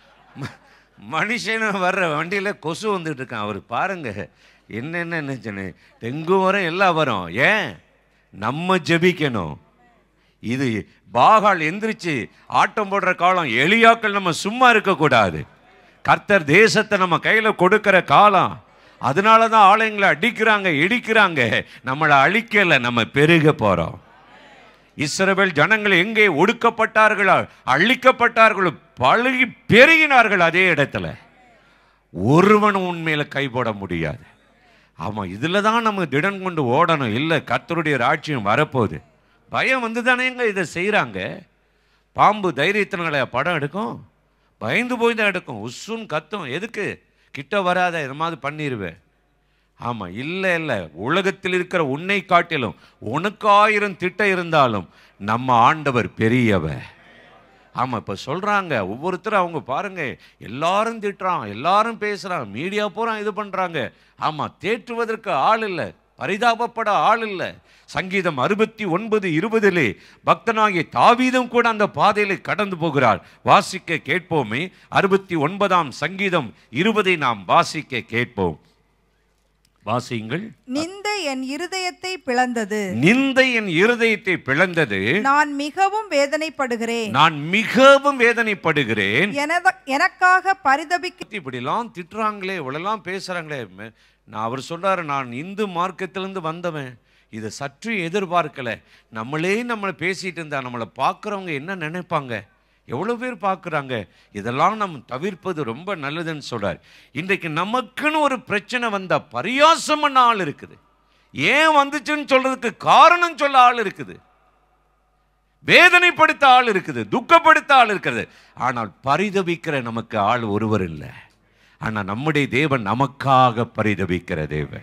மனுஷன வர்ற வண்டியில் கொசு வந்துட்டு இருக்கான் அவர் பாருங்க என்னென்ன நினைச்சேன்னு டெங்கு வரும் எல்லாம் வரும் ஏன் நம்ம ஜெபிக்கணும் இது பாகால் எந்திரிச்சு ஆட்டம் போடுற காலம் எளியாக்கள் நம்ம சும்மா இருக்கக்கூடாது கர்த்தர் தேசத்தை நம்ம கையில் கொடுக்கிற காலம் அதனால தான் ஆலயங்களை அடிக்கிறாங்க இடிக்கிறாங்க நம்மளை அழிக்கல நம்ம பெருக போகிறோம் இஸ்ரவேல் ஜனங்கள் எங்கே ஒடுக்கப்பட்டார்களோ அழிக்கப்பட்டார்களோ பழகி பெருகினார்கள் அதே இடத்துல ஒருவனும் உண்மையில கை போட முடியாது ஆமாம் இதில் தான் நம்ம திடன் கொண்டு ஓடணும் இல்லை கர்த்தருடைய ராட்சியம் வரப்போகுது பயம் வந்து தானேங்க இதை செய்கிறாங்க பாம்பு தைரியத்தினால படம் எடுக்கும் பயந்து போய் தான் எடுக்கும் உஸ்ஸுன்னு கத்தும் எதுக்கு கிட்ட வராத இது மாதிரி பண்ணிடுவேன் ஆமாம் இல்லை இல்லை உலகத்தில் இருக்கிற உன்னை காட்டிலும் உனக்கு ஆயிரம் திட்டம் இருந்தாலும் நம்ம ஆண்டவர் பெரியவர் ஆமாம் இப்போ சொல்கிறாங்க ஒவ்வொருத்தரும் அவங்க பாருங்க எல்லாரும் திட்டுறான் எல்லாரும் பேசுகிறான் மீடியா பூரா இது பண்ணுறாங்க ஆமாம் தேற்றுவதற்கு ஆள் இல்லை பரிதாபப்பட ஆள் இல்லை சங்கீதம் அறுபத்தி ஒன்பது இருபதிலே பக்தனாகிய தாவீதும் கூட அந்த பாதையிலே கடந்து போகிறார் வாசிக்க கேட்போமே அறுபத்தி ஒன்பதாம் சங்கீதம் இருபதை நாம் வாசிக்க கேட்போம் வாசியுங்கள் நிந்தை என் இருதயத்தை பிளந்தது நிந்தை என் இருதயத்தை பிளந்தது நான் மிகவும் வேதனைப்படுகிறேன் நான் மிகவும் வேதனைப்படுகிறேன் எனத- எனக்காக பரிதபிக்க இப்படிலாம் திட்டுறாங்களே இவ்வளெல்லாம் பேசுகிறாங்களே மெ- நான் அவர் சொல்றாரு நான் இந்து மார்க்கத்திலேருந்து வந்தவன் இதை சற்று எதிர்பார்க்கல நம்மளே நம்மளை பேசிட்டு இருந்தா நம்மளை பார்க்குறவங்க என்ன நினைப்பாங்க எவ்வளோ பேர் பார்க்குறாங்க இதெல்லாம் நம்ம தவிர்ப்பது ரொம்ப நல்லதுன்னு சொல்றார் இன்றைக்கு நமக்குன்னு ஒரு பிரச்சனை வந்தால் பரியாசம் பண்ண ஆள் இருக்குது ஏன் வந்துச்சுன்னு சொல்றதுக்கு காரணம் சொல்ல ஆள் இருக்குது வேதனைப்படுத்த ஆள் இருக்குது துக்கப்படுத்த ஆள் இருக்கிறது ஆனால் பரிதபிக்கிற நமக்கு ஆள் ஒருவர் இல்லை ஆனால் நம்முடைய தேவன் நமக்காக பரிதபிக்கிற தேவன்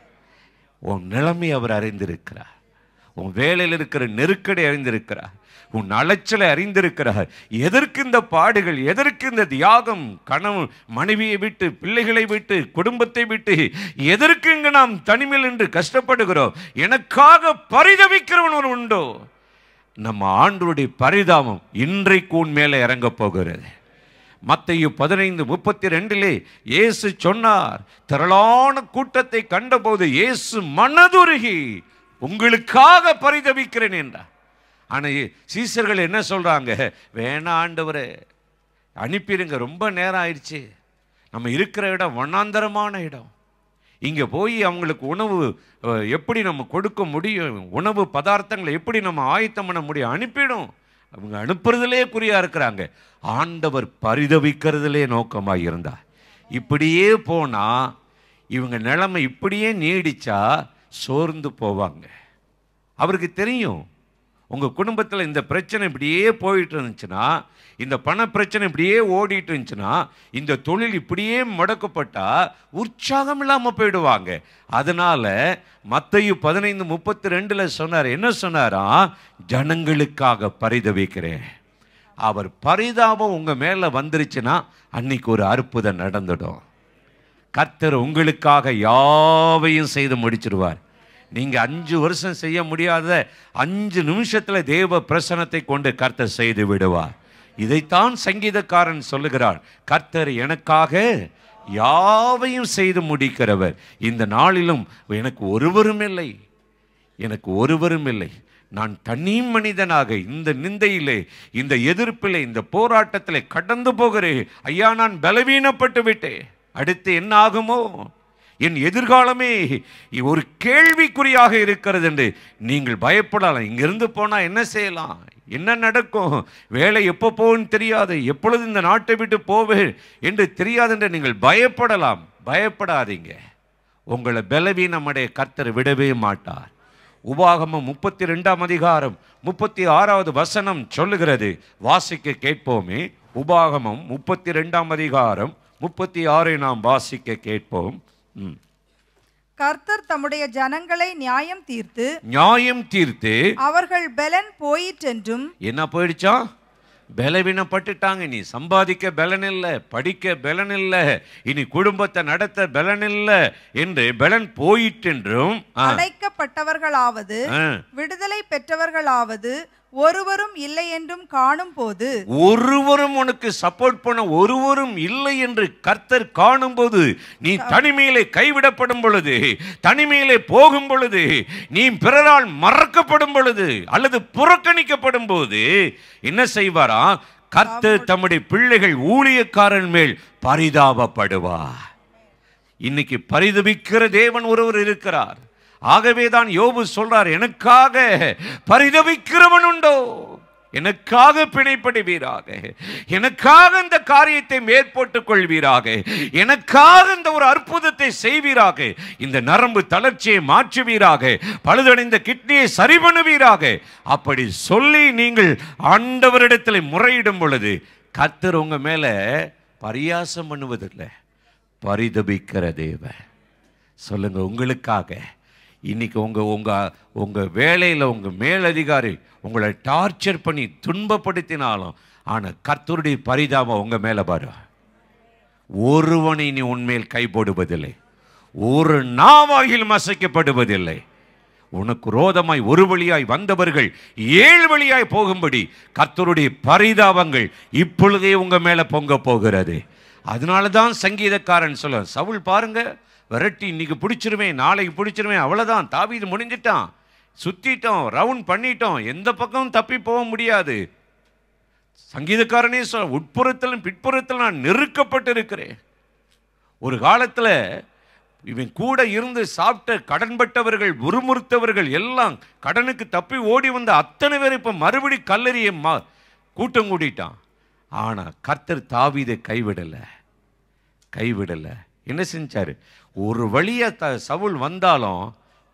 உன் நிலைமை அவர் அறிந்திருக்கிறார் உன் வேலையில் இருக்கிற நெருக்கடி அறிந்திருக்கிறார் உன் அலைச்சலை அறிந்திருக்கிறார் எதற்கு இந்த பாடுகள் எதற்கு இந்த தியாகம் கணவன் மனைவியை விட்டு பிள்ளைகளை விட்டு குடும்பத்தை விட்டு எதற்கு இங்கு நாம் தனிமையில் என்று கஷ்டப்படுகிறோம் எனக்காக பரிதவிக்கிறவன் ஒரு உண்டோ நம்ம ஆண்டவருடைய பரிதாபம் இன்றைக்கு உன் மேலே இறங்கப் போகிறது மத்தையு பதினைந்து முப்பத்தி ரெண்டிலே இயேசு சொன்னார் திரளான கூட்டத்தை கண்டபோது இயேசு மனதுருகி உங்களுக்காக பரிதபிக்கிறேன் என்றார் ஆனால் சீசர்கள் என்ன சொல்றாங்க வேணாம் ஆண்டவரே அனுப்பிடுங்க ரொம்ப நேரம் ஆயிடுச்சு நம்ம இருக்கிற இடம் வண்ணாந்தரமான இடம் இங்கே போய் அவங்களுக்கு உணவு அஹ், எப்படி நம்ம கொடுக்க முடியும் உணவு பதார்த்தங்களை எப்படி நம்ம ஆயத்தம் பண்ண முடியும் அனுப்பிடும் அவங்க அனுப்புறதுலே குறியா இருக்கிறாங்க ஆண்டவர் பரிதவிக்கிறதுலே நோக்கமாக இருந்தார் இப்படியே போனா இவங்க நிலைமை இப்படியே நீடிச்சா சோர்ந்து போவாங்க அவருக்கு தெரியும் உங்கள் குடும்பத்தில் இந்த பிரச்சனை இப்படியே போயிட்டு இருந்துச்சுன்னா இந்த பண பிரச்சனை இப்படியே ஓடிட்டு இருந்துச்சுன்னா இந்த தொழில் இப்படியே முடக்கப்பட்டா உற்சாகம் இல்லாமல் போயிடுவாங்க அதனால மத்தையு பதினைந்து முப்பத்தி ரெண்டில் சொன்னார் என்ன சொன்னாராம் ஜனங்களுக்காக பரிதவிக்கிறேன் அவர் பரிதாபம் உங்கள் மேலே வந்துருச்சுன்னா அன்னைக்கு ஒரு அற்புதம் நடந்துடும் கர்த்தர் உங்களுக்காக யாவையும் செய்து முடிச்சிருவார் நீங்க அஞ்சு வருஷம் செய்ய முடியாத அஞ்சு நிமிஷத்துல தேவ பிரசனத்தை கொண்டு கர்த்தர் செய்து விடுவார் இதைத்தான் சங்கீதக்காரன் சொல்லுகிறார் கர்த்தர் எனக்காக யாவையும் செய்து முடிக்கிறவர் இந்த நாளிலும் எனக்கு ஒருவரும் இல்லை எனக்கு ஒருவரும் இல்லை நான் தனி மனிதனாக இந்த நிந்தையிலே இந்த எதிர்ப்பிலே இந்த போராட்டத்திலே கடந்து போகிறேன் ஐயா நான் பலவீனப்பட்டு விட்டேன் அடுத்து என்ன ஆகுமோ என் எதிர்காலமே ஒரு கேள்விக்குறியாக இருக்கிறது என்று நீங்கள் பயப்படலாம் இங்கிருந்து போனால் என்ன செய்யலாம் என்ன நடக்கும் வேலை எப்போ போகும்னு தெரியாது எப்பொழுது இந்த நாட்டை விட்டு போவேன் என்று தெரியாது என்று நீங்கள் பயப்படலாம் பயப்படாதீங்க உங்களை பலவீனமடைய கர்த்தர் விடவே மாட்டார் உபாகமம் முப்பத்தி ரெண்டாம் அதிகாரம் முப்பத்தி ஆறாவது வசனம் சொல்லுகிறது வாசிக்க கேட்போமே உபாகமம் முப்பத்தி ரெண்டாம் அதிகாரம் முப்பத்தி ஆறை நாம் வாசிக்க கேட்போம் ம். கர்த்தர் தம்முடைய ஜனங்களை நியாயம் தீர்த்து நியாயம் தீர்த்து அவர்கள் பெலன் போயிற்றென்றும் என்ன போயிடுச்சா பலவீனப்பட்டுட்டாங்க நீ சம்பாதிக்க பலன் இல்லை படிக்க பலன் இல்லை இனி குடும்பத்தை நடத்த பலன் இல்லை என்று பலன் போயிட்டென்றும் ஆ, அழைக்கப்பட்டவர்களாவது ஆ. விடுதலை பெற்றவர்களாவது ஒருவரும் இல்லை என்றும் காணும் போது ஒருவரும் உனக்கு சப்போர்ட் பண்ண ஒருவரும் இல்லை என்று கர்த்தர் காணும்போது நீ தனிமையிலே கைவிடப்படும் பொழுது தனிமையிலே போகும் பொழுது நீ பிறரால் மறக்கப்படும் பொழுது அல்லது புறக்கணிக்கப்படும் போது என்ன செய்வாரா கர்த்தர் தம்முடைய பிள்ளைகள் ஊழியக்காரன் மேல் பரிதாபப்படுவார் இன்னைக்கு பரிதபிக்கிற தேவன் ஒருவர் இருக்கிறார் ஆகவே தான் யோபு சொல்றார் எனக்காக பரிதபிக்கிறவன் உண்டோ எனக்காக பிணைப்படுவீராக எனக்காக இந்த காரியத்தை மேற்போட்டுக் கொள்வீராக எனக்காக இந்த ஒரு அற்புதத்தை செய்வீராக இந்த நரம்பு தளர்ச்சியை மாற்றுவீராக பழுதடைந்த கிட்னியை சரி பண்ணுவீராக அப்படி சொல்லி நீங்கள் ஆண்டவரிடத்தில் முறையிடும் பொழுது கர்த்தர் உங்க மேல பரியாசம் பண்ணுவதில்லை பரிதபிக்கிற தேவன் சொல்லுங்க உங்களுக்காக இன்னைக்கு உங்க உங்க உங்க வேலையில் உங்க மேலதிகாரி உங்களை டார்ச்சர் பண்ணி துன்பப்படுத்தினாலும் ஆனா கர்த்தருடைய பரிதாபம் உங்க மேல பாரு ஒருவனை நீ உன்மேல் கை போடுவதில்லை ஒரு நாவாயில் மசைக்கப்படுவதில்லை உனக்கு ரோதமாய் ஒரு வழியாய் வந்தவர்கள் ஏழு வழியாய் போகும்படி கர்த்தருடைய பரிதாபங்கள் இப்பொழுதே உங்க மேல பொங்க போகிறது அதனால தான் சங்கீதக்காரன் சொல்ல சவுல் பாருங்க விரட்டி இன்னைக்கு பிடிச்சிருவேன் நாளைக்கு பிடிச்சிருவேன் அவ்வளவுதான் தாவீது முடிஞ்சிட்டான் சுத்திட்டோம் ரவுண்ட் பண்ணிட்டோம் எந்த பக்கமும் தப்பி போக முடியாது சங்கீதக்காரனே சொல்ல உட்புறத்திலும் பிற்புறத்திலும் நான் நெருக்கப்பட்டு இருக்கிறேன் ஒரு காலத்தில் இவன் கூட இருந்து சாப்பிட்ட கடன்பட்டவர்கள் முறுமுறுத்தவர்கள் எல்லாம் கடனுக்கு தப்பி ஓடி வந்த அத்தனை பேர் இப்போ மறுபடி கல்லறிய மா கூட்டம் கூட்டிட்டான் ஆனால் கர்த்தர் தாவீதை கைவிடலை கைவிடலை என்ன செஞ்சாரு ஒரு வழியா த சவுல் வந்தாலும்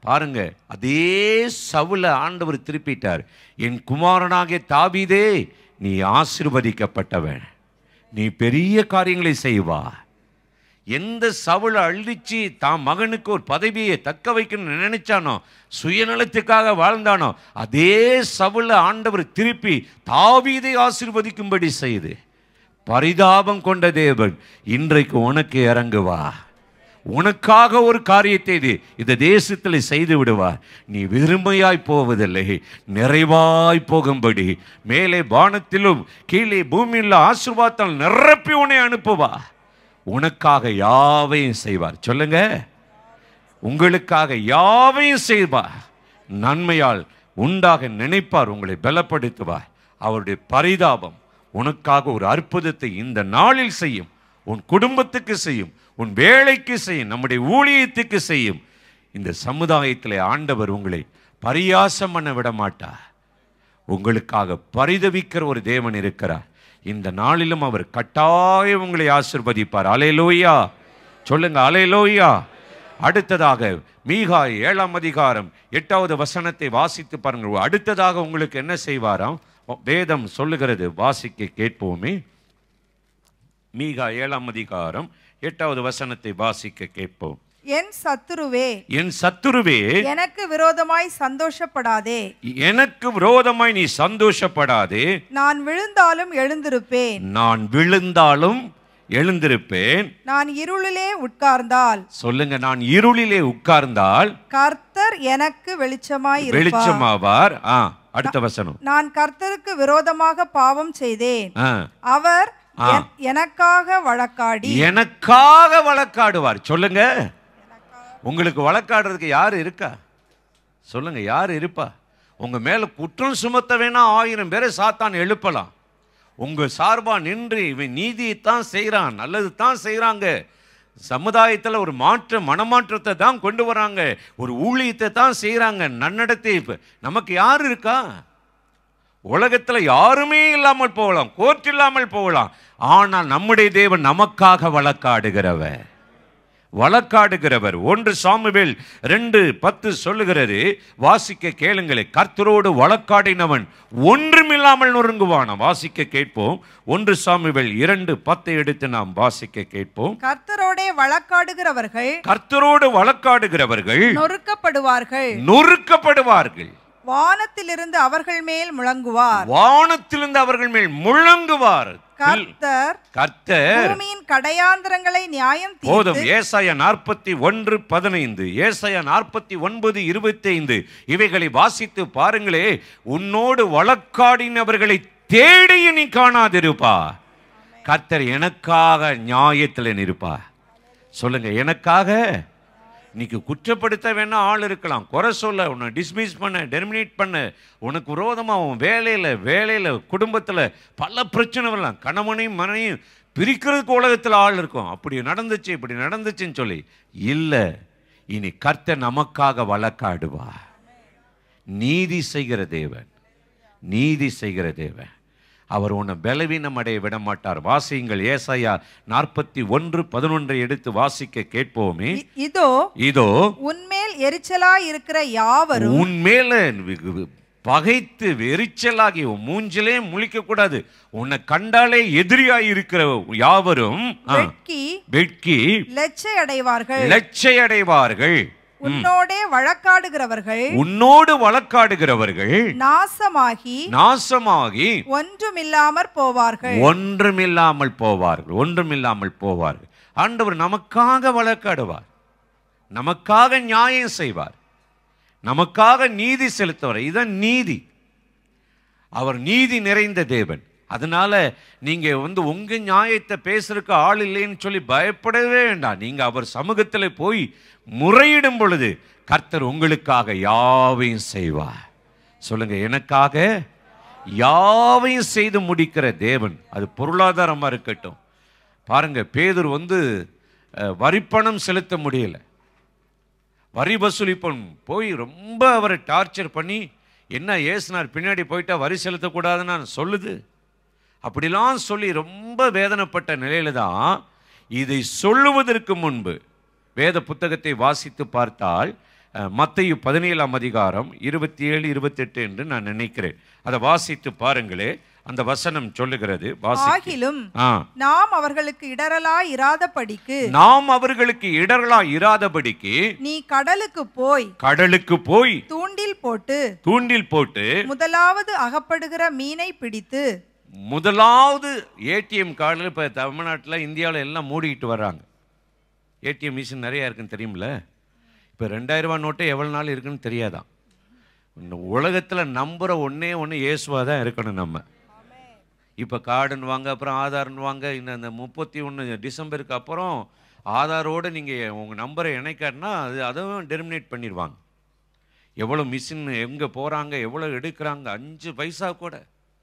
பாருங்க அதே சவுல ஆண்டவர் திருப்பிட்டார் என் குமாரனாகிய தாபீதே நீ ஆசீர்வதிக்கப்பட்டவன் நீ பெரிய காரியங்களை செய்வா எந்த சவுளை அழிச்சு தான் மகனுக்கு ஒரு பதவியை தக்க வைக்கணும்னு நினைச்சானோ சுயநலத்துக்காக வாழ்ந்தானோ அதே சவுளை ஆண்டவர் திருப்பி தாவீதை ஆசீர்வதிக்கும்படி செய்து பரிதாபம் கொண்ட தேவன் இன்றைக்கு உனக்கு இறங்குவா உனக்காக ஒரு காரியத்தை இது இந்த தேசத்தில் செய்து விடுவார் நீ வெறுமையாய் போவதில்லை நிறைவாய் போகும்படி மேலே வானத்திலும் கீழே பூமியில் ஆசீர்வாதத்தால் நிரப்பி உன்னை அனுப்புவா உனக்காக யாவையும் செய்வார் சொல்லுங்க உங்களுக்காக யாவையும் செய்வார் நன்மையால் உண்டாக நினைப்பார் உங்களை பலப்படுத்துவார் அவருடைய பரிதாபம் உனக்காக ஒரு அற்புதத்தை இந்த நாளில் செய்யும் உன் குடும்பத்துக்கு செய்யும் உன் வேலைக்கு செய்யும் நம்முடைய ஊழியத்துக்கு செய்யும் இந்த சமுதாயத்திலே ஆண்டவர் உங்களை பரியாசம் பண்ண விட மாட்டார் உங்களுக்காக பரிதவிக்கிற ஒரு தேவன் இருக்கிறார் இந்த நாளிலும் அவர் கட்டாயம் உங்களை ஆசிர்வதிப்பார் அலையலோயா சொல்லுங்க அலையலோயா அடுத்ததாக மீகா ஏழாம் அதிகாரம் எட்டாவது வசனத்தை வாசித்து பாருங்கள் அடுத்ததாக உங்களுக்கு என்ன செய்வாராம் வேதம் சொல்லுகிறது வாசிக்க கேட்போமே மீகா ஏழாம் அதிகாரம் எட்டாவது வசனத்தை வாசிக்க கேட்போம் என் சத்துருவே என் சத்துருவே எனக்கு விரோதமாய் சந்தோஷப்படாதே எனக்கு விரோதமாய் நீ சந்தோஷப்படாதே நான் விழுந்தாலும் எழுந்திருப்பேன் நான் விழுந்தாலும் எழுந்திருப்பேன் நான் இருளிலே உட்கார்ந்தால் சொல்லுங்க நான் இருளிலே உட்கார்ந்தால் கர்த்தர் எனக்கு வெளிச்சமாய் இருப்பார் வெளிச்சமாவார் ஆ அடுத்த வசனம் நான் கர்த்தருக்கு விரோதமாக பாவம் செய்தேன் ஆ, அவர் என்- எனக்காக வழக்காடி எனக்காக வழக்காடுவார் சொல்லுங்க உங்களுக்கு வழக்காடுறதுக்கு யார் இருக்கா சொல்லுங்க யார் இருப்பா உங்க மேல குற்றம் சுமத்த வேணா ஆயிரம் பேரை சாத்தான் எழுப்பலாம் உங்க சார்பா நின்று இவன் நீதியைத்தான் செய்றான் நல்லது தான் செய்றாங்க சமுதாயத்தில் ஒரு மாற்ற மனமாற்றத்தை தான் கொண்டு வராங்க ஒரு ஊழியத்தை தான் செய்றாங்க நன்னடத்தை இப்ப நமக்கு யார் இருக்கா உலகத்துல யாருமே இல்லாமல் போகலாம் கோர்ட் இல்லாமல் போகலாம் ஆனால் நம்முடைய தேவன் நமக்காக வழக்காடுகிறவர் வழக்காடுகிறவர் ஒன்று சாமுவேல் ரெண்டு பத்து சொல்லுகிறது வாசிக்க கேளுங்களே கர்த்தரோடு வழக்காடினவன் ஒன்றுமில்லாமல் நொறுங்குவான வாசிக்க கேட்போம் ஒன்று சாமுவேல் இரண்டு பத்தை எடுத்து நாம் வாசிக்க கேட்போம் கர்த்தரோடே வழக்காடுகிறவர்கள் கர்த்தரோடு வழக்காடுகிறவர்கள் நொறுக்கப்படுவார்கள் நொறுக்கப்படுவார்கள் வானத்திலிருந்து அவர்கள் மேல் முழங்குவார் வானத்திலிருந்து அவர்கள் மேல் முழங்குவார் கர்த்தர் கர்த்தர் பூமியின் கடையாந்திரங்களை நியாயம் போதும் தீர்த்து ஏசாயா நாற்பத்தி ஒன்று பதினைந்து ஏசாயா நாற்பத்தி ஒன்பது இருபத்தைந்து இவைகளை வாசித்து பாருங்களே உன்னோடு வழக்காடினவர்களை தேடி நீ காணாதிருப்பா கர்த்தர் எனக்காக நியாயத்தில் நிற்பா சொல்லுங்க எனக்காக இன்னைக்கு குற்றப்படுத்த வேணா ஆள் இருக்கலாம் குறை சொல்ல உன்னை டிஸ்மிஸ் பண்ண டெர்மினேட் பண்ண உனக்கு விரோதமாக உன் வேலையில் வேலையில் குடும்பத்தில் பல பிரச்சனை வரலாம் கணவனையும் மனையும் பிரிக்கிறதுக்கு உலகத்தில் ஆள் இருக்கும் அப்படி நடந்துச்சு இப்படி நடந்துச்சுன்னு சொல்லி இல்லை இனி கர்த்தர் நமக்காக வழக்காடுவா நீதி செய்கிற தேவன் நீதி செய்கிற தேவன் அவர் உன்னை பலவீனம் அடைய விட மாட்டார் வாசியுங்கள் ஏசாயா நாற்பத்தி ஒன்று பதினொன்றை எடுத்து வாசிக்க கேட்போமே இ- இதோ இதோ உன்மேல் எரிச்சலாய் இருக்கிற யாவரும் உன் மேல வி- வி- பகைத்து வெறிச்சலாகி உன் மூஞ்சிலே முழிக்க கூடாது உன்னை கண்டாலே எதிரியாய் இருக்கிற யாவரும் ஆ, வெட்கி வெட்கி லெச்சை அடைவார்கள் லட்சை அடைவார்கள் உன்னோடே வழக்காடுகிறவர்கள் உன்னோடு வழக்காடுகிறவர்கள் நாசமாகி நாசமாகி ஒன்றுமில்லாமற் போவார்கள் ஒன்றுமில்லாமல் போவார்கள் ஒன்றுமில்லாமல் போவார்கள் ஆண்டவர் நமக்காக வழக்காடுவார் நமக்காக நியாயம் செய்வார் நமக்காக நீதி செலுத்துவார் இதுதான் நீதி அவர் நீதி நிறைந்த தேவன் அதனால நீங்க வந்து உங்க நியாயத்தை பேசுறதுக்கு ஆள் இல்லைன்னு சொல்லி பயப்படவே வேண்டாம் நீங்க அவர் சமூகத்தில் போய் முறையிடும் பொழுது கர்த்தர் உங்களுக்காக யாவையும் செய்வார் சொல்லுங்க எனக்காக யாவையும் செய்து முடிக்கிற தேவன் அது பொருளாதாரமா இருக்கட்டும் பாருங்க பேதுரு வந்து அஹ், வரிப்பணம் செலுத்த முடியல வரி வசூலிப்பன் போய் ரொம்ப அவரை டார்ச்சர் பண்ணி என்ன ஏசுனார் பின்னாடி போயிட்டா வரி செலுத்தக்கூடாதுன்னு சொல்லுது அப்படிலாம் சொல்லி ரொம்ப வேதனைப்பட்ட நிலையில தான் இதை சொல்லுவதற்கு முன்பு வேத புத்தகத்தை வாசித்து பார்த்தால் மத்தையு பதினேழாம் அதிகாரம் இருபத்தி ஏழு இருபத்தெட்டு என்று நான் நினைக்கிறேன் அதை வாசித்து பாருங்களே அந்த வசனம் சொல்லுகிறது வாசி ஆகிலும் ஆ நாம் அவர்களுக்கு இடரலாய் இராதபடிக்கு நாம் அவர்களுக்கு இடர்களா இராதபடிக்கு நீ கடலுக்கு போய் கடலுக்கு போய் தூண்டில் போட்டு தூண்டில் போட்டு முதலாவது அகப்படுகிற மீனை பிடித்து முதலாவது ஏடிஎம் கார்டில் இப்போ தமிழ்நாட்டில் இந்தியாவில் எல்லாம் மூடிக்கிட்டு வர்றாங்க ஏடிஎம் மிஷின் நிறையா இருக்குன்னு தெரியுமில்ல இப்போ ரெண்டாயிரம் ரூபாய் நோட்டு எவ்வளோ நாள் இருக்குன்னு தெரியாதான் இந்த உலகத்தில் நம்புகிற ஒன்றே ஒன்று இயேசுவாக தான் இருக்கணும் நம்ம இப்போ கார்டுன்னு வாங்க அப்புறம் ஆதார்னு வாங்க இன்னும் அந்த முப்பத்தி ஒன்று டிசம்பருக்கு அப்புறம் ஆதாரோடு நீங்கள் உங்கள் நம்பரை இணைக்காட்டினா அது அதுவும் டெர்மினேட் பண்ணிடுவாங்க எவ்வளோ மிஷின் எங்கே போகிறாங்க எவ்வளோ எடுக்கிறாங்க அஞ்சு பைசா கூட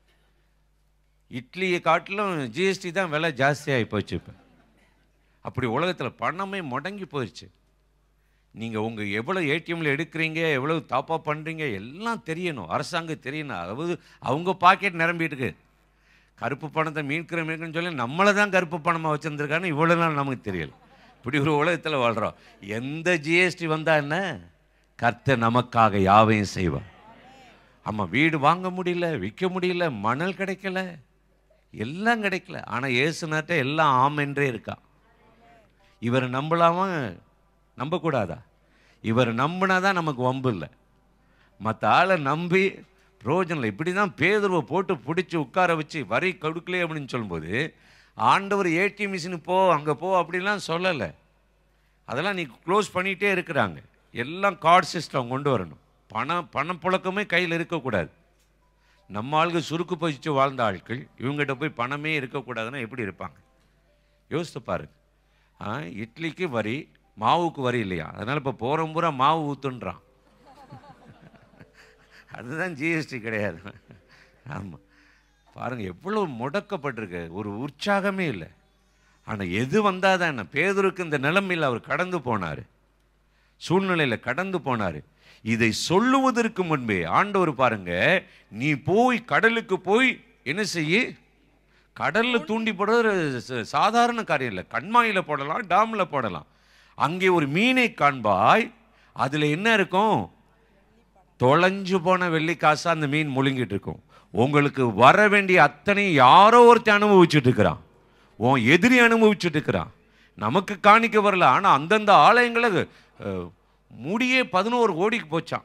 இட்லியை காட்டிலும் ஜிஎஸ்டி தான் விலை ஜாஸ்தியாகி போச்சு இப்போ அப்படி உலகத்தில் பணமே முடங்கி போயிடுச்சு நீங்கள் உங்கள் எவ்வளோ ஏடிஎம்மில் எடுக்கிறீங்க எவ்வளோ தாப்பா பண்ணுறீங்க எல்லாம் தெரியணும் அரசாங்கம் தெரியணும் அதாவது அவங்க பாக்கெட் நிரம்பிட்டு இருக்கு கருப்பு பணத்தை மீட்கிற மீட்கிறன்னு சொல்லி நம்மளை தான் கருப்பு பணமாக வச்சுருந்துருக்கான்னு இவ்வளோ நாள் நமக்கு தெரியல இப்படி ஒரு உலகத்தில் வாழ்கிறோம் எந்த ஜிஎஸ்டி வந்தா என்ன கர்த்தர் நமக்காக யாவையும் செய்வார் ஆமாம் வீடு வாங்க முடியல விற்க முடியல மணல் கிடைக்கல எல்லாம் கிடைக்கல ஆனால் ஏசுனாட்ட எல்லாம் ஆமென்றே இருக்கா இவர் நம்பலாமா நம்பக்கூடாதா இவர் நம்பினா தான் நமக்கு வம்பு இல்லை மற்ற ஆளை நம்பி பிரயோஜனம் இல்லை இப்படி தான் பேதுருவை போட்டு பிடிச்சி உட்கார வச்சு வரி கொடுக்கலையே அப்படின்னு சொல்லும்போது ஆண்டவர் ஏடிஎம் மிஷினு போ அங்கே போ அப்படிலாம் சொல்லலை அதெல்லாம் நீ க்ளோஸ் பண்ணிகிட்டே இருக்கிறாங்க எல்லாம் கார்டு சிஸ்டம் கொண்டு வரணும் பணம் பணப்புழக்கமே கையில் இருக்கக்கூடாது நம்ம ஆளுங்க சுருக்கு பதிச்சு வாழ்ந்த ஆட்கள் இவங்ககிட்ட போய் பணமே இருக்கக்கூடாதுன்னா எப்படி இருப்பாங்க யோசித்து பாருங்க ஆ இட்லிக்கு வரி மாவுக்கு வரி இல்லையா அதனால் இப்போ போகிற பூரா மாவு ஊற்றுன்றான் அதுதான் ஜிஎஸ்டி கிடையாது ஆமாம் பாருங்கள் எவ்வளோ முடக்கப்பட்டிருக்கு ஒரு உற்சாகமே இல்லை ஆனால் எது வந்தால் தான் என்ன பேதருக்கு இந்த நிலைமையில் அவர் கடந்து போனார் சூழ்நிலையில் கடந்து போனார் இதை சொல்லுவதற்கு முன்பே ஆண்டவர் பாருங்க நீ போய் கடலுக்கு போய் என்ன செய்ய கடல்ல தூண்டி போடுறது ச- சாதாரண காரியம் இல்லை கண்மாயில போடலாம் டாம்ல போடலாம் அங்கே ஒரு மீனை காண்பாய் அதுல என்ன இருக்கும் தொலைஞ்சு போன வெள்ளிக்காசா அந்த மீன் முழுங்கிட்டு இருக்கும் உங்களுக்கு வர வேண்டிய அத்தனை யாரோ ஒருத்தன் அனுபவிச்சுட்டு இருக்கிறான் உன் எதிரி அனுபவிச்சுட்டு இருக்கிறான் நமக்கு காணிக்க வரல ஆனால் அந்தந்த ஆலயங்களுக்கு அஹ், முடியே பதினோரு கோடிக்கு போச்சான்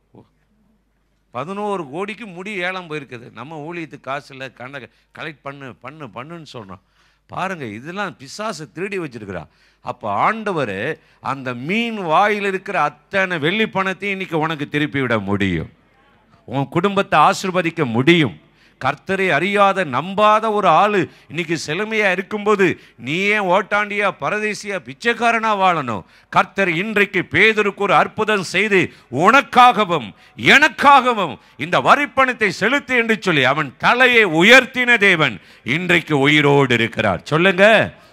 பதினோரு கோடிக்கு முடி ஏலம் போயிருக்குது நம்ம ஊழியத்துக்கு காசு இல்லை கண்ட கலெக்ட் பண்ணு பண்ணு பண்ணுன்னு சொல்கிறோம் பாருங்க இதெல்லாம் பிசாசு திருடி வச்சிருக்கிறா அப்போ ஆண்டவர் அந்த மீன் வாயில் இருக்கிற அத்தனை வெள்ளி பணத்தையும் இன்னைக்கு உனக்கு திருப்பி விட முடியும் உன் குடும்பத்தை ஆசிர்வதிக்க முடியும் கர்த்தரை அறியாத நம்பாத ஒரு ஆளு இன்னைக்கு செழுமையா இருக்கும்போது நீ ஏன் ஓட்டாண்டியா பரதேசியா பிச்சைக்காரனா வாழணும் கர்த்தர் இன்றைக்கு பேதருக்கு ஒரு அற்புதம் செய்து உனக்காகவும் எனக்காகவும் இந்த வரிப்பணத்தை செலுத்து என்று சொல்லி அவன் தலையை உயர்த்தின தேவன் இன்றைக்கு உயிரோடு இருக்கிறார் சொல்லுங்க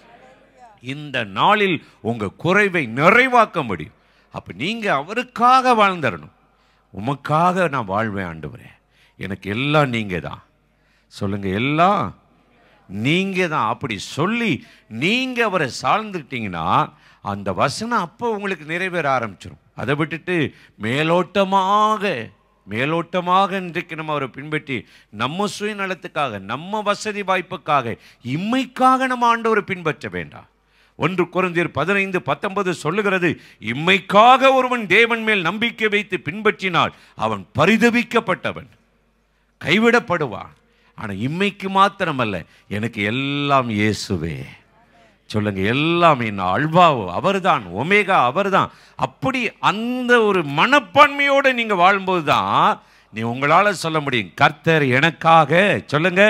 இந்த நாளில் உங்க குறைவை நிறைவாக்க முடியும் அப்ப நீங்க அவருக்காக வாழ்ந்துடணும் உமக்காக நான் வாழ்வேன் ஆண்டவரே எனக்கு எல்லாம் நீங்க தான் சொல்லுங்க எல்லாம் நீங்க தான் அப்படி சொல்லி நீங்க அவரை சார்ந்துட்டீங்கன்னா அந்த வசனம் அப்போ உங்களுக்கு நிறைவேற ஆரம்பிச்சிடும் அதை விட்டுட்டு மேலோட்டமாக மேலோட்டமாக இன்றைக்கு நம்ம அவரை பின்பற்றி நம்ம சுயநலத்துக்காக நம்ம வசதி வாய்ப்புக்காக இம்மைக்காக நம்ம ஆண்டவரை பின்பற்ற வேண்டாம் ஒன்று குறைந்தர் பதினைந்து பத்தொன்பது சொல்லுகிறது இம்மைக்காக ஒருவன் தேவன் மேல் நம்பிக்கை வைத்து பின்பற்றினால் அவன் பரிதவிக்கப்பட்டவன் கைவிடப்படுவான் ஆனால் இம்மைக்கு மாத்திரமல்ல எனக்கு எல்லாம் இயேசுவே சொல்லுங்க எல்லாம் என் அல்வாவோ அவர்தான் ஒமேகா அவர்தான் அப்படி அந்த ஒரு மனப்பான்மையோடு நீங்க வாழும்போது தான் நீ உங்களால சொல்ல முடியும் கர்த்தர் எனக்காக சொல்லுங்க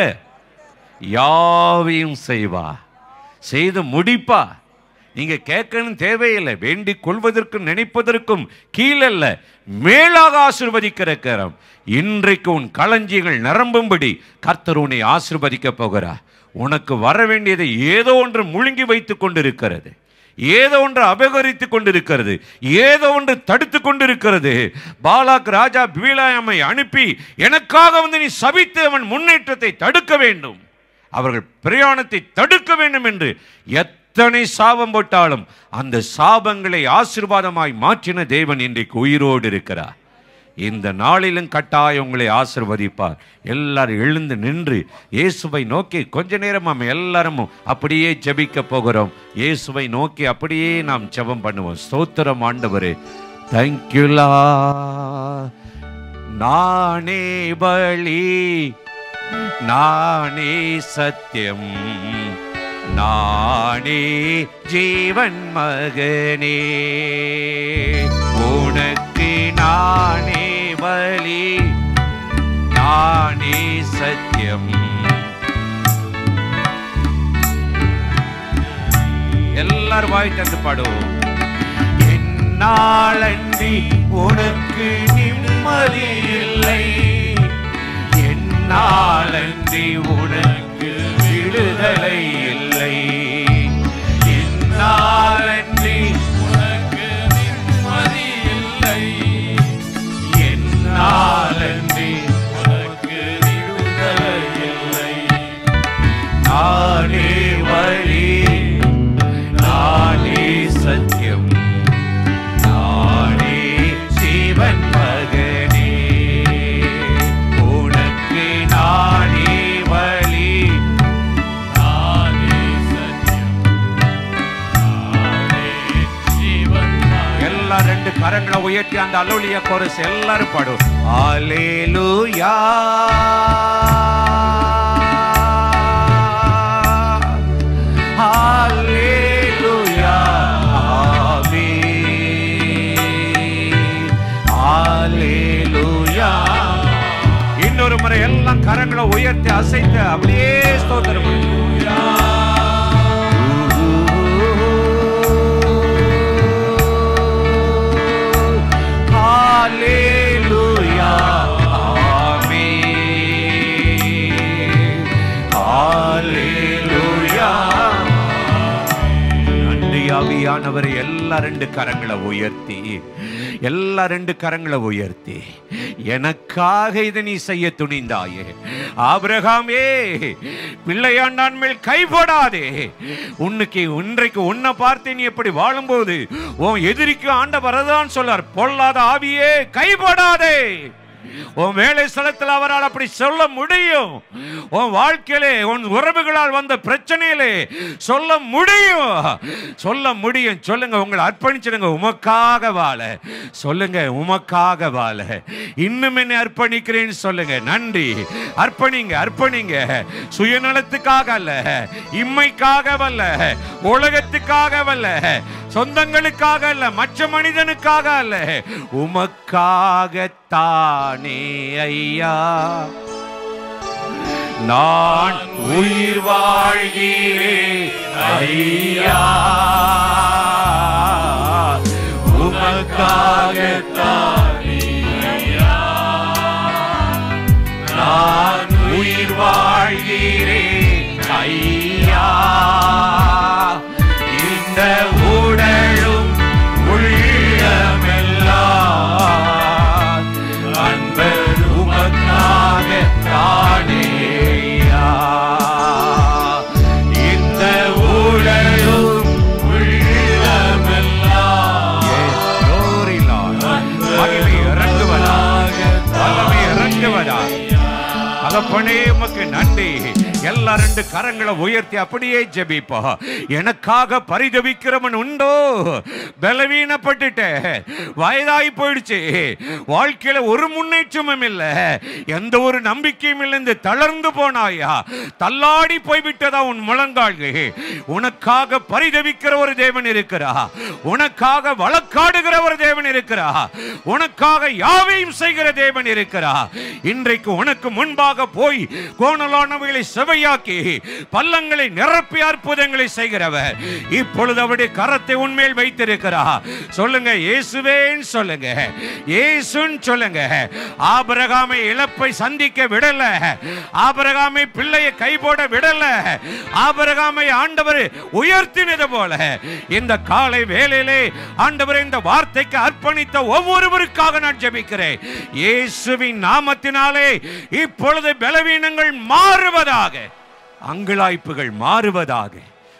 யாவையும் செய்வா செய்து முடிப்பா நீங்க கேட்கணும் தேவையில்லை வேண்டிக் கொள்வதற்கும் நினைப்பதற்கும் கீழல்ல மேலாக ஆசிர்வதிக்கிற கரம் இன்றைக்கு உன் களஞ்சியங்கள் நிரம்பும்படி கர்த்தர் உன்னை ஆசிர்வதிக்க போகிறார் உனக்கு வர வேண்டியதை ஏதோ ஒன்று முழுங்கி வைத்துக் கொண்டிருக்கிறது ஏதோ ஒன்று அபகரித்து கொண்டிருக்கிறது ஏதோ ஒன்று தடுத்து கொண்டிருக்கிறது பாலாக் ராஜா பீலாயமை அனுப்பி எனக்காக வந்து நீ சபித்து அவன் முன்னேற்றத்தை தடுக்க வேண்டும் அவர்கள் பிரயாணத்தை தடுக்க வேண்டும் என்று எத்தனை எத்தனை சாபம் போட்டாலும் அந்த சாபங்களை ஆசீர்வாதமாய் மாற்றின தேவன் இன்றைக்கு உயிரோடு இருக்கிறார் இந்த நாளிலும் கட்டாயம் உங்களை ஆசிர்வதிப்பார் எல்லாரும் எழுந்து நின்று இயேசுவை நோக்கி கொஞ்ச நேரம் நாம் எல்லாரும் அப்படியே ஜெபிக்க போகிறோம் இயேசுவை நோக்கி அப்படியே நாம் ஜெபம் பண்ணுவோம் ஸ்தோத்திரம் ஆண்டவரே தேங்க்யூலா நானே பலி நானே சத்தியம் நானே ஜீவன் மகனே உனக்கு நானே பலி நானே சத்தியம் எல்லாரும் வாய் தந்து பாடுவோம் என்னாலன்றி உனக்கு நிம்மதி இல்லை என்னாலன்றி உனக்கு விடுதலை இல்லை என்னாலன்றி உனக்கு நிம்மதி இல்லை என்னாலன்றி உனக்கு விடுதலை இல்லை நானே வழி நானே சத்தியம் நானே ஜீவன் மகனே உனக்கு நானே வழி நானே சத்தியம் நானே ஜீவன் எல்லா ரெண்டு கரங்களை உயர்த்தி அந்த அலுவலிய கோரஸ் எல்லாரும் பாடும் ஆலேலூயா Hallelujah. Amen. Hallelujah. இன்னொரு முறை எல்லாம் கரங்களை உயர்த்தி அசைத்து அப்படியே ஸ்தோத்திரம் பண்ணுங்க. Hallelujah. Amen. Hallelujah. நன்றி ஆவியானவர் எல்லா ரெண்டு கரங்களை உயர்த்தி எல்லா ரெண்டு கரங்களை உயர்த்தி எனக்காக இதை நீ செய்ய துணிந்தாயே ஆபிரகாமே பிள்ளையாண்டான் மேல் கை போடாதே உன்னுக்கு இன்றைக்கு உன்னை பார்த்து நீ எப்படி வாழும்போது உன் எதிரிக்கு ஆண்டவர் தான் சொல்லார் பொல்லாத ஆவியே கை போடாதே உன் வேலை ஸ்தலத்தில் அவரால் அப்படி சொல்ல முடியும் உன் வாழ்க்கையிலே உன் உறவுகளால் வந்த பிரச்சனையிலே சொல்ல முடியும் சொல்ல முடியும் சொல்லுங்க உங்களை அர்ப்பணிச்சிடுங்க உமக்காக வாழ சொல்லுங்க உமக்காக வாழ இன்னும் என்ன அர்ப்பணிக்கிறேன்னு சொல்லுங்க நன்றி அர்ப்பணிங்க அர்ப்பணிங்க சுயநலத்துக்காக அல்ல இம்மைக்காக அல்ல உலகத்துக்காக அல்ல சொந்தங்களுக்காக அல்ல மற்ற மனிதனுக்காக அல்ல உமக்காகத்தானே ஐயா நான் உயிர் வாழ்கிறேன் ஐயா உமக்காகத்தானே ஐயா நான் உயிர் வாழ்கிறேன் ஐயா இந்த உடலும் உள்ளமெல்லாம் அன்பர் உமக்காக தானேயா இந்த உடலும் உள்ளமெல்லாம் மகிமை இறங்குவதாக வல்லமை இறங்குவதாக தகப்பனே உமக்கு நன்றி எல்லா ரெண்டு கரங்களை உயர்த்தி அப்படியே ஜெபிப்பா எனக்காக பரிதவிக்கிறவன் உண்டோ பலவீனப்பட்டுட்டேன் வயதாகி போயிடுச்சு வாழ்க்கையில ஒரு முன்னேற்றமும் இல்லை எந்த ஒரு நம்பிக்கையும் இல்லை இந்த தளர்ந்து போனாயா தள்ளாடி போய்விட்டதா உன் முழங்கால்கள் உனக்காக பரிதவிக்கிற ஒரு தேவன் இருக்கிறா உனக்காக வழக்காடுகிற ஒரு தேவன் இருக்கிறா உனக்காக யாவையும் செய்கிற தேவன் இருக்கிறா இன்றைக்கு உனக்கு முன்பாக போய் கோணலானவைகளை செவையாக்கி பள்ளங்களை நிரப்பி அற்புதங்களை செய்கிறவர் இப்பொழுது அவருடைய கரத்தை உன்மேல் வைத்திருக்கிறா சொல்லுங்க இயேசுவேன்னு சொல்லுங்க இயேசுன்னு சொல்லுங்க ஆபிரகாமை இழப்பை சந்திக்க விடல ஆபிரகாமை பிள்ளையை கைபோட விடல ஆபிரகாமை ஆண்டவர் உயர்த்தினது போல இந்த காலை வேளையிலே ஆண்டவர் இந்த வார்த்தைக்கு அர்ப்பணித்த ஒவ்வொருவருக்காக நான் ஜெபிக்கிறேன் இயேசுவின் நாமத்தினாலே இப்பொழுது பலவீனங்கள் மாறுவதாக அங்கலாய்ப்புகள் மாறுவதாக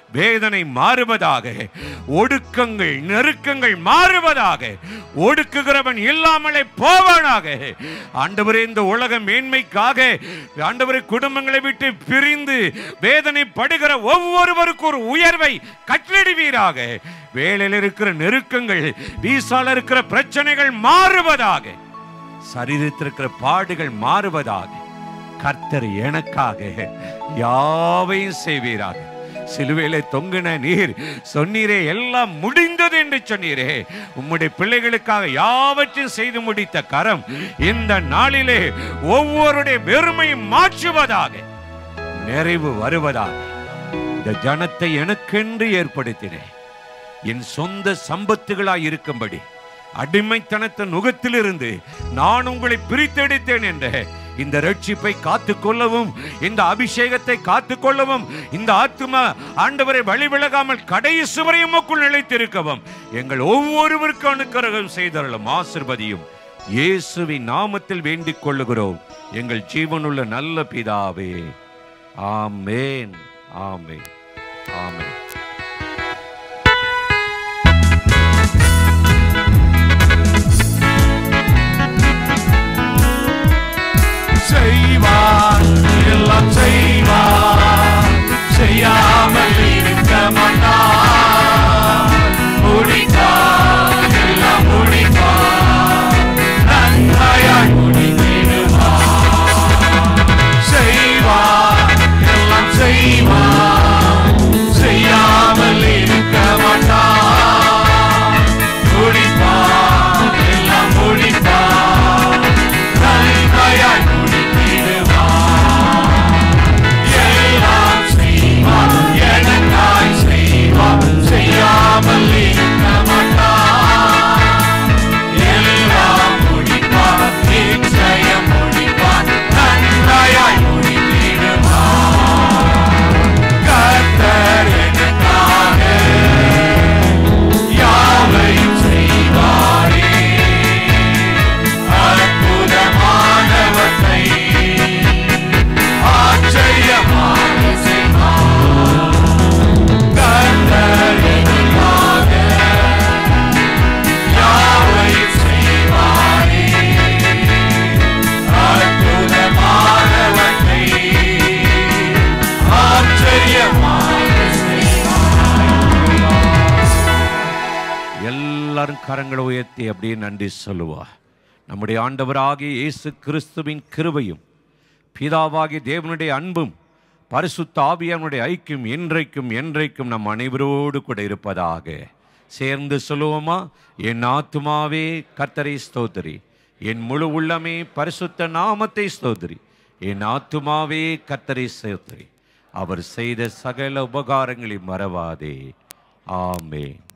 வேதனை மாறுவதாக ஒடுக்கங்கள் நெருக்கங்கள் மாறுவதாக ஒடுக்குகிறவன் இல்லாமலே போவானாக ஆண்டவரே இந்த உலக மேன்மைக்காக ஆண்டவரே குடும்பங்களை விட்டு பிரிந்து வேதனைப்படுகிற ஒவ்வொருவருக்கும் ஒரு உயர்வை கட்டளிடுவீராக வேலையில் இருக்கிற நெருக்கங்கள் வீசால இருக்கிற பிரச்சனைகள் மாறுவதாக சரீரத்தில் இருக்கிற பாடுகள் மாறுவதாக கர்த்தர் எனக்காக யாவையும் செய்வீராக சிலுவையில தொங்கின நீர் சொன்னீரே எல்லாம் முடிந்தது என்று சொன்னீரே உம்முடைய பிள்ளைகளுக்காக யாவற்றையும் செய்து முடித்த கரம் இந்த நாளிலே ஒவ்வொருடைய வெறுமையும் மாற்றுவதாக நிறைவு வருவதாக இந்த ஜனத்தை எனக்கென்று ஏற்படுத்தினேன் என் சொந்த சம்பத்துகளாய் இருக்கும்படி அடிமைத்தனத்தின் நுகத்திலிருந்து நான் உங்களை பிரித்தெடுத்தேன் என்ற இந்த ரட்சிப்பை காத்துக்கொள்ளவும் இந்த அபிஷேகத்தை காத்துக்கொள்ளவும் இந்த ஆத்தும ஆண்டவரை வழிவிலகாமல் கடைசி வரை உமக்குள் நிலைத்திருக்கவும் எங்கள் ஒவ்வொருவருக்கும் அனுக்கிரகம் செய்தருளும் ஆசிர்வதியும் இயேசுவின் நாமத்தில் வேண்டிக் கொள்ளுகிறோம் எங்கள் ஜீவனுள்ள நல்ல பிதாவே ஆமேன் ஆமேன் ஆமேன் செய்வார் எல்லாம் செய்வார் செய்யாமல் இருக்க மாட்டார் முடித்தார் எல்லாம் முடிப்பார் நன்மையாய் முடித்திடுவார் செய்வார் எல்லாம் செய்வார் செய்யாமல் இருக்க மாட்டார் முடிப்பார் எல்லாம் முடிப்பார் நன்மையாய் முடித்திடுவார் எல்லாம் செய்வார் எனக்காய் செய்வார் செய்யாமல் இருக்க மாட்டார் எல்லாம் முடிப்பார் நிச்சயம் முடிப்பார் நன்மையாய் முடித்திடுவார் கர்த்தர் எனக்காக யாவையும் செய்வாரே அற்புதமானவற்றை ஆச்சரியமாக செய்வார் கர்த்தர் எனக்காக யாவையும் செய்வாரே அற்புதமானவற்றை ஆச்சரியமாக எல்லாரும் கரங்களை உயர்த்தி அப்படியே நன்றி சொல்லுவா நம்முடைய ஆண்டவராகிய இயேசு கிறிஸ்துவின் கிருபையும் பிதாவாகிய தேவனுடைய அன்பும் பரிசுத்த ஆவியானுடைய ஐக்கியம் என்றைக்கும் என்றைக்கும் நம் அனைவரோடு கூட இருப்பதாக சேர்ந்து சொல்லுவோமா என் ஆத்துமாவே கர்த்தரை ஸ்தோத்திரி என் முழு உள்ளமே பரிசுத்த நாமத்தை ஸ்தோத்திரி என் ஆத்துமாவே கர்த்தரை ஸ்தோத்திரி அவர் செய்த சகல உபகாரங்களை மறவாதே ஆமென்